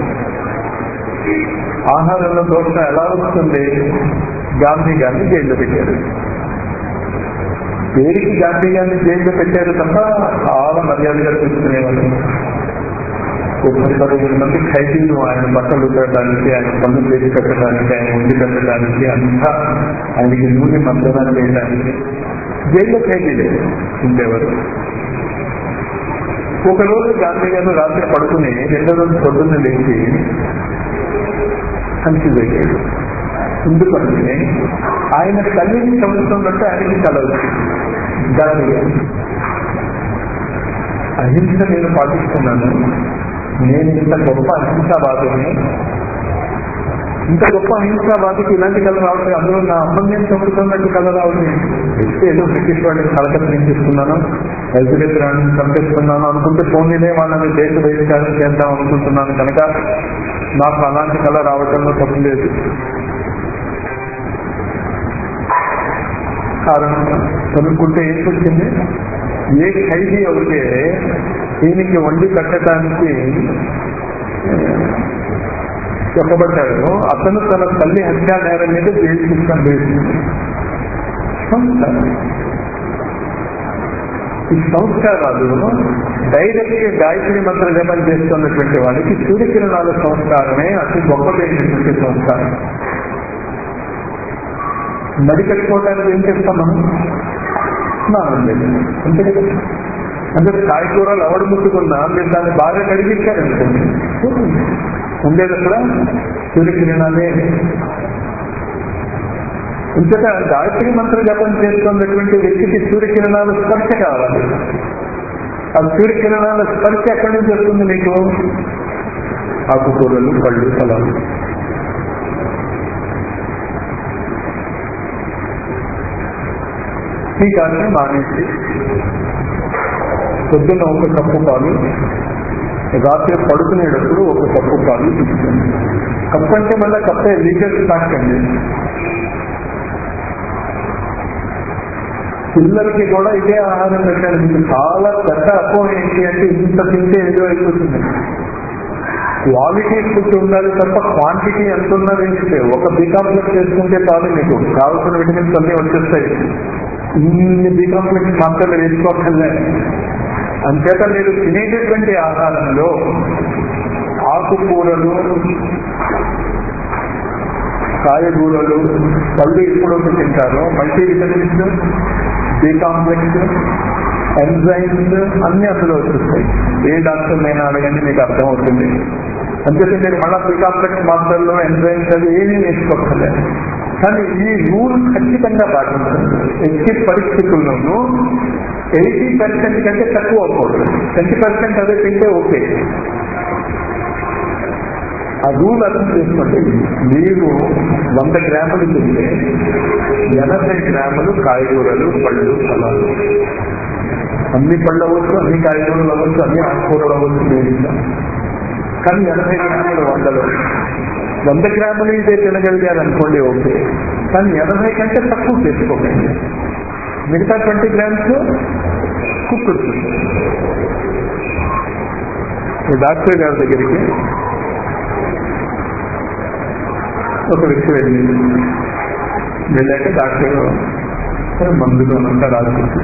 A: ఆహారంలో దోషం ఎలా వస్తుంది గాంధీ గారిని జైల్లో పెట్టారు పేరుకి గాంధీ గారిని జైల్లో పెట్టారు తప్ప చాలా మర్యాదగా చూసుకునేవాళ్ళు ఒక పది పదిహేను మంది ఖైదీలు ఆయన బట్టలు పెట్టడానికి ఆయన పనులు చేసి కట్టడానికి ఆయన ఉండి కట్టడానికి అంతా ఆయనకి నూనె మందనాలు వేయడానికి జైల్లో ఖైదీలే ఉండేవారు ఒక రోజు గాంధీ గారు రాత్రి పడుకుని రెండో రోజు పొద్దున్న లేచి కన్ఫ్యూజ్ అయ్యాడు ఎందుకంటే ఆయన తల్లిని చదువుతున్నట్టు ఆయనకి కల వచ్చింది గాంధీ గారు అహింస నేను పాటిస్తున్నాను నేను ఇంత గొప్ప అహింసావాదిని ఇంత గొప్ప అహింసావాదికి ఇలాంటి కళ రావట్లేదు అందులో నా అమ్మని నేను చంపుతున్నట్టు కళ రావట్లేదు అయితే ఏదో బ్రిటిష్ వాళ్ళని కలకత్త నుంచి ఇస్తున్నాను ఎలిజబెత్ రాణిని చంపేస్తున్నాను అనుకుంటే ఫోన్లే వాళ్ళని దేశ బహిష్కారం చేద్దాం అనుకుంటున్నాను కనుక నాకు అలాంటి కళ రావటంలో తప్పు లేదు కారణం కనుక్కుంటే ఏం వచ్చింది ఏ ఖైదీ అయితే దీనికి వండి కట్టడానికి చెప్పబడ్డాడు అతను తన తల్లి హత్యా నేరం మీద జైలు శిక్షణ వేసింది సంస్కారం ఈ సంస్కారాలు డైరెక్ట్ గా గాయత్రి మంత్ర జపం చేస్తున్నటువంటి వాడికి సూర్యకిరణాల సంస్కారమే అతి గొప్పదైనటువంటి సంస్కారం మడి కట్టుకోవడానికి ఏం చేస్తాం మనం స్నానం చేయాలి అంతే కదా అంటే కాయకూరలు ఎవడు ముట్టుకున్నా మీరు దాన్ని బాగా కడిగించారనుకోండి ఉండేది అక్కడ సూర్యకిరణాలే ఇంతట గాయత్రి మంత్ర జపం చేస్తున్నటువంటి వ్యక్తికి సూర్యకిరణాలు స్పర్శ కావాలి ఆ సూర్యకిరణాల స్పర్శ ఎక్కడి నుంచి వస్తుంది మీకు ఆకుకూరలు పళ్ళు ఫలాలు ఈ కానీ మానేసి పొద్దున్న ఒక కప్పు పాలు రాత్రి పడుకునేటప్పుడు ఒక కప్పు పాలు తీసుకోండి కప్పు అంటే మళ్ళీ కప్పే లీటర్ స్టాక్ అండి పిల్లలకి కూడా ఇదే ఆహారం పెట్టాలి మీకు చాలా పెద్ద అపో ఏంటి అంటే ఇంత తింటే ఏదో అయిపోతుంది క్వాలిటీ ఫుడ్ ఉండాలి తప్ప క్వాంటిటీ ఎంత ఉన్నది ఏంటంటే ఒక బీ కాంప్లెక్స్ చేసుకుంటే చాలు మీకు కావాల్సిన విటమిన్స్ అన్ని వచ్చేస్తాయి ఇన్ని బీ కాంప్లెక్స్ మాత్రమే వేసుకోకర్లే అంచేత మీరు తినేటటువంటి ఆహారంలో ఆకుకూరలు కాయగూరలు పళ్ళు ఎప్పుడొక తింటారో multi vitamins B complex enzymes అన్ని అందులో వచ్చేస్తాయి ఏ డాక్టర్ అయినా అడగండి మీకు అర్థమవుతుంది అంతేతే మీరు మళ్ళా బి కాంప్లెక్స్ మాత్రల్లో ఎంజైమ్స్ అవి ఏమీ నేర్చుకోకర్లేదు కానీ ఈ రూల్ ఖచ్చితంగా పాటించండి ఎట్టి పరిస్థితుల్లోనూ ఎయిటీ పర్సెంట్ కంటే తక్కువ అవ్వకూడదు ట్వంటీ పర్సెంట్ అదే తింటే ఓకే ఆ రూల్ అర్థం చేసుకోండి మీరు వంద గ్రాములు తింటే ఎనభై గ్రాములు కాయగూరలు పళ్ళు ఫలాలు అన్ని పళ్ళు అవ్వచ్చు అన్ని కాయగూరలు అవ్వచ్చు అన్ని ఆకుకూరలు అవ్వచ్చు నేను ఇస్తాను కానీ ఎనభై గ్రాములు వందలు వంద గ్రాములు ఇదే తినగలిగారు అనుకోండి ఓకే కానీ ఎనభై కంటే తక్కువ చేసుకోకండి మిగతా ట్వంటీ గ్రామ్స్ కుక్కుడు డాక్టర్ గారి దగ్గరికి ఒక వ్యక్తి వెళ్ళింది వెళ్ళాక డాక్టర్ మందులు అంతా రాసి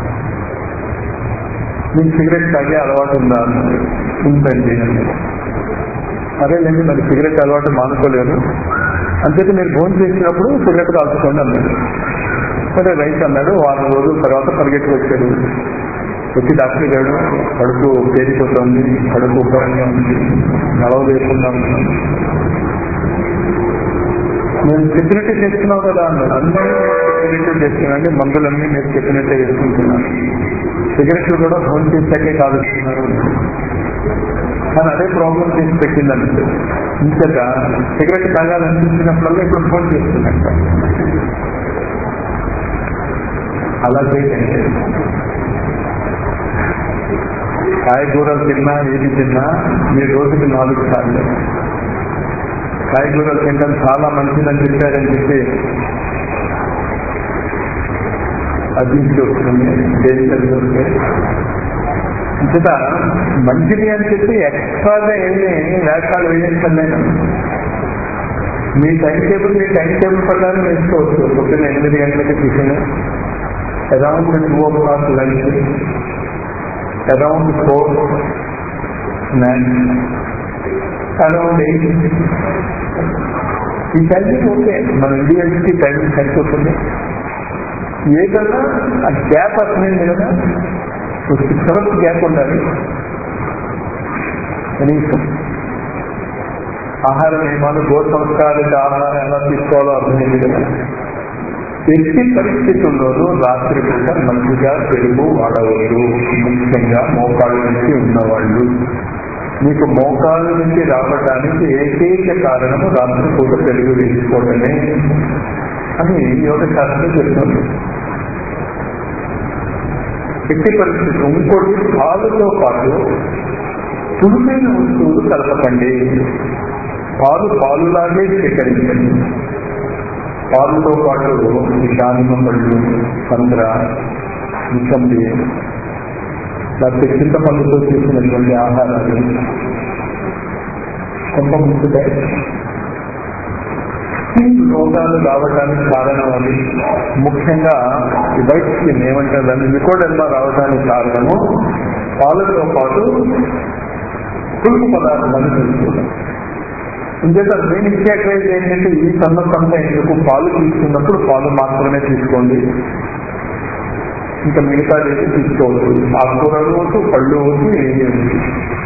A: మీకు సిగరెట్ తాగే అలవాటు ఉందా అన్నారు ఉందండి అన్నారు అదేలేండి మరి సిగరెట్ అలవాటు మానుకోలేరు అంతేతే మీరు భోజనం చేసినప్పుడు సిగరెట్ కాల్చుకోండి అన్నాడు సరే రైట్ అన్నాడు వారం రోజుల తర్వాత పరిగెత్తి వచ్చాడు వచ్చి డాక్టర్ గారు కడుపు పేరిపోతుంది కడుపు ఉబ్బరంగా ఉంది నడవ లేకుండా ఉన్నాను నేను చెప్పినట్టే చేస్తున్నావు కదా అన్నాడు అన్నీ చెప్పినట్టే చేస్తున్నాను మందులన్నీ మీరు చెప్పినట్టే వేసుకుంటున్నాను సిగరెట్లు కూడా ఫోన్ చేశాకే కాలుస్తున్నారు కానీ అదే ప్రాబ్లం చేసి పెట్టిందంటే ఇంతక సిగరెట్ తాగాలనిపించినప్పుడల్లా ఇప్పుడు ఫోన్ చేస్తున్నట్ట అలా చేయకండి కాయగూరలు తిన్నా ఏది తిన్నా మీ రోజుకి నాలుగు సార్లు కాయగూరలు తినడం చాలా మంచిదని చెప్పారని చెప్పి అభివృద్ధి వస్తుంది దేశాలు వస్తే ఇంతట మంచిది అని చెప్పి ఎక్స్ట్రాగా ఏమి వేషాలు వేయించలేను మీ టైం టేబుల్ మీ టైం టేబుల్ ప్రకారం వేసుకోవచ్చు పొద్దున్న ఎనిమిది గంటలకి tiffin around two o'clock lunch around four snacks around eight ఈ టైమింగ్ ఓకే మన ఇండియన్స్కి టైమింగ్ సరిపోతుంది ఏదన్నా ఆ గ్యాప్ అర్థమైంది కదా సిక్స్ అవర్స్ గ్యాప్ ఉండాలి కనీసం ఆహార నియమాలు గో సంస్కారిత ఆహారం ఎలా తీసుకోవాలో అర్థమైంది కదా ఎట్టి పరిస్థితుల్లోనూ రాత్రి పూట మంచిగా పెరుగు వాడవద్దు ముఖ్యంగా మోకాళ్ళ నుంచి ఉన్నవాళ్ళు మీకు మోకాళ్ళ నుంచి రావడానికి ఏకైక కారణము రాత్రి పూట పెరుగు వేసుకోవడమే అని యోగ శాస్త్రం చెప్తుంది ఎట్టి పరిస్థితి ఇంకోటి పాలుతో పాటు తుడుమైన వస్తువులు కలపకండి పాలు పాలులాగే స్వీకరించండి పాలుతో పాటు దానిమ్మ పళ్ళు సంద్ర ముసంబి లేకపోతే చింతపండుతో చేసినటువంటి ఆహారాలు కొంత ముందుగా స్కిన్ రోగాలు రావడానికి కారణం అది ముఖ్యంగా ఈ వైట్ స్కిన్ ఏమంటారు దాన్ని నికోడెల్మా రావడానికి కారణము పాలతో పాటు పులుపు పదార్థాలు తీసుకోవాలి ఇంకేత నేను ఇచ్చే అడ్వైజ్ ఏంటంటే ఈ సన్నసంతా ఎందుకు పాలు తీసుకున్నప్పుడు పాలు మాత్రమే తీసుకోండి ఇంకా మిగతా ఏది తీసుకోవచ్చు ఆకుకూరలు వద్దు పళ్ళు వద్దు ఏమీ వద్దు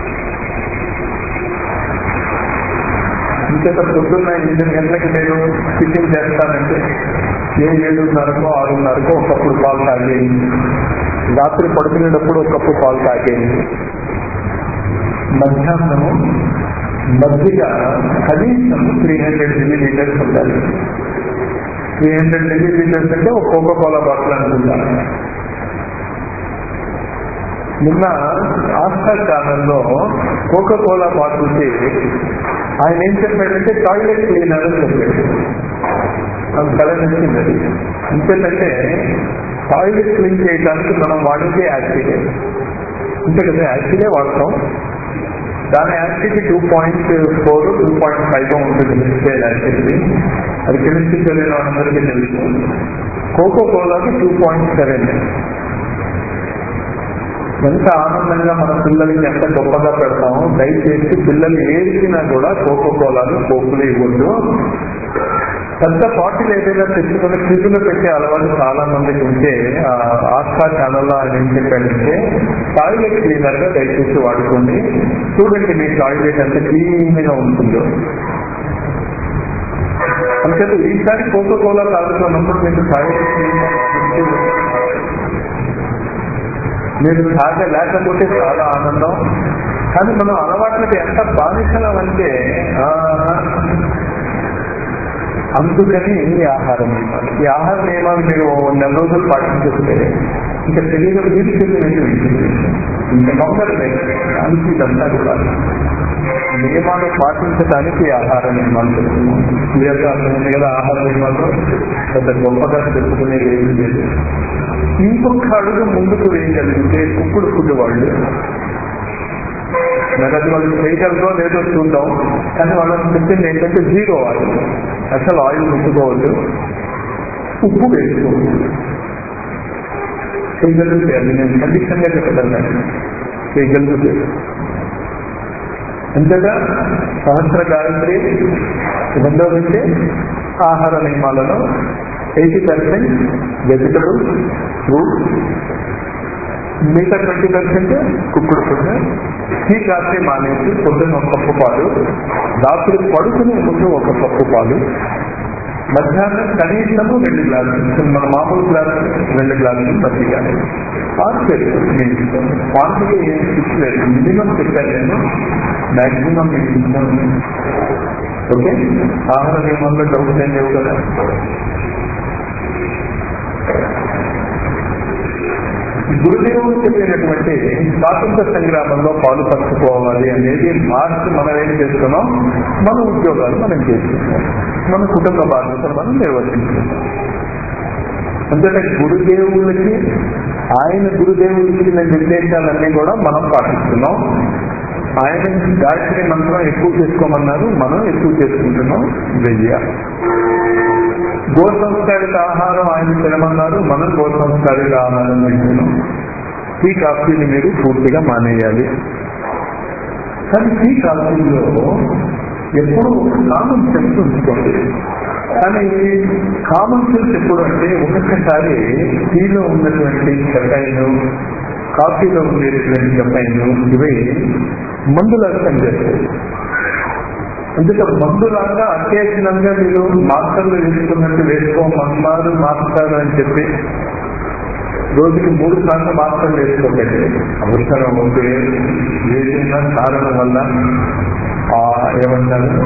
A: ఇంకేత పొద్దున్న ఎనిమిది గంటలకి నేను టిఫిన్ చేస్తానంటే ఏ ఏడున్నరకో ఆరున్నరకో ఒకప్పుడు పాలు తాగేయండి రాత్రి పడుకునేటప్పుడు ఒక కప్పు పాలు తాగేయండి మధ్యాహ్నము మధ్యగా కనీసం త్రీ హండ్రెడ్ మిల్లీ లీటర్స్ ఉండాలి త్రీ హండ్రెడ్ మిల్లీ లీటర్స్ అంటే ఒక కోకో కోలా బాటిల్ అనుకుంటా నిన్న ఆస్థా ఛానల్లో కోకో కోలా బాటిల్కి ఆయన ఏం చెప్పాడంటే టాయిలెట్ క్లీనర్ అని చెప్పాడు నాకు కళ నచ్చింది అది ఇంకేంటంటే టాయిలెట్ క్లీన్ చేయడానికి మనం వాడేది యాసిడ్ అంతే కదా యాసిడే వాడతాం దాని acid two point four two point five ఉంటుంది మిస్టేల్ యాసిడ్ అది కెమిస్ట్రీ చదివిన వాళ్ళందరికీ తెలుసు కోకో కోలాకి టూ పాయింట్ సెవెన్ ఎంత ఆనందంగా మన పిల్లలకి ఎంత గొప్పగా పెడతామో దయచేసి పిల్లలు ఏడిచినా కూడా కోకో కోలాలు కోకులు ఇవ్వద్దు పెద్ద బాటిల్ ఏదైనా తెచ్చుకుని ఫ్రిడ్జ్లో పెట్టే అలవాటు చాలా మందికి ఉంటే ఆ ఆస్థా ఛానల్లో ఆయన ఏం చెప్పాడంటే టాయిలెట్ క్లీనర్ గా దయచేసి వాడుకోండి చూడండి మీ టాయిలెట్ ఎంత క్లీన్ గా ఉంటుందో అంతే ఈసారి కోకో కోలా తాగుతున్నప్పుడు మీకు టాయిలెట్ క్లీన్ మీరు తాగ లేకపోతే చాలా ఆనందం కానీ మనం అలవాట్లకి ఎంత బాధించడం అంటే అందుకని ఈ ఆహార నియమాలు ఈ ఆహార నియమాలు మీరు నెల రోజులు పాటించేస్తే ఇంకా శరీరం తీర్చిదినట్టు ఉంటుంది ఇంకా నొక్కరు దానికి ఇదంతా కూడా నియమాలు పాటించడానికి ఆహార నియమాలు చెప్తున్నాం క్లియర్గా అర్థమైంది కదా ఆహార నియమాలు పెద్ద గొప్పగా చెప్పుకునేది ఏమీ లేదు ఇంకొక అడుగు ముందుకు వేయగలిగితే కుక్కుడు ఫుడ్ వాళ్ళు నగదు వాళ్ళు చేయగలరో లేదో చూద్దాం కానీ వాళ్ళని చెప్పింది ఏంటంటే జీరో ఆయిల్ అసలు ఆయిల్ ముట్టుకోవద్దు ఉప్పు వేసుకోవద్దు చేయగలిగితే అది నేను ఖచ్చితంగా చెప్పగలను చేయగలిగితే అంతేగా సహస్ర గాయత్రి రెండోదంటే ఆహార నియమాలలో ఎయిటీ పర్సెంట్ వెజిటబుల్స్ ఫ్రూట్స్ మిగతా twenty percent cooked food tea coffee మానేసి పొద్దున్న ఒక కప్పు పాలు రాత్రి పడుకునే ముందు ఒక కప్పు పాలు మధ్యాహ్నం కనీసము రెండు గ్లాసులు మన మామూలు గ్లాసు రెండు గ్లాసులు మజ్జిగ ఆర్చేది క్వాంటిటీ ఏం ఫిక్స్ లేదు మినిమం చెప్పాను నేను మాక్సిమం మీకు ఇస్తాను ఓకే ఆహార నియమంలో డౌట్ ఏం లేవు కదా గురుదేవుడు చెప్పినటువంటి స్వాతంత్ర సంగ్రామంలో పాలు పంచుకోవాలి అనేది మార్చి మనం ఏం చేస్తున్నాం మన ఉద్యోగాలు మనం చేస్తున్నాం మన కుటుంబ బాధ్యతలు మనం నిర్వర్తించుకుంటాం అంతేత గురుదేవులకి ఆయన గురుదేవులకి ఇచ్చిన నిర్దేశాలన్నీ కూడా మనం పాటిస్తున్నాం ఆయన గాయత్రి మంత్రం ఎక్కువ చేసుకోమన్నారు మనం ఎక్కువ చేసుకుంటున్నాం వెయ్య గో సంస్కారిత ఆహారం ఆయన తినమన్నారు మనం గో సంస్కారిత ఆహారం తింటున్నాం టీ కాఫీని మీరు పూర్తిగా మానేయాలి కానీ టీ కాఫీలో ఎప్పుడు కామన్ సెన్స్ ఉంచుకోండి కానీ కామన్ సెన్స్ ఎప్పుడు అంటే ఒక్కొక్కసారి టీలో ఉన్నటువంటి కెఫైన్ కాఫీలో ఉండేటువంటి కెఫైన్ ఇవి మందులాగా పనిచేస్తాయి అందుకే మందులాగా అకేషనల్గా మీరు మాస్టర్లు వేసుకున్నట్టు వేసుకోమన్నారు మాస్టర్ అని చెప్పి రోజుకి మూడు సార్లు మాస్టర్లు వేసుకోకండి అవసరం ఉంటే ఏదైనా కారణం వల్ల ఏమంటారు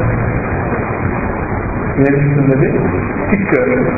A: ఏమిస్తున్నది కిక్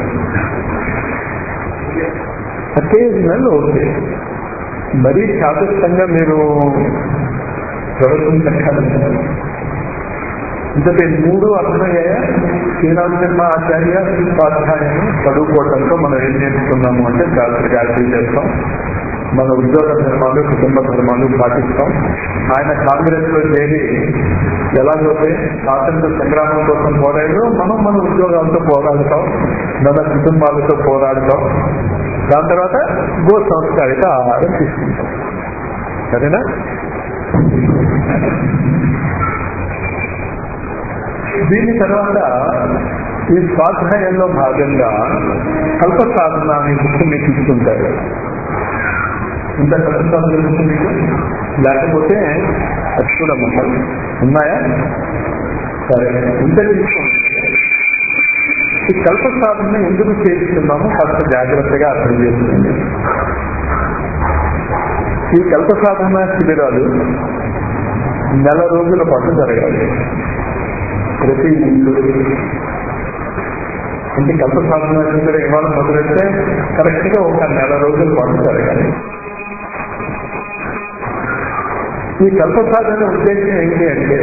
A: అకేషనల్ ఓకే మరీ శాశ్వతంగా మీరు ప్రవర్తించగలరు ఇంతటి మూడు అర్థమయ్యాయా శ్రీరామ శర్మ ఆచార్య స్వాధ్యాయం చదువుకోవడంతో మనం ఏం నేర్చుకున్నాము అంటే గాయత్రి గాయత్రి చేస్తాం మన ఉద్యోగ ధర్మాలు కుటుంబ ధర్మాలు పాటిస్తాం ఆయన కాంగ్రెస్ లో చేరి ఎలాగైతే స్వాతంత్ర సంగ్రామం కోసం పోరాడో మనం మన ఉద్యోగాలతో పోరాడతాం మన కుటుంబాలతో పోరాడతాం దాని తర్వాత గో సంస్కారిత ఆహారం తీసుకుంటాం సరేనా దీని తర్వాత ఈ స్వాధ్యాయంలో భాగంగా కల్ప సాధన అనే బుక్ మీకు ఇస్తుంటారు ఇంత కల్ప సాధన బుక్ మీకు లేకపోతే అది చూడమంటారు ఉన్నాయా సరే ఇంత తీసుకోండి ఈ కల్ప సాధన ఎందుకు చేస్తున్నామో కాస్త జాగ్రత్తగా అర్థం చేస్తుంది ఈ కల్ప సాధన శిబిరాలు నెల రోజుల పాటు జరగాలి ప్రతి ఇల్లు అంటే కల్ప సాధన శిబిరం ఇవాళ మొదలెడితే కరెక్ట్ గా ఒక నెల రోజుల పాటు జరగాలి ఈ కల్ప సాధన ఉద్దేశం ఏంటి అంటే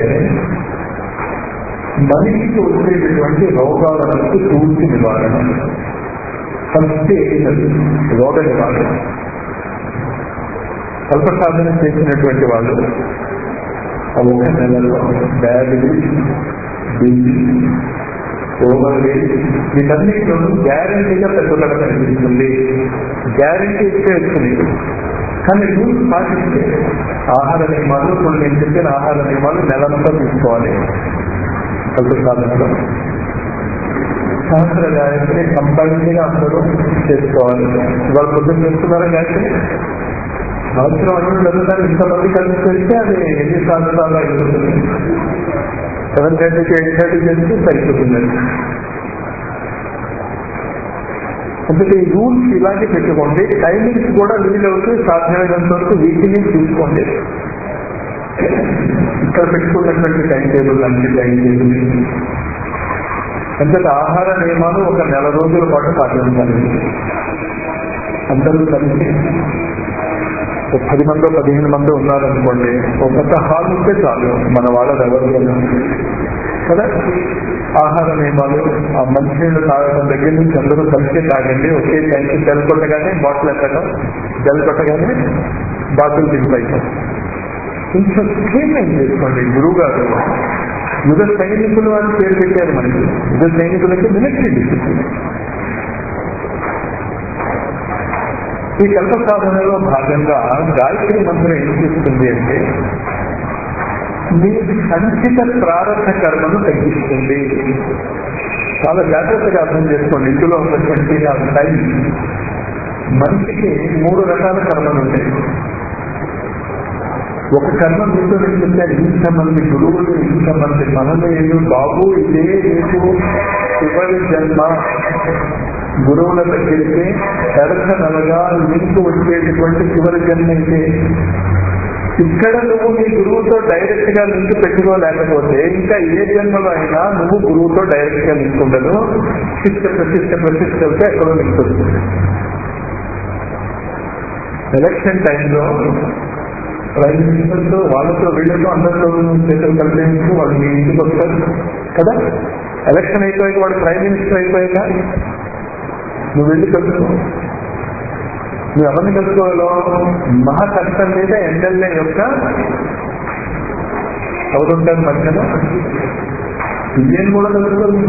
A: మనిషికి వచ్చేటటువంటి రోగాలకు పూర్తి నివారణ ఫస్ట్ ఏంటది రోగ నివారణ కల్ప సాధన చేసినటువంటి వాళ్ళు ఆ ఒక నెలలో డయాబెటీస్ బీపీ ఓవర్వే వీటన్నిటిలోనూ గ్యారంటీగా పెద్దలకు కనిపిస్తుంది గ్యారంటీ ఇచ్చేస్తుంది కానీ రూల్స్ పాటిస్తే ఆహార నియమాలు ఇప్పుడు నేను చెప్పిన ఆహార నియమాలు నెలంతా తీసుకోవాలి కల్ప సాధనలో సహస్ర గాయత్రి కంపల్సరీగా అందరూ చేసుకోవాలి ఇవాళ పొద్దున్న చేస్తున్నారా గాయత్రి సంవత్సరం అన్ని జరుగుతారు ఇంతమంది కలిసి చేస్తే అది ఎన్ని సంవత్సరాలు అయిపోతుంది సెవెన్ థర్టీకి ఎయిట్ థర్టీ చేస్తే సరిపోతుంది అంటే ఈ రూల్స్ ఇలాగే పెట్టుకోండి టైమింగ్స్ కూడా వీలవుతూ సాధ్యమైనంత వరకు వీటిని తీసుకోండి ఇక్కడ పెట్టుకున్నటువంటి టైం టేబుల్ అన్ని టైం టేబుల్ అంతటి ఆహార నియమాలు ఒక నెల రోజుల పాటు పాటించాలి అందరూ కలిసి ఒక పది మందో పదిహేను మంది ఉన్నారనుకోండి ఒక పెద్ద హాల్ ఉంటే చాలు మన వాళ్ళ ఎవరు కదా ఆహార నియమాలు ఆ మంచినీళ్ళు తాగడం దగ్గర నుంచి అందరూ కలిసి తాగండి ఒకే టైంకి జల్ కొట్టగానే బాటిల్ ఎక్కడం జల్ కొట్టగానే బాటిల్ దింపైతాం కొంచెం స్ట్రీమ్లైన్ చేసుకోండి గురువు గారు యుగ సైనికులు అని పేరు పెట్టారు మనకి యుగ సైనికులకి మిలిటరీ డిసిప్లిన్ ఈ కల్ప సాధనలో భాగంగా గాయత్రి మంత్రం ఏం చేస్తుంది అంటే మీ సంచిత ప్రారంభ కర్మను తగ్గిస్తుంది చాలా జాగ్రత్తగా అర్థం చేసుకోండి ఇందులో ఉన్నటువంటి ఆ టైం మనిషికి మూడు రకాల కర్మలు ఉంటాయి ఒక కర్మ మీతో నేను చెప్పాను ఇంతమంది గురువులు ఇంతమంది మనమేలు బాబు ఇదే రేపు చివరి జన్మ గురువుల దగ్గరికి నలగా లింక్ వచ్చేటటువంటి చివరి జన్మ అయితే ఇక్కడ నువ్వు నీ గురువుతో డైరెక్ట్ గా లింక్ పెట్టుకోలేకపోతే ఇంకా ఏ జన్మలో అయినా నువ్వు గురువుతో డైరెక్ట్ గా లింక్ ఉండదు శిష్ట ప్రతిష్ట ప్రతిష్టలతో ఎక్కడో లింక్ వస్తుంది ఎలక్షన్ టైంలో ప్రైమ్ మినిస్టర్తో వాళ్ళతో వీళ్ళతో అందరితో చేతులు కలిపేందుకు వాళ్ళు మీ ఇంటికి వస్తారు కదా ఎలక్షన్ అయిపోయాక వాడు ప్రైమ్ మినిస్టర్ అయిపోయాక నువ్వు వెళ్ళి కలుసుకో నువ్వు ఎవరిని కలుసుకోవాలో మహా కష్టం మీద ఎమ్మెల్యే యొక్క ఎవరుంటారు మధ్యలో ఇండియన్ కూడా కలుసుకోవాలి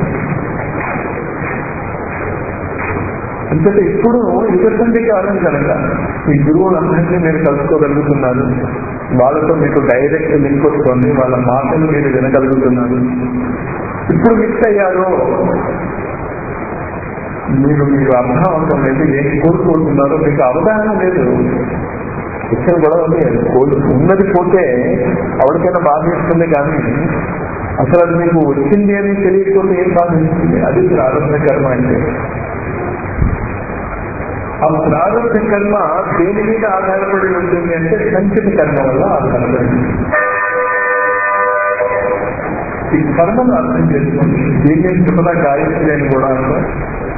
A: ఎందుకంటే ఇప్పుడు యుగసంధి కాలం కనుక ఈ గురువులందరినీ మీరు కలుసుకోగలుగుతున్నారు వాళ్ళతో మీకు డైరెక్ట్ లింక్ వస్తుంది వాళ్ళ మాటలు మీరు వినగలుగుతున్నారు ఇప్పుడు మిక్స్ అయ్యారు మీరు మీకు అర్థం అవసరం లేదు ఏం కోరుకుంటున్నారో మీకు అవగాహన లేదు ఇచ్చిన గొడవ ఉంది కోరు ఉన్నది పోతే ఎవరికైనా బాధిస్తుంది కానీ అసలు అది మీకు వచ్చింది అని తెలియకపోతే ఏం బాధిస్తుంది అది ప్రారంభ కర్మ అంటే ఆ ప్రారంభ కర్మ దేని మీద ఆధారపడి ఉంటుంది అంటే సంచిత కర్మ వల్ల ఆధారపడి ఈ కర్మను అర్థం చేసుకోండి దీన్ని త్రిపుర గాయత్రి అని కూడా అంటారు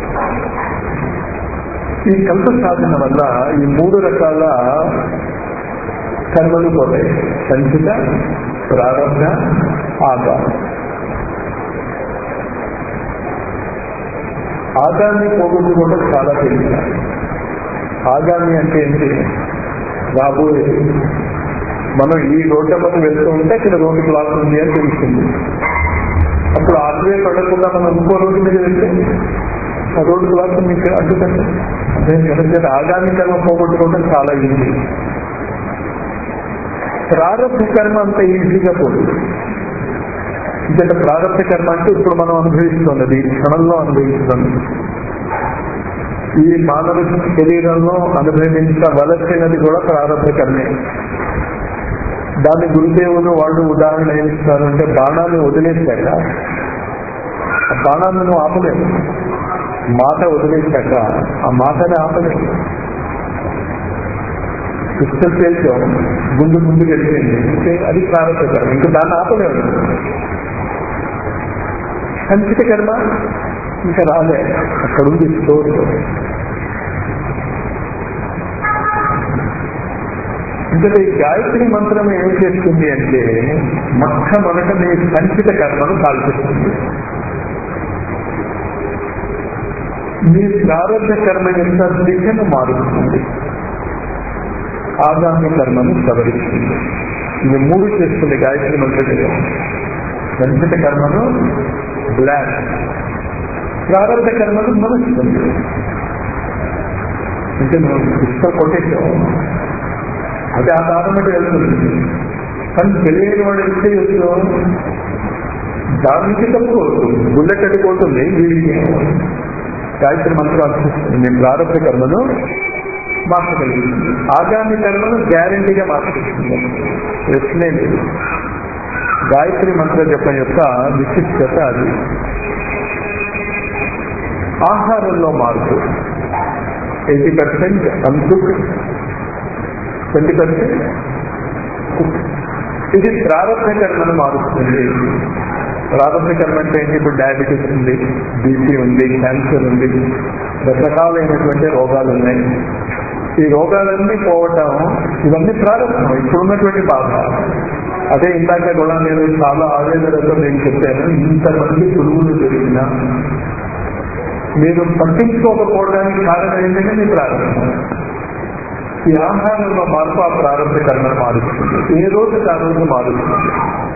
A: ఈ కల్ప సాధన వల్ల ఈ మూడు రకాల కర్మలు పోతాయి సంచిత ప్రారంభ ఆగామి ఆగామి పోగొట్టుకోవడం చాలా తెలియదు ఆగామి అంటే ఏంటి రాబోయే మనం ఈ రోడ్డు మనం వెళ్తూ ఉంటే ఇక్కడ రోడ్డు బ్లాక్ ఉంది అని తెలుస్తుంది అప్పుడు ఆర్వే పడకుండా మనం ఇంకో రోడ్డు మీద వెళ్తే ఆ రోడ్డు బ్లాక్ మీకు అడ్డుకంటే ఎందుకంటే ఆగామి కర్మ పోగొట్టుకోవడం చాలా ఈజీ ప్రారంభ కర్మ అంత ఈజీగా పోదు ఎందుకంటే ప్రారంభ కర్మ అంటే ఇప్పుడు మనం అనుభవిస్తున్నది ఈ క్షణంలో అనుభవిస్తున్నది ఈ మానవ శరీరంలో అనుభవించవలసినది కూడా ప్రారంభ కర్మే దాన్ని గురుదేవులు వాళ్ళు ఉదాహరణ ఏమిస్తారు అంటే బాణాన్ని వదిలేశాక ఆ బాణాన్ని నువ్వు ఆపలేవు మాట వదిలేశాక ఆ మాటని ఆపలేవు పిస్టల్ పేల్చాం ముందు ముందు వెళ్ళిపోయింది అంటే అది ప్రారంభ కర్మ ఇంకా దాన్ని ఆపలేవు సంచిత కర్మ ఇంకా రాలే అక్కడ ఉంది స్టోర్ అంటే ఈ గాయత్రి మంత్రం ఏం చేస్తుంది అంటే మొట్టమొదట మీ సంచిత కర్మను కాల్పిస్తుంది మీ ప్రారంభ కర్మ యొక్క దిశను మారుస్తుంది ఆగామి కర్మను సవరిస్తుంది ఇవి మూడు చేస్తుంది గాయత్రి మంత్రం సంచిత కర్మను బ్లాక్ ప్రారంభ కర్మను మరుస్తుంది అంటే మనం పుస్తకం కొట్టేసాం అది ఆ దారుణకి వెళ్తుంది కానీ తెలియని వాడు ఇస్తే దానికి తప్పుకోవచ్చు బుల్లెట్ అడ్డుకోతుంది వీడికి గాయత్రి మంత్రాలు మీ ప్రారంభ కర్మను మార్చగలుగుతుంది ఆగామి కర్మను గ్యారంటీగా మార్చగలుగుతుంది ప్రశ్నే లేదు గాయత్రి మంత్ర జపం యొక్క విశిష్టత అది ఆహారంలో మార్పు eighty percent uncook twenty percent ఇది ప్రారంభ కర్మను మారుస్తుంది ప్రారంభ కర్మ అంటే ఏంటి ఇప్పుడు డయాబెటీస్ ఉంది బీపీ ఉంది క్యాన్సర్ ఉంది రకరకాలైనటువంటి రోగాలు ఉన్నాయి ఈ రోగాలన్నీ పోవటం ఇవన్నీ ప్రారంభం ఇప్పుడున్నటువంటి బాధ అదే ఇందాక కూడా నేను చాలా ఆవేదనతో నేను చెప్పాను ఇంతమంది పురుగులు దొరికినా మీరు పట్టించుకోకపోవడానికి కారణం ఏంటంటే మీ ప్రారంభం ఈ ఆహారంలో మార్పు ఆ ప్రారంభ కర్మను మారుస్తుంది ఏ రోజు ఆ రోజు మారుస్తుంది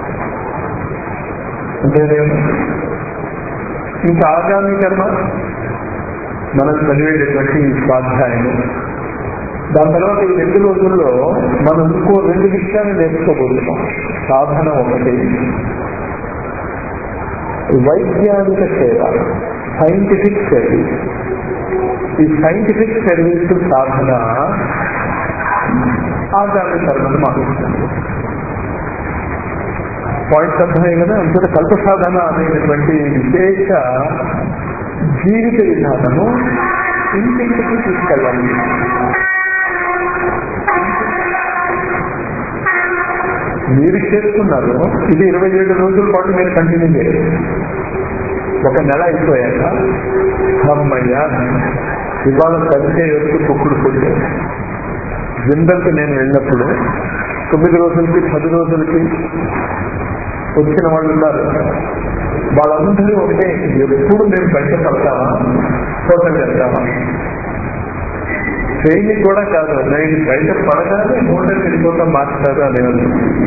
A: అంతేనేమో ఇంకా ఆగామి కర్మ మనం చదివేటటువంటి ఈ స్వాధ్యాయము దాని తర్వాత ఈ రెండు రోజుల్లో మనం ఇంకో రెండు విషయాలు నేర్చుకోబోతున్నాం సాధన ఒకటి వైజ్ఞానిక సేవ సైంటిఫిక్ సర్వీస్ ఈ సైంటిఫిక్ సర్వీస్ సాధన ఆగామి కర్మను మారుస్తుంది పాయింట్స్ అర్థమయ్యే కదా అంతట కల్ప సాధన అనేటువంటి విశేష జీవిత విధానము ఇంటింటికి తీసుకెళ్ళాలి మీరు చేస్తున్నారు ఇది ఇరవై ఏడు రోజుల పాటు మీరు కంటిన్యూ చేయాలి ఒక నెల అయిపోయాక అమ్మయ్య ఇవాళ కలిసే వరకు కుక్కుడు పుట్టే జిందల్కి నేను వెళ్ళినప్పుడు తొమ్మిది రోజులకి పది రోజులకి వచ్చిన వాళ్ళు ఉన్నారు వాళ్ళందరూ ఒకటే ఎప్పుడు మేము బయట పడతామా హోటల్ వెళ్తామా ట్రైనింగ్ కూడా కాదు నేను బయట పడగానే హోటల్ వెళ్ళిపోతాం మాట్లాడారు అనేవాళ్ళు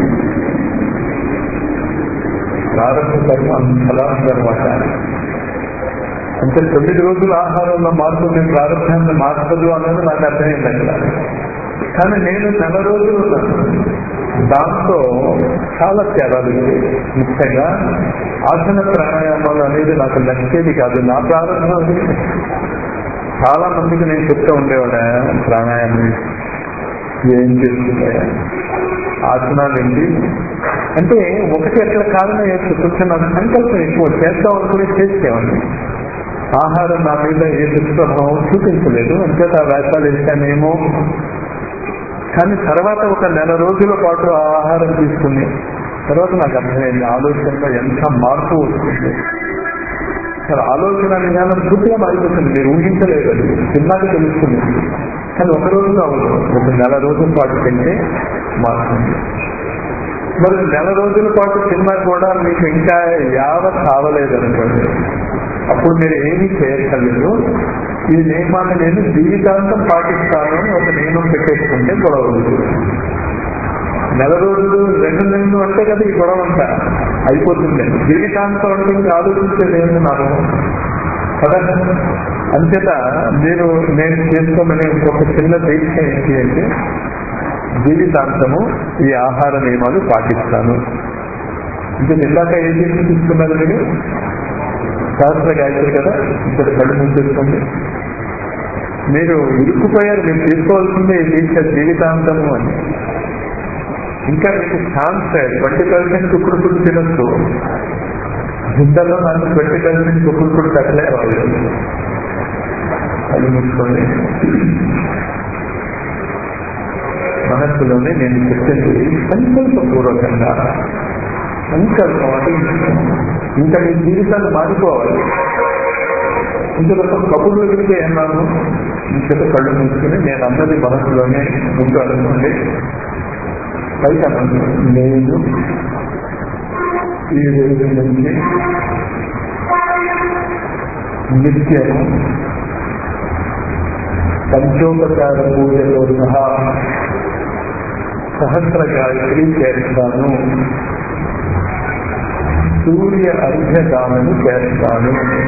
A: ప్రారంభ కర్మ అంతలా ఉందన్నమాట అంటే తొమ్మిది రోజుల ఆహారంలో మార్పు నేను ప్రారంభాన్ని మార్చదు అన్నది నాకు అర్థమైంది అక్కడ కానీ నేను నెల రోజులు ఉన్నాను దాంతో చాలా తేడాలు ముఖ్యంగా ఆసన ప్రాణాయామాలు అనేది నాకు నచ్చేది కాదు నా ప్రారంభం అది చాలా మందికి నేను చెప్తూ ఉండేవాడ ప్రాణాయామం ఏం చేస్తున్నాయా ఆసనాలు ఏంటి అంటే ఒకటి అట్లా కారణం ఏంటి కొంచెం నాకు సంకల్పం ఎక్కువ చేద్దాం అనుకుని చేసేవాడిని ఆహారం నా మీద ఏ దుష్ప్రభావం చూపించలేదు అంతేత వేషాలు వేసానేమో కానీ తర్వాత ఒక నెల రోజుల పాటు ఆ ఆహారం తీసుకుని తర్వాత నాకు అర్థమైంది ఆలోచనలో ఎంత మార్పు వస్తుంది సరే ఆలోచన విధానం పూర్తిగా మారిపోతుంది మీరు ఊహించలేదు అది తిన్నాక తెలుస్తుంది కానీ ఒక రోజు అవ్వదు ఒక నెల రోజుల పాటు తింటే మారుతుంది మరి నెల రోజుల పాటు తిన్నా కూడా మీకు ఇంకా యావత్ కావలేదు అనుకోండి అప్పుడు మీరు ఏమీ చేయక్కర్లేదు ఈ నియమాన్ని నేను జీవితాంతం పాటిస్తాను అని ఒక నియమం పెట్టేసుకుంటే గొడవ ఉంటుంది. నెల రోజులు రెండు నెలలు అంటే కదా ఈ గొడవ అంతా అయిపోతుంది జీవితాంతం అంటే ఇంకా ఆలోచించేది ఏంటి నాకు కదా అంచేత మీరు నేను చేసుకోమనే ఇంకొక చిన్న దీక్ష ఏంటి అంటే జీవితాంతము ఈ ఆహార నియమాలు పాటిస్తాను ఇంకా ఇందాక ఏం చేసి తీసుకున్నారు మీరు శాస్త్ర గాయత్రి కదా ఇక్కడ కళ్ళు ముంచేసుకోండి మీరు ఇరుక్కుపోయారు మీరు తీసుకోవాల్సిందే ఈ దీక్ష జీవితాంతము అని ఇంకా మీకు ఛాన్స్ ట్వంటీ పర్సెంట్ కుక్కుడు కుడు తినొచ్చు జిందలో నాకు ట్వంటీ పర్సెంట్ కుక్కుడు కుడు కట్టలే వాళ్ళు అది మూసుకోండి మనస్సులోనే నేను చెప్పింది సంకల్పపూర్వకంగా సంకల్పం అంటే ఇంకా మీ జీవితాలు మారిపోవాలి ఇంకొక కబుర్లు వెళ్తే అన్నాను ఇంకొక కళ్ళు మూసుకుని నేను అన్నది మనసులోనే ముందు అనుకోండి పైకి అన్నాను నేను ఈ రోజు నుంచి నిత్యము పంచోపచార పూజతో సహా సహస్ర గాయత్రి చేస్తాను సూర్య అర్ఘ్యదానము చేస్తాను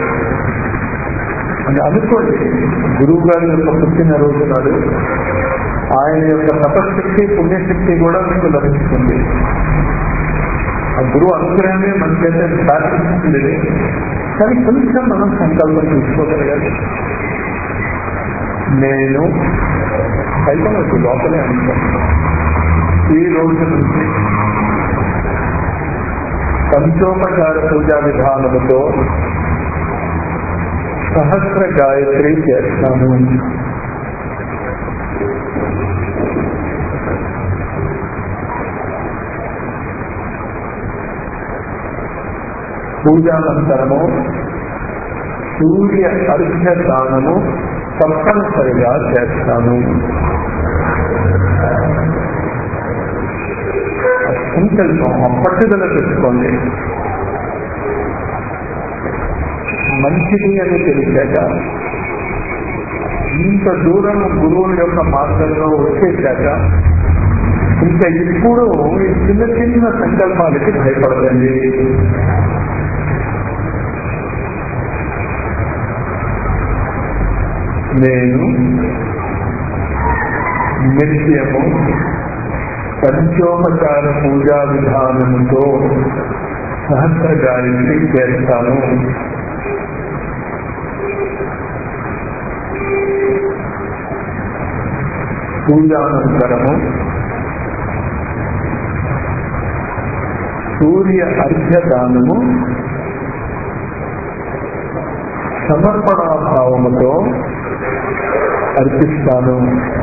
A: అని అనుకోండి గురువు గారి యొక్క పుట్టినరోజు నాడు ఆయన యొక్క తపశక్తి పుణ్యశక్తి కూడా మీకు లభిస్తుంది ఆ గురువు అనుగ్రహమే మనకైతే సాధిస్తుంది కానీ కొంచెం మనం సంకల్పం తీసుకోగలగాలి నేను అయితే నాకు లోపలే అనుకోండి ఈ రోజు నుంచి పంచోపచార పూజా విధానముతో సహస్ర గాయత్రి చేస్తాను పూజానంతరము సూర్య అర్ఘ్య దానము తప్పనిసరిగా చేస్తాను సంకల్పం ఆ పట్టుదల తెచ్చుకోండి మంచిది అని తెలిసాక ఇంత దూరం గురువుల యొక్క మార్గంలో వచ్చేసాక ఇంకా ఇప్పుడు ఈ చిన్న చిన్న సంకల్పాలకి భయపడదండి నేను నిత్యము పంచోపచార పూజా విధానముతో సహస్ర గాయత్రి చేస్తాను పూజానంతరము సూర్య అర్ఘ్యదానము సమర్పణాభావముతో అర్పిస్తాను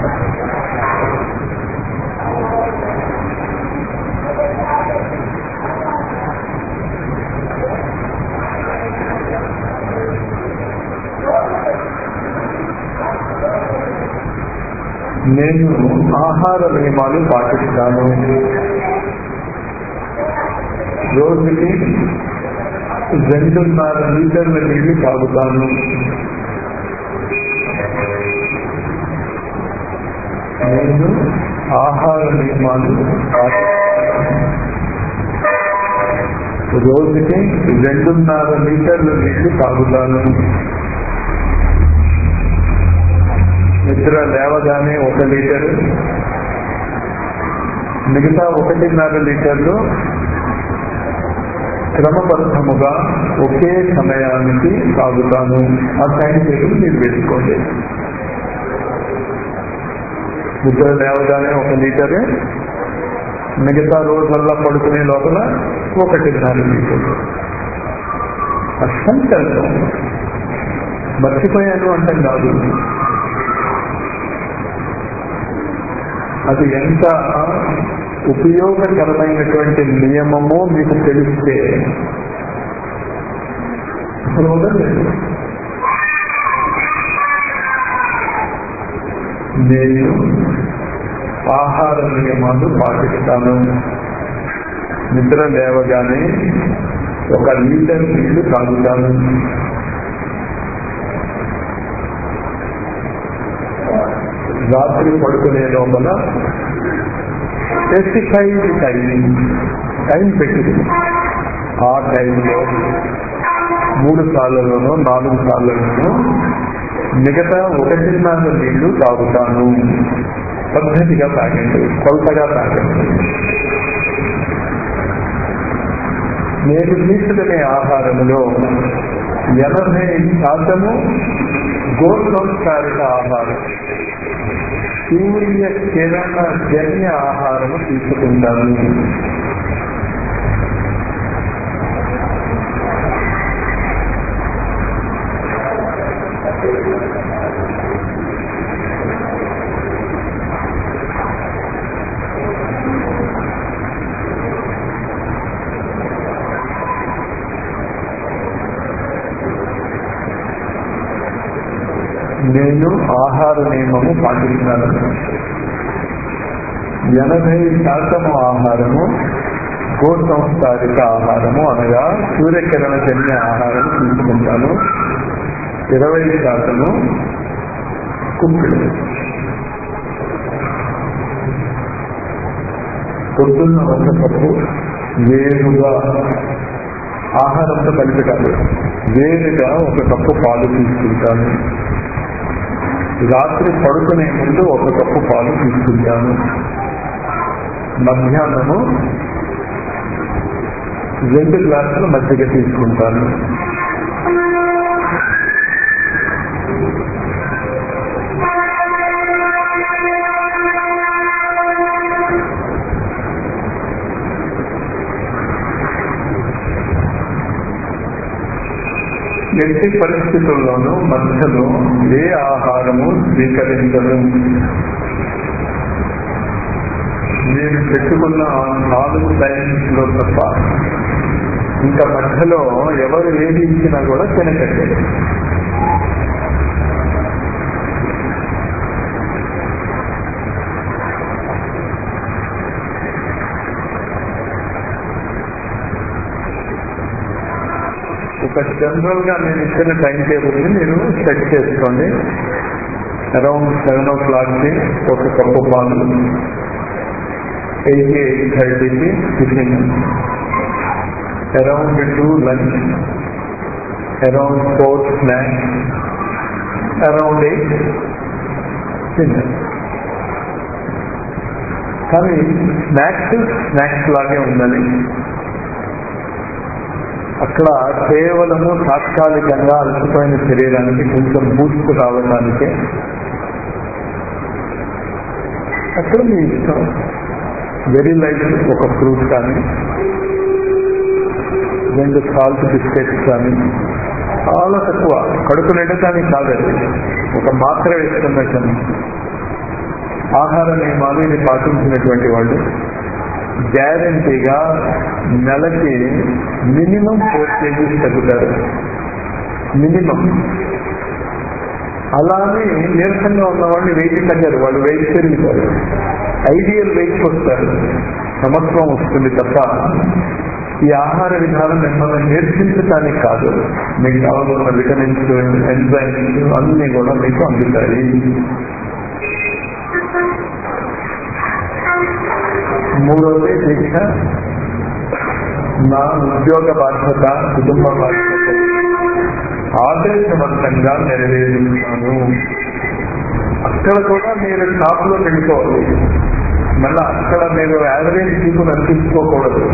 A: నేను ఆహార నియమాలు పాటిస్తాను రోజుకి రెండున్నర లీటర్ల నీళ్లు తాగుతాను నేను ఆహార నియమాలు పాటిస్తాను రోజుకి రెండున్నర లీటర్ల నీళ్లు తాగుతాను నిద్ర లేవగానే ఒక లీటరు మిగతా ఒకటిన్నర లీటర్లు క్రమబద్ధముగా ఒకే సమయానికి తాగుతాను ఆ టైం టేబుల్ మీరు వేసుకోండి నిద్ర లేవగానే ఒక లీటరు మిగతా రోజుల్లో పడుకునే లోపల ఒకటిన్నర లీటర్లు సంకల్పం మర్చిపోయాను అంటే కాదు అది ఎంత ఉపయోగకరమైనటువంటి నియమమో మీకు తెలిస్తే అసలు వదలలేదు నేను ఆహార నియమాలు పాటిస్తాను నిద్ర లేవగానే ఒక లీటర్ నీళ్లు తాగుతాను రాత్రి పడుకునే లోపల స్పెసిఫైడ్ టైమింగ్ టైం పెట్టింది ఆ టైంలో మూడు సార్లలోనో నాలుగు సార్లలోనో మిగతా ఒకటిన్నర నీళ్లు తాగుతాను పద్ధతిగా తాగండి కొలతగా తాగండి నేను తీసుకునే ఆహారంలో ఎనభై శాతము గోసంస్కారిక ఆహారం సూర్య కిరణ జన్య ఆహారము తీసుకుంటాను నేను ఆహార నియమము పాటిస్తున్నాను ఎనభై శాతము ఆహారము గో సంస్కారిక ఆహారము అనగా సూర్యకిరణ జన్య ఆహారం తీసుకుంటాను ఇరవై శాతము కుక్కుడు పొద్దున్న ఒక కప్పు వేరుగా ఆహారంతో కలిపి కాదు వేరుగా ఒక కప్పు పాలు తీసుకుంటాను రాత్రి పడుకునే ముందు ఒక కప్పు పాలు తీసుకుంటాను మధ్యాహ్నము రెండు గ్లాసులు మజ్జిగ తీసుకుంటాను ఎట్టి పరిస్థితుల్లోనూ మధ్యలో ఏ ఆహారము స్వీకరించదు నేను పెట్టుకున్న ఆ నాలుగు టైమ్స్ లో తప్ప ఇంకా మధ్యలో ఎవరు ఏది ఇచ్చినా కూడా తినకండి ఒక జనరల్ గా నేను ఇచ్చిన టైం టేబుల్ ని మీరు సెట్ చేసుకోండి అరౌండ్ సెవెన్ ఓ క్లాక్ కి ఒక కప్పు పాలు ఎయిట్ ఎయిట్ థర్టీకి tiffin around two lunch around four snacks around eight dinner కానీ స్నాక్స్ స్నాక్స్ లాగే ఉండాలి అక్కడ కేవలము తాత్కాలికంగా అలసిపోయిన శరీరానికి కొంచెం బూస్ట్ రావడానికే అక్కడ మీ ఇష్టం వెరీ లైట్ ఒక ఫ్రూట్ కానీ రెండు సాల్ట్ బిస్కెట్స్ కానీ చాలా తక్కువ కడుపు నిండటానికి కాదండి ఒక మాత్ర వేసుకున్నట్టు ఆహార నియమాలు ఇది పాటించినటువంటి వాళ్ళు గ్యారంటీగా నెలకి మినిమం ఫోర్ కేజీస్ తగ్గుతారు మినిమం అలానే నీరసంగా ఉన్న వాళ్ళు వెయిట్ తగ్గారు వాళ్ళు వెయిట్ పెరుగుతారు ఐడియల్ వెయిట్ వస్తారు సమత్వం వస్తుంది తప్ప ఈ ఆహార విధానం మిమ్మల్ని నేర్పించడానికి కాదు మీకు కావాలన్న విటమిన్స్ ఎంజైమ్స్ అన్ని కూడా మీకు అందుతాయి మూడవది దీక్ష నా ఉద్యోగ బాధ్యత కుటుంబ బాధ్యత ఆదర్శవంతంగా నెరవేరుస్తాను అక్కడ కూడా మీరు టాప్ లో వెళ్ళిపోవాలి మళ్ళీ అక్కడ మీరు యావరేజ్ తీసుకుని అనిపించుకోకూడదు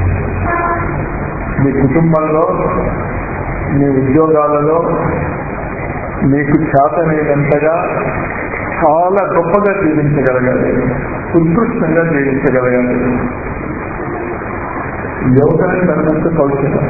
A: మీ కుటుంబంలో మీ ఉద్యోగాలలో మీకు చేతనైనంతగా చాలా గొప్పగా జీవించగలగాలి ఉత్కృష్టంగా జీవించగలగాలి యోగానికి తగినంత కౌశలం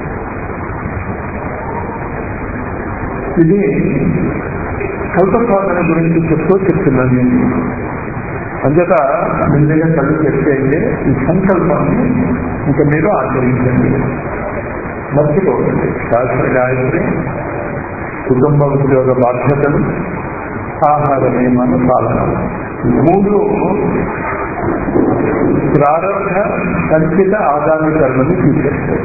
A: ఇది కల్పసాధన గురించి చెప్తూ చెప్తున్నాను నేను అంచేత మెల్లిగా కళ్ళు చెప్పేయండి ఈ సంకల్పాన్ని ఇంకా మీరు ఆచరించండి మర్చిపోకండి శాస్త్ర గాయత్రి కుటుంబ ఉద్యోగ బాధ్యతలు ఆహార నియమాల పాలన మూడు ప్రారంభ కల్పిత ఆగామి కర్మని తీసుకొస్తాయి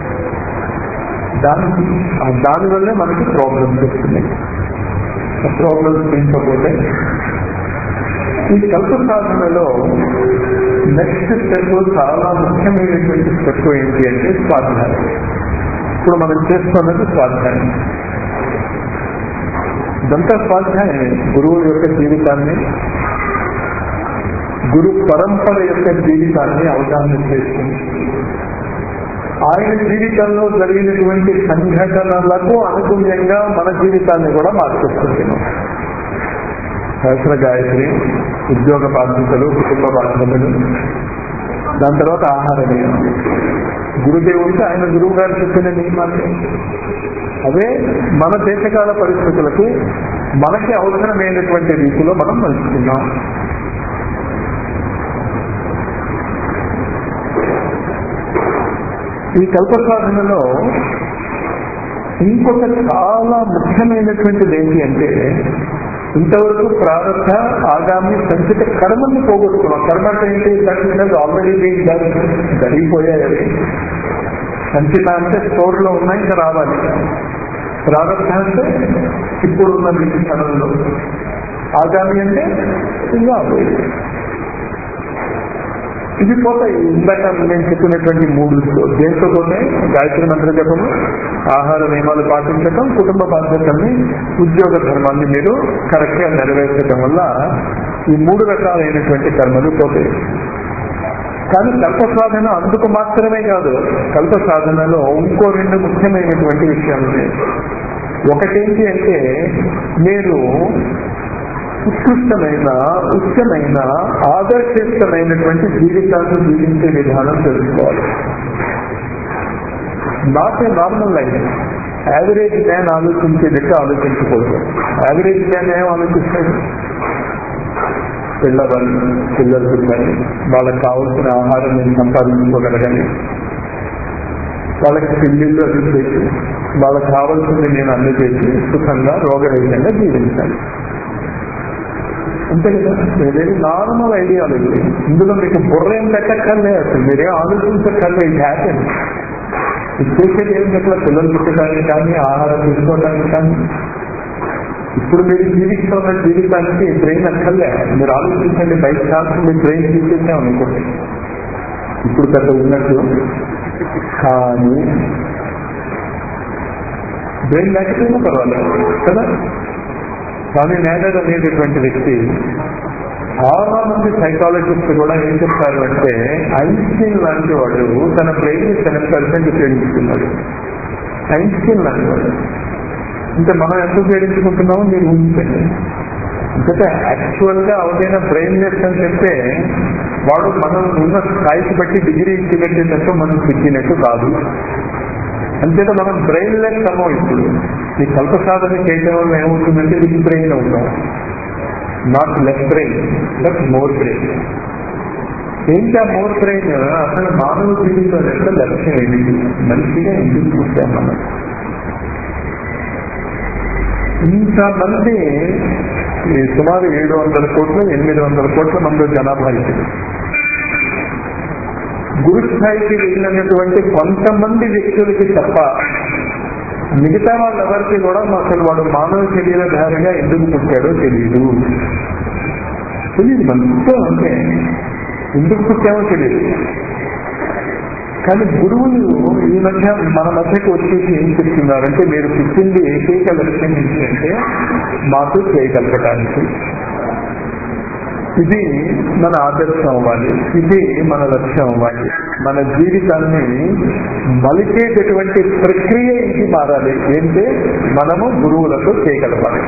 A: దాని దానివల్లే మనకి ప్రాబ్లమ్స్ వస్తున్నాయి ప్రాబ్లమ్స్ పెంచకపోతే ఈ కల్ప సాధనలో నెక్స్ట్ స్టెప్ చాలా ముఖ్యమైనటువంటి స్టెప్ ఏంటి అంటే స్వాధ్యాయం ఇప్పుడు మనం చేస్తున్నది స్వాధ్యాయం ఇదంతా స్వాధ్యాయమే గురువు యొక్క జీవితాన్ని గురు పరంపర యొక్క జీవితాన్ని అవగాహన చేసుకుని ఆయన జీవితంలో జరిగినటువంటి సంఘటనలకు అనుగుణ్యంగా మన జీవితాన్ని కూడా మార్చేసుకుంటున్నాం సహస్ర గాయత్రి ఉద్యోగ బాధ్యతలు కుటుంబ బాధ్యతలు దాని తర్వాత ఆహార నియమాలు గురుదేవుడికి ఆయన గురువు గారు చెప్పిన నియమాలు అవే మన దేశకాల పరిస్థితులకు మనకి అవసరమైనటువంటి రీతిలో మనం మలుచుకున్నాం ఈ కల్ప సాధనలో ఇంకొక చాలా ముఖ్యమైనటువంటిది ఏంటి అంటే ఇంతవరకు ప్రారంభ ఆగామి సంచిత కర్మల్ని పోగొట్టుకున్నాం కర్మ అంటే ఏంటి దట్ ఆల్రెడీ బీన్ డన్ జరిగిపోయాయి అవి సంచిత అంటే స్టోర్ లో ఉన్నాయి ఇంకా రావాలి ప్రారంభ అంటే ఇప్పుడు ఉన్న మీ క్షణంలో ఆగామి అంటే ఇంకా రాబోయేది. ఇవి పోతాయి ఇందాక నేను చెప్పినటువంటి మూడు దేంతో పోతాయి గాయత్రి మంత్ర జపము ఆహార నియమాలు పాటించటం కుటుంబ బాధ్యతల్ని ఉద్యోగ ధర్మాన్ని మీరు కరెక్ట్ గా నెరవేర్చడం వల్ల ఈ మూడు రకాలైనటువంటి కర్మలు పోతాయి కానీ కల్ప సాధన అందుకు మాత్రమే కాదు కల్ప సాధనలో ఇంకో రెండు ముఖ్యమైనటువంటి విషయాలు ఉన్నాయి ఒకటేంటి అంటే మీరు ఉత్కృష్టమైన ఉచ్చమైన ఆదర్శిష్టమైనటువంటి జీవితాన్ని జీవించే విధానం తెలుసుకోవాలి not a normal life average man ఆలోచించేటట్టు ఆలోచించకూడదు యావరేజ్ మ్యాన్ ఏం ఆలోచిస్తాడు పిల్లవాళ్ళు పిల్లలు పిల్లలు వాళ్ళకి కావాల్సిన ఆహారం నేను సంపాదించుకోగలగాలి వాళ్ళకి పిల్లిళ్ళు అది చేసి వాళ్ళకి కావాల్సింది నేను అందజేసి సుఖంగా రోగరహితంగా జీవించాలి అంతే కదా ఇదేది నార్మల్ ఐడియాలజీ ఇందులో మీకు బుర్ర ఏం పెట్టక్కర్లే అసలు మీరేం ఆలోచించక్కర్లే ఇది హ్యాపెన్ ఇది చేసేది ఏం పెట్టలే పిల్లలు పుట్టడానికి కానీ ఆహారం తీసుకోవడానికి కానీ ఇప్పుడు మీరు జీవిస్తున్న జీవితానికి బ్రెయిన్ అక్కర్లే మీరు ఆలోచించండి బయట కాదు మీ బ్రెయిన్ తీసేసాం అనుకోండి ఇప్పుడు పెద్ద ఉన్నట్టు కానీ బ్రెయిన్ లేకపోయినా పర్వాలేదు కదా కానీ నేడర్ అనేటటువంటి వ్యక్తి చాలా మంది సైకాలజిస్ట్ కూడా ఏం చెప్తారు అంటే ఐన్స్టీన్ లాంటి వాడు తన బ్రెయిన్ సెవెన్ పర్సెంట్ ఉపయోగించుకున్నాడు ఐన్స్టీన్ లాంటి వాడు అంటే మనం ఎంత ఉపయోగించుకుంటున్నామో మీరు ఊహించండి అంటే యాక్చువల్ గా అవదైనా బ్రెయిన్ లెస్ అని చెప్తే వాడు మనం ఉన్న స్థాయికి బట్టి డిగ్రీ ఇచ్చినట్టు మనం సిక్కినట్టు కాదు అంతేత మనం బ్రెయిన్ లెస్ అమ్మం ఇప్పుడు ఈ కల్ప సాధన చేయడం వల్ల ఏమవుతుందంటే విత్ బ్రెయిన్ అవుతాం not less brain but more brain ఏంటి ఆ మోర్ బ్రెయిన్ అసలు మానవ జీవితం యొక్క లక్ష్యం ఏమిటి మనిషిగా ఎందుకు చూసాం మనం ఇంతమంది ఈ సుమారు ఏడు వందల కోట్లు ఎనిమిది వందల కోట్ల మంది జనాభా ఇది గురు స్థాయికి వెళ్ళినటువంటి కొంతమంది వ్యక్తులకి తప్ప మిగతా వాళ్ళెవరికి కూడా అసలు వాడు మానవ శరీరధారిగా ఎందుకు పుట్టాడో తెలియదు తెలియదు మనతో అంటే ఎందుకు పుట్టామో తెలియదు కానీ గురువులు ఈ మధ్య మన మధ్యకు వచ్చేసి ఏం చెప్తున్నారంటే మీరు పుట్టింది ఏకైక లక్ష్యం ఏంటి అంటే మాకు చేయగలగటానికి ఇది మన ఆదర్శం అవ్వాలి ఇది మన లక్ష్యం అవ్వాలి మన జీవితాన్ని మలిచేటటువంటి ప్రక్రియ ఇది మారాలి ఏంటి మనము గురువులకు చేయగలగాలి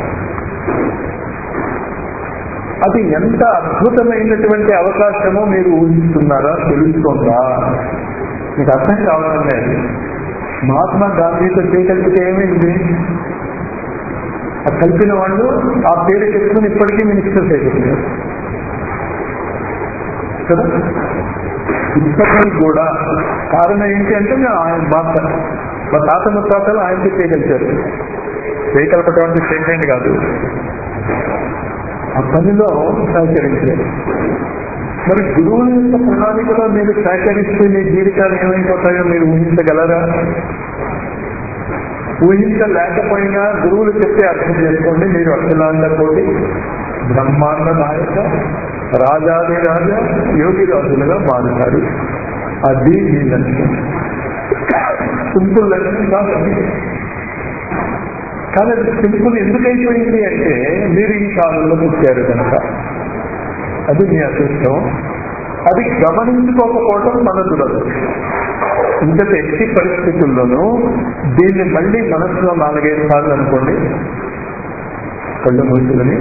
A: అది ఎంత అద్భుతమైనటువంటి అవకాశమో మీరు ఊహిస్తున్నారా తెలుస్తుందా మీకు అర్థం కావడం లేదు మహాత్మా గాంధీతో చేయగలిగితే ఏమైంది ఆ కలిపిన వాళ్ళు ఆ పేరు చెప్పుకుని ఇప్పటికీ మినిస్టర్స్ అయిపోతున్నారు కదా ఇప్పటికీ కూడా కారణం ఏంటి అంటే మేము ఆయన మా మా తాత ముత్తాతలు ఆయనకి చేయగలిచారు చేయగలపటం అంటే చేయకండి కాదు ఆ పనిలో సహకరించారు మరి గురువుల యొక్క ప్రణాళికలో మీరు సహకరిస్తే మీ జీవితాలు ఏమైపోతాయో మీరు ఊహించగలరా ఊహించలేకపోయినా గురువులు చెప్తే అర్థం చేసుకోండి మీరు అఖిలాండ కోటి బ్రహ్మాండ నాయక రాజాది రాజ యోగి రాజులుగా మారుతారు అది మీ లక్ష్యం సింపుల్ లక్ష్యం కాదు అది. కానీ అది సింపుల్ ఎందుకు అయిపోయింది అంటే మీరు ఈ కాలంలో పుట్టారు కనుక అది మీ అదృష్టం అది గమనించుకోకపోవడం మన దురదృష్టం ఇంతటి ఎట్టి పరిస్థితుల్లోనూ దీన్ని మళ్ళీ మనసులో నాలుగైదు సార్లు అనుకోండి కళ్ళు మూసుకుని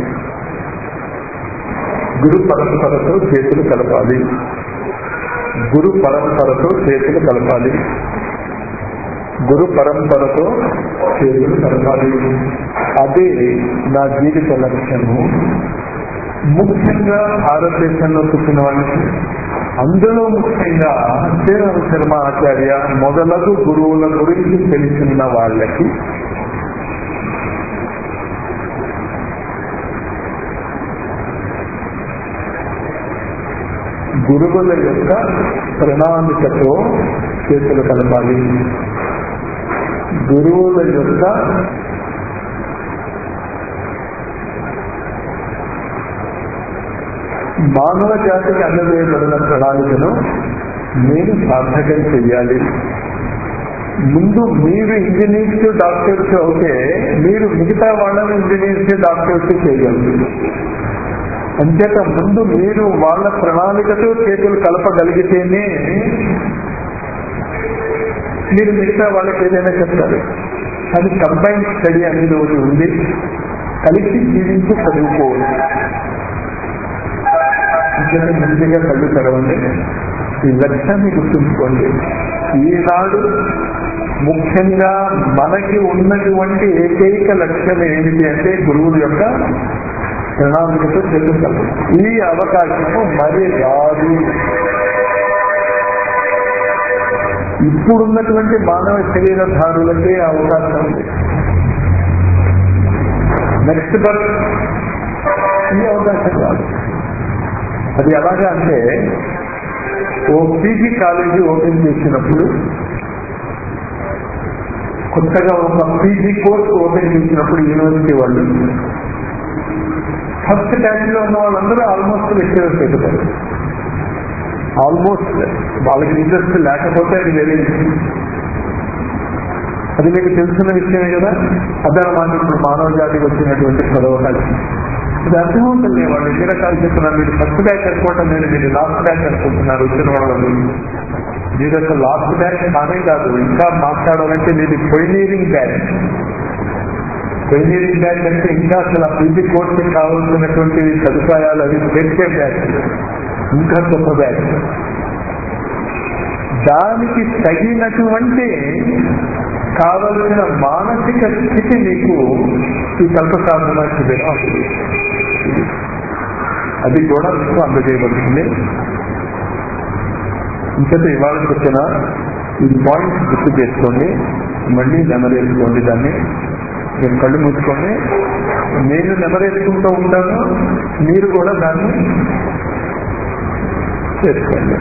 A: గురు పరంపరతో చేతులు కలపాలి గురు పరంపరతో చేతులు కలపాలి గురు పరంపరతో చేతులు కలపాలి అదే నా జీవిత లక్ష్యము ముఖ్యంగా భారతదేశంలో పుట్టిన వాళ్ళకి అందులో ముఖ్యంగా శ్రీరామ శర్మ ఆచార్య మొదలగు గురువుల గురించి తెలిసిన వాళ్ళకి గురువుల యొక్క ప్రణాళికతో చేతులు కలపాలి గురువుల యొక్క మానవ జాతికి అందజేయబడిన ప్రణాళికను నేను సార్థకం చెయ్యాలి ముందు మీరు ఇంజనీర్స్ డాక్టర్స్ అవుతే మీరు మిగతా వాళ్ళని ఇంజనీర్స్ డాక్టర్స్ చేయగలరు అంచేత ముందు మీరు వాళ్ళ ప్రణాళికతో చేతులు కలపగలిగితేనే మీరు మిగతా వాళ్ళకి ఏదైనా చెప్తారు అది కంబైన్ స్టడీ అనేది ఒకటి ఉంది కలిసి జీవించి చదువుకోవచ్చు అంచేత మంచిగా కళ్ళు తెరవండి ఈ లక్ష్యాన్ని గుర్తుంచుకోండి ఈనాడు ముఖ్యంగా మనకి ఉన్నటువంటి ఏకైక లక్ష్యం ఏమిటి అంటే గురువుల యొక్క ప్రణాళికతో తెలుసుకోవాలి ఈ అవకాశము మరి రాదు ఇప్పుడున్నటువంటి మానవ శరీరధారులకే అవకాశం ఉంది నెక్స్ట్ బర్త్ ఈ అవకాశం రాదు అది ఎలాగా అంటే ఓ పీజీ కాలేజీ ఓపెన్ చేసినప్పుడు కొత్తగా ఒక పీజీ కోర్స్ ఓపెన్ చేసినప్పుడు యూనివర్సిటీ వాళ్ళు ఫస్ట్ బ్యాచ్ లో ఉన్న వాళ్ళందరూ ఆల్మోస్ట్ లెక్చరర్స్ అయిపోతారు ఆల్మోస్ట్ వాళ్ళకి ఇంట్రెస్ట్ లేకపోతే అది వేరే విషయం. అది మీకు తెలిసిన విషయమే కదా అదనమాట ఇప్పుడు మానవ జాతికి వచ్చినటువంటి చదవకాశం ఇది అర్థమవుతుంది వాళ్ళు ఎన్ని రకాలు చెప్తున్నారు మీరు ఫస్ట్ బ్యాచ్ అనుకోవటం నేను మీరు లాస్ట్ బ్యాచ్ అనుకుంటున్నారు వచ్చిన వాళ్ళు మీరు అసలు లాస్ట్ బ్యాచ్ కానే కాదు ఇంకా మాట్లాడాలంటే మీది పొయినీరింగ్ బ్యాచ్ ఇంజనీరింగ్ బ్యాచ్ అంటే ఇంకా అసలు ఆ పీజీ కోర్సుకి కావాల్సినటువంటి సదుపాయాలు అవి చేసే బ్యాచ్ ఇంకా గొప్ప బ్యాచ్ దానికి తగినటువంటి కావలసిన మానసిక స్థితి మీకు ఈ కల్ప సాధన శిబిరం అది కూడా మీకు అందజేయబడుతుంది ఇంకతో ఇవాళ వచ్చిన ఈ పాయింట్స్ గుర్తు చేసుకోండి మళ్ళీ నెమరేసుకోండి దాన్ని మీరు కళ్ళు మూసుకొని నేను నెమరేసుకుంటూ ఉంటాను మీరు కూడా దాన్ని చేసుకోండి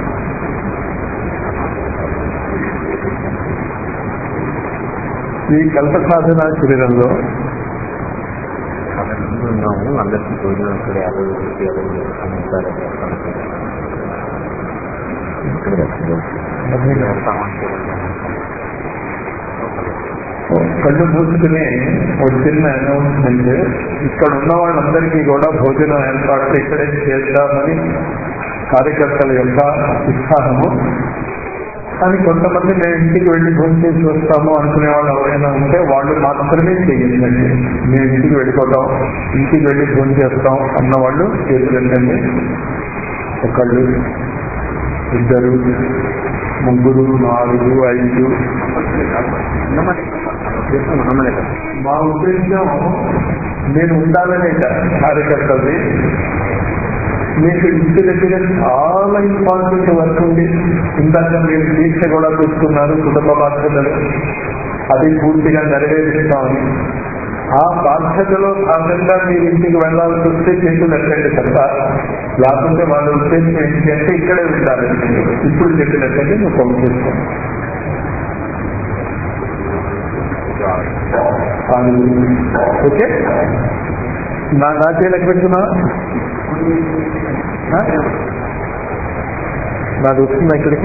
A: ఈ కల్ప సాధన శరీరంలో
B: ఉన్నాము అందరికీ భోజనం ఇక్కడ యాభై రూపాయలు యాభై సమాచారం
A: కళ్ళు మూసుకుని ఒక చిన్న అనౌన్స్మెంట్ ఇక్కడ ఉన్న వాళ్ళందరికీ కూడా భోజనం ఏర్పాట్లు ఇక్కడే చేద్దామని కార్యకర్తల యొక్క ఉత్సాహము కానీ కొంతమంది మేము ఇంటికి వెళ్ళి భోజనం చేసి వస్తాము అనుకునే వాళ్ళు ఎవరైనా ఉంటే వాళ్ళు మాత్రమే చేయండి మేము ఇంటికి వెళ్ళిపోతాం ఇంటికి వెళ్ళి భోజనం చేస్తాం అన్న వాళ్ళు చేతులు ఎత్తండి ఒకళ్ళు ఇద్దరు ముగ్గురు నాలుగు ఐదు మా ఉద్దేశం నేను ఉండాలనే కార్యకర్తది మీకు ఇంటి దగ్గర చాలా ఇంపార్టెంట్ వర్క్ ఉంది ఇందాక మీరు దీక్ష కూడా చూస్తున్నారు కుటుంబ బాధ్యతలు అది పూర్తిగా నెరవేరుస్తామని ఆ బాధ్యతలో భాగంగా మీరు ఇంటికి వెళ్లాల్సి వస్తే చేతులు ఎత్తండి తప్ప లేకపోతే వాళ్ళ ఉద్దేశం ఏంటి అంటే ఇక్కడే ఉండాలి ఇప్పుడు చేతులు ఎత్తండి నువ్వు పంపిస్తాను ఓకే నా నా చేయలేక పెడుతున్నా నాది వస్తుందా ఇక్కడికి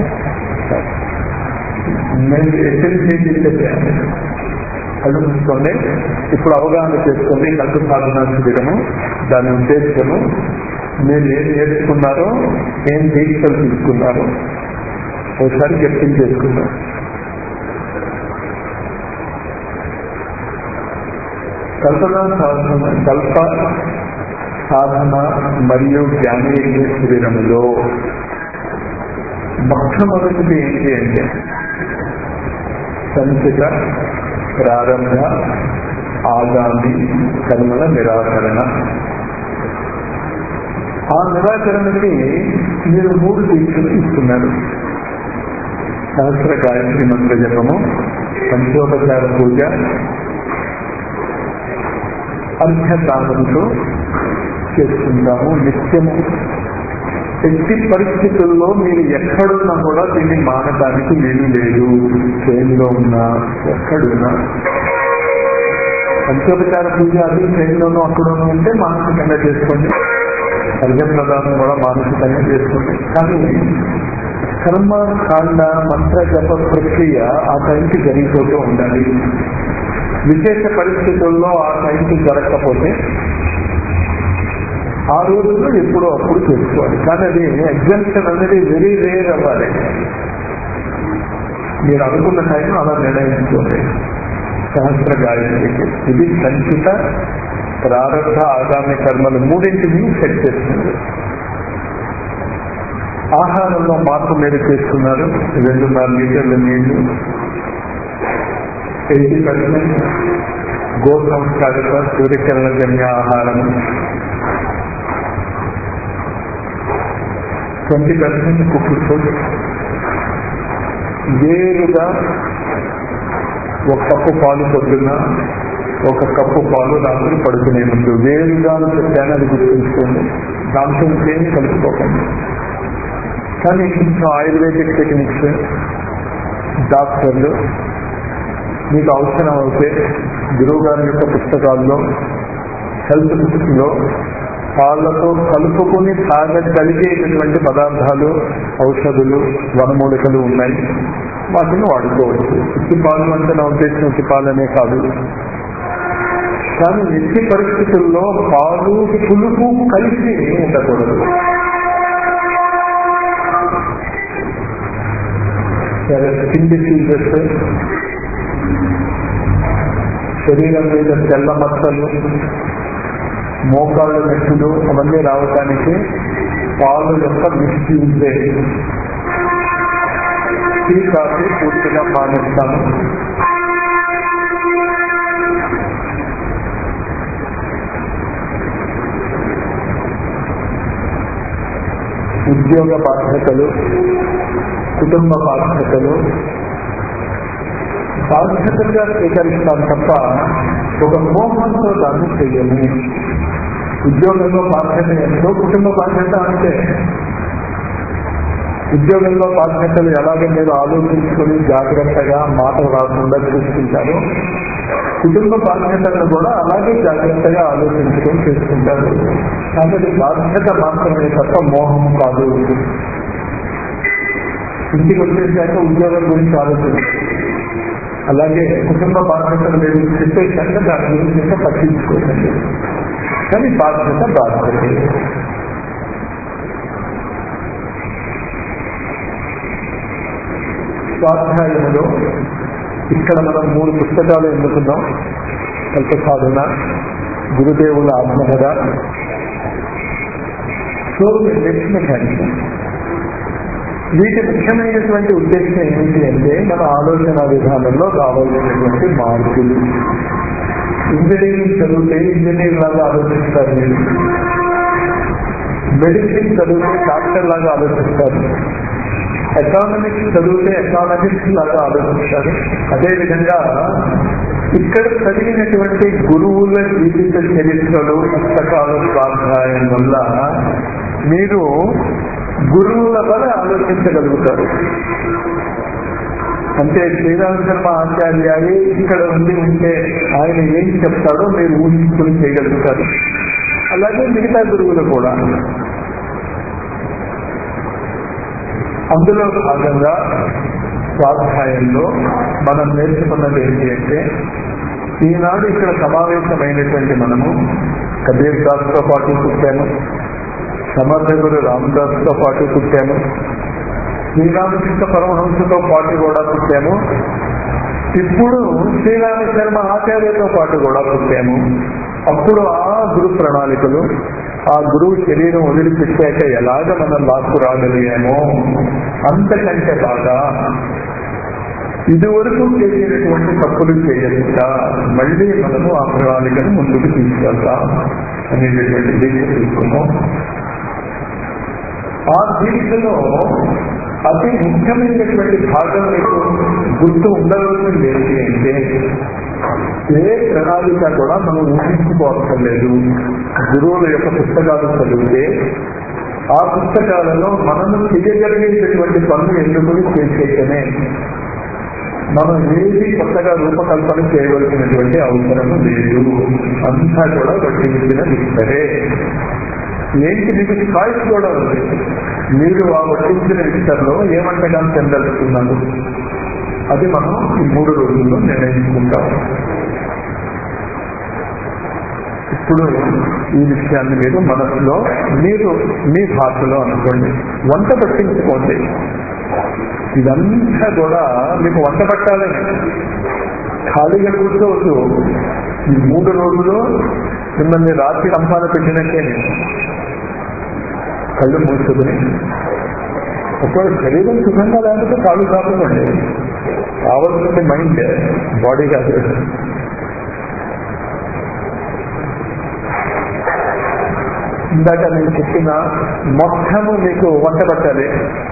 A: నేను ఎస్ఎల్సీ చేసేసాను కళ్ళు మూసుకోండి ఇప్పుడు అవగాహన చేసుకోండి కళ్ళు సాధన శిబిరము దాని ఉద్దేశము మీరు ఏం నేర్చుకున్నారో ఏం దీక్షలు తీసుకున్నారో ఒకసారి గట్టింగ్ చేసుకున్నారు కల్పన సాధన కల్ప సాధన మరియు జ్ఞానేంద్రియ శరీరములో మొట్టమొదటిది ఏంటి అంటే సంచిత ప్రారంభ ఆగామి కర్మల నిరాకరణ ఆ నిరాకరణకి మీరు మూడు దీక్షలు ఇస్తున్నారు సహస్ర గాయత్రి మంత్ర జపము పంచోపచార పూజ అర్ఘ్యదానంతో చేసుకుంటాము నిత్యము ఎట్టి పరిస్థితుల్లో మీరు ఎక్కడున్నా కూడా దీన్ని మానడానికి వీలు లేదు ట్రైన్లో ఉన్నా ఎక్కడున్నా పంచోపచార పూజ అది ట్రైన్లోనూ అక్కడోనూ ఉంటే మానసికంగా చేసుకోండి అర్ఘ్య ప్రదానం కూడా మానసికంగా చేసుకోండి కానీ కర్మ కాండ మంత్ర జప ప్రక్రియ ఆ టైంకి జరిగిపోతూ ఉండాలి విశేష పరిస్థితుల్లో ఆ టైంకి జరగకపోతే ఆ రోజుల్లో ఎప్పుడో అప్పుడు చేసుకోవాలి కానీ అది ఎగ్జామ్షన్ అనేది వెరీ రేర్ అవ్వాలి మీరు అనుకున్న టైం అలా నిర్ణయించుకోండి సహస్ర గాయత్రికి ఇది సంచిత ప్రారంభ ఆగామి కర్మలు మూడింటిని సెట్ చేస్తుంది ఆహారంలో మార్పు మీరు చేసుకున్నారు రెండున్నర లీటర్ల నీళ్లు ఎయిటీ పర్సెంట్ గో సంస్కారిత సూర్యకిరణ జన్య ఆహారం ట్వంటీ పర్సెంట్ కుక్ ఫుడ్ వేరుగా ఒక కప్పు పాలు పొద్దున్న ఒక కప్పు పాలు రాత్రి పడుకునే ముందు వేరుగా చెప్పాను అది గుర్తుంచుకోండి దాంట్లో ఇంకేం కలుపుకోకండి కానీ కొంచెం ఆయుర్వేదిక్ టెక్నిక్స్ డాక్టర్లు మీకు అవసరం అయితే గురువు గారి యొక్క పుస్తకాల్లో హెల్త్ బుక్స్లో పాలతో కలుపుకొని తాగగలిగేటటువంటి పదార్థాలు ఔషధులు వనమూలికలు ఉన్నాయి వాటిని వాడుకోవచ్చు ఉత్తి పాలు అంటే నా ఉద్దేశం ఉత్తి పాలనే కాదు కానీ ఎట్టి పరిస్థితుల్లో పాలు పులుపు కలిసి ఉండకూడదు స్కిన్ డిసీజెస్ శరీరం మీద తెల్ల మచ్చలు మోకాళ్ళ నొప్పులు అవన్నీ రావటానికి పాలు యొక్క మిస్యూజే టీ కాఫీ పూర్తిగా మానేస్తాను ఉద్యోగ బాధ్యతలు కుటుంబ బాధ్యతలు బాధ్యతగా స్వీకరిస్తాం తప్ప ఒక మోహంతో దాన్ని చెయ్యము ఉద్యోగంలో బాధ్యత ఎంతో కుటుంబ బాధ్యత అంటే ఉద్యోగంలో బాధ్యతలు ఎలాగ మీరు ఆలోచించుకొని జాగ్రత్తగా మాటలు రాకుండా చూసుకుంటారు కుటుంబ బాధ్యతలను కూడా అలాగే జాగ్రత్తగా ఆలోచించుకొని చేసుకుంటారు కాబట్టి బాధ్యత మాత్రమే తప్ప మోహం కాదు ఇంటికి వచ్చేసాక ఉద్యోగం గురించి ఆలోచించారు అలాగే కుటుంబ బాధ్యతలు మీరు చెప్పేసాక దాని గురించి ఇంకా పట్టించుకోకండి కానీ బాధ్యత బాధ్యత స్వాధ్యాయంలో ఇక్కడ మనం మూడు పుస్తకాలు ఎన్నుకున్నాం కల్ప సాధన గురుదేవుల ఆత్మకథ సో నెక్స్ట్ మెకానిజం వీటి ముఖ్యమైనటువంటి ఉద్దేశం ఏమిటి అంటే మన ఆలోచన విధానంలో రావాల్సినటువంటి మార్పులు ఇంజనీరింగ్ చదివితే ఇంజనీర్ లాగా ఆలోచిస్తారు మీరు మెడిసిన్ చదివితే డాక్టర్ లాగా ఆలోచిస్తారు ఎకానమిక్స్ చదివితే ఎకానమిక్స్ లాగా ఆలోచిస్తారు అదేవిధంగా ఇక్కడ చదివినటువంటి గురువుల జీవిత చరిత్రలు పుస్తకాల స్వాధ్యాయం వల్ల మీరు గురువుల వల్ల ఆలోచించగలుగుతారు అంటే శ్రీరామ శర్మ ఆచార్యాలు ఇక్కడ ఉండి ఉంటే ఆయన ఏం చెప్తాడో మీరు ఊహించుకుని చేయగలుగుతారు అలాగే మిగతా గురువులు కూడా అందులో భాగంగా స్వాధ్యాయంలో మనం నేర్చుకున్నది ఏంటి అంటే ఈనాడు ఇక్కడ సమావేశమైనటువంటి మనము కబీర్ దాస్తో పాటు పుట్టాను సమర్థకుడు రామదాస్తో పాటు పుట్టాము శ్రీరామకృష్ణ పరమహంసతో పాటు కూడా పుట్టాము ఇప్పుడు శ్రీరామ శర్మ ఆచార్యతో పాటు కూడా పుట్టాము అప్పుడు ఆ గురు ప్రణాళికలు ఆ గురువు శరీరం వదిలిపెట్టాక ఎలాగ మనం లాక్కు రాగలిగామో అంతకంటే బాగా ఇదివరకు చేసినటువంటి తప్పులు చేయకుండా మళ్ళీ మనము ఆ ప్రణాళికను ముందుకు తీసుకెళ్తాం అనేటటువంటి దీక్ష తీసుకున్నాం ఆ దీక్షలో అతి ముఖ్యమైనటువంటి భాగం మీకు గుర్తు ఉండవలసింది ఏంటి అంటే ఏ ప్రణాళిక కూడా మనం ఊహించుకోవటం లేదు గురువుల యొక్క పుస్తకాలు చదివితే ఆ పుస్తకాలలో మనము చేయగలిగేటటువంటి పనులు ఎందుకు చేసేటనే మనం ఏది కొత్తగా రూపకల్పన చేయవలసినటువంటి అవసరం లేదు అంతా కూడా వడ్డించిన విస్తరే ఏంటి మీకు చాయిస్ కూడా ఉంది మీరు ఆ వడ్డించిన విస్తరలో ఏ వంటకాలు చెందలుచుకున్నారు అది మనం ఈ మూడు రోజుల్లో నిర్ణయించుకుంటాం ఇప్పుడు ఈ విషయాన్ని మీరు మనసులో మీరు మీ భాషలో అనుకోండి వంట పట్టించుకోండి ఇదంతా కూడా మీకు వంట పట్టాలని ఖాళీగా కూర్చోవచ్చు ఈ మూడు రోజులు మిమ్మల్ని రాత్రి సంపాదన పెట్టినట్టే కళ్ళు మూసుకుని ఒకవేళ శరీరం సుఖంగా లేకపోతే కాళ్ళు కాకుండా కావాల్సింది మైండ్ బాడీ కాదు ఇందాక నేను చెప్పిన మొత్తము మీకు వంట పట్టాలి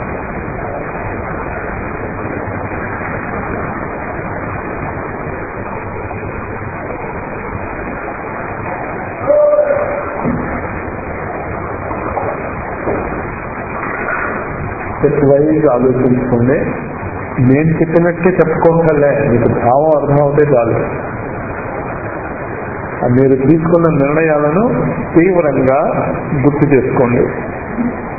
A: స్టెప్ వైజ్ ఆలోచించుకోండి నేను చెప్పినట్టే చెప్పుకోగలే మీకు భావం అర్థం అవుతే చాలు మీరు తీసుకున్న నిర్ణయాలను తీవ్రంగా గుర్తు చేసుకోండి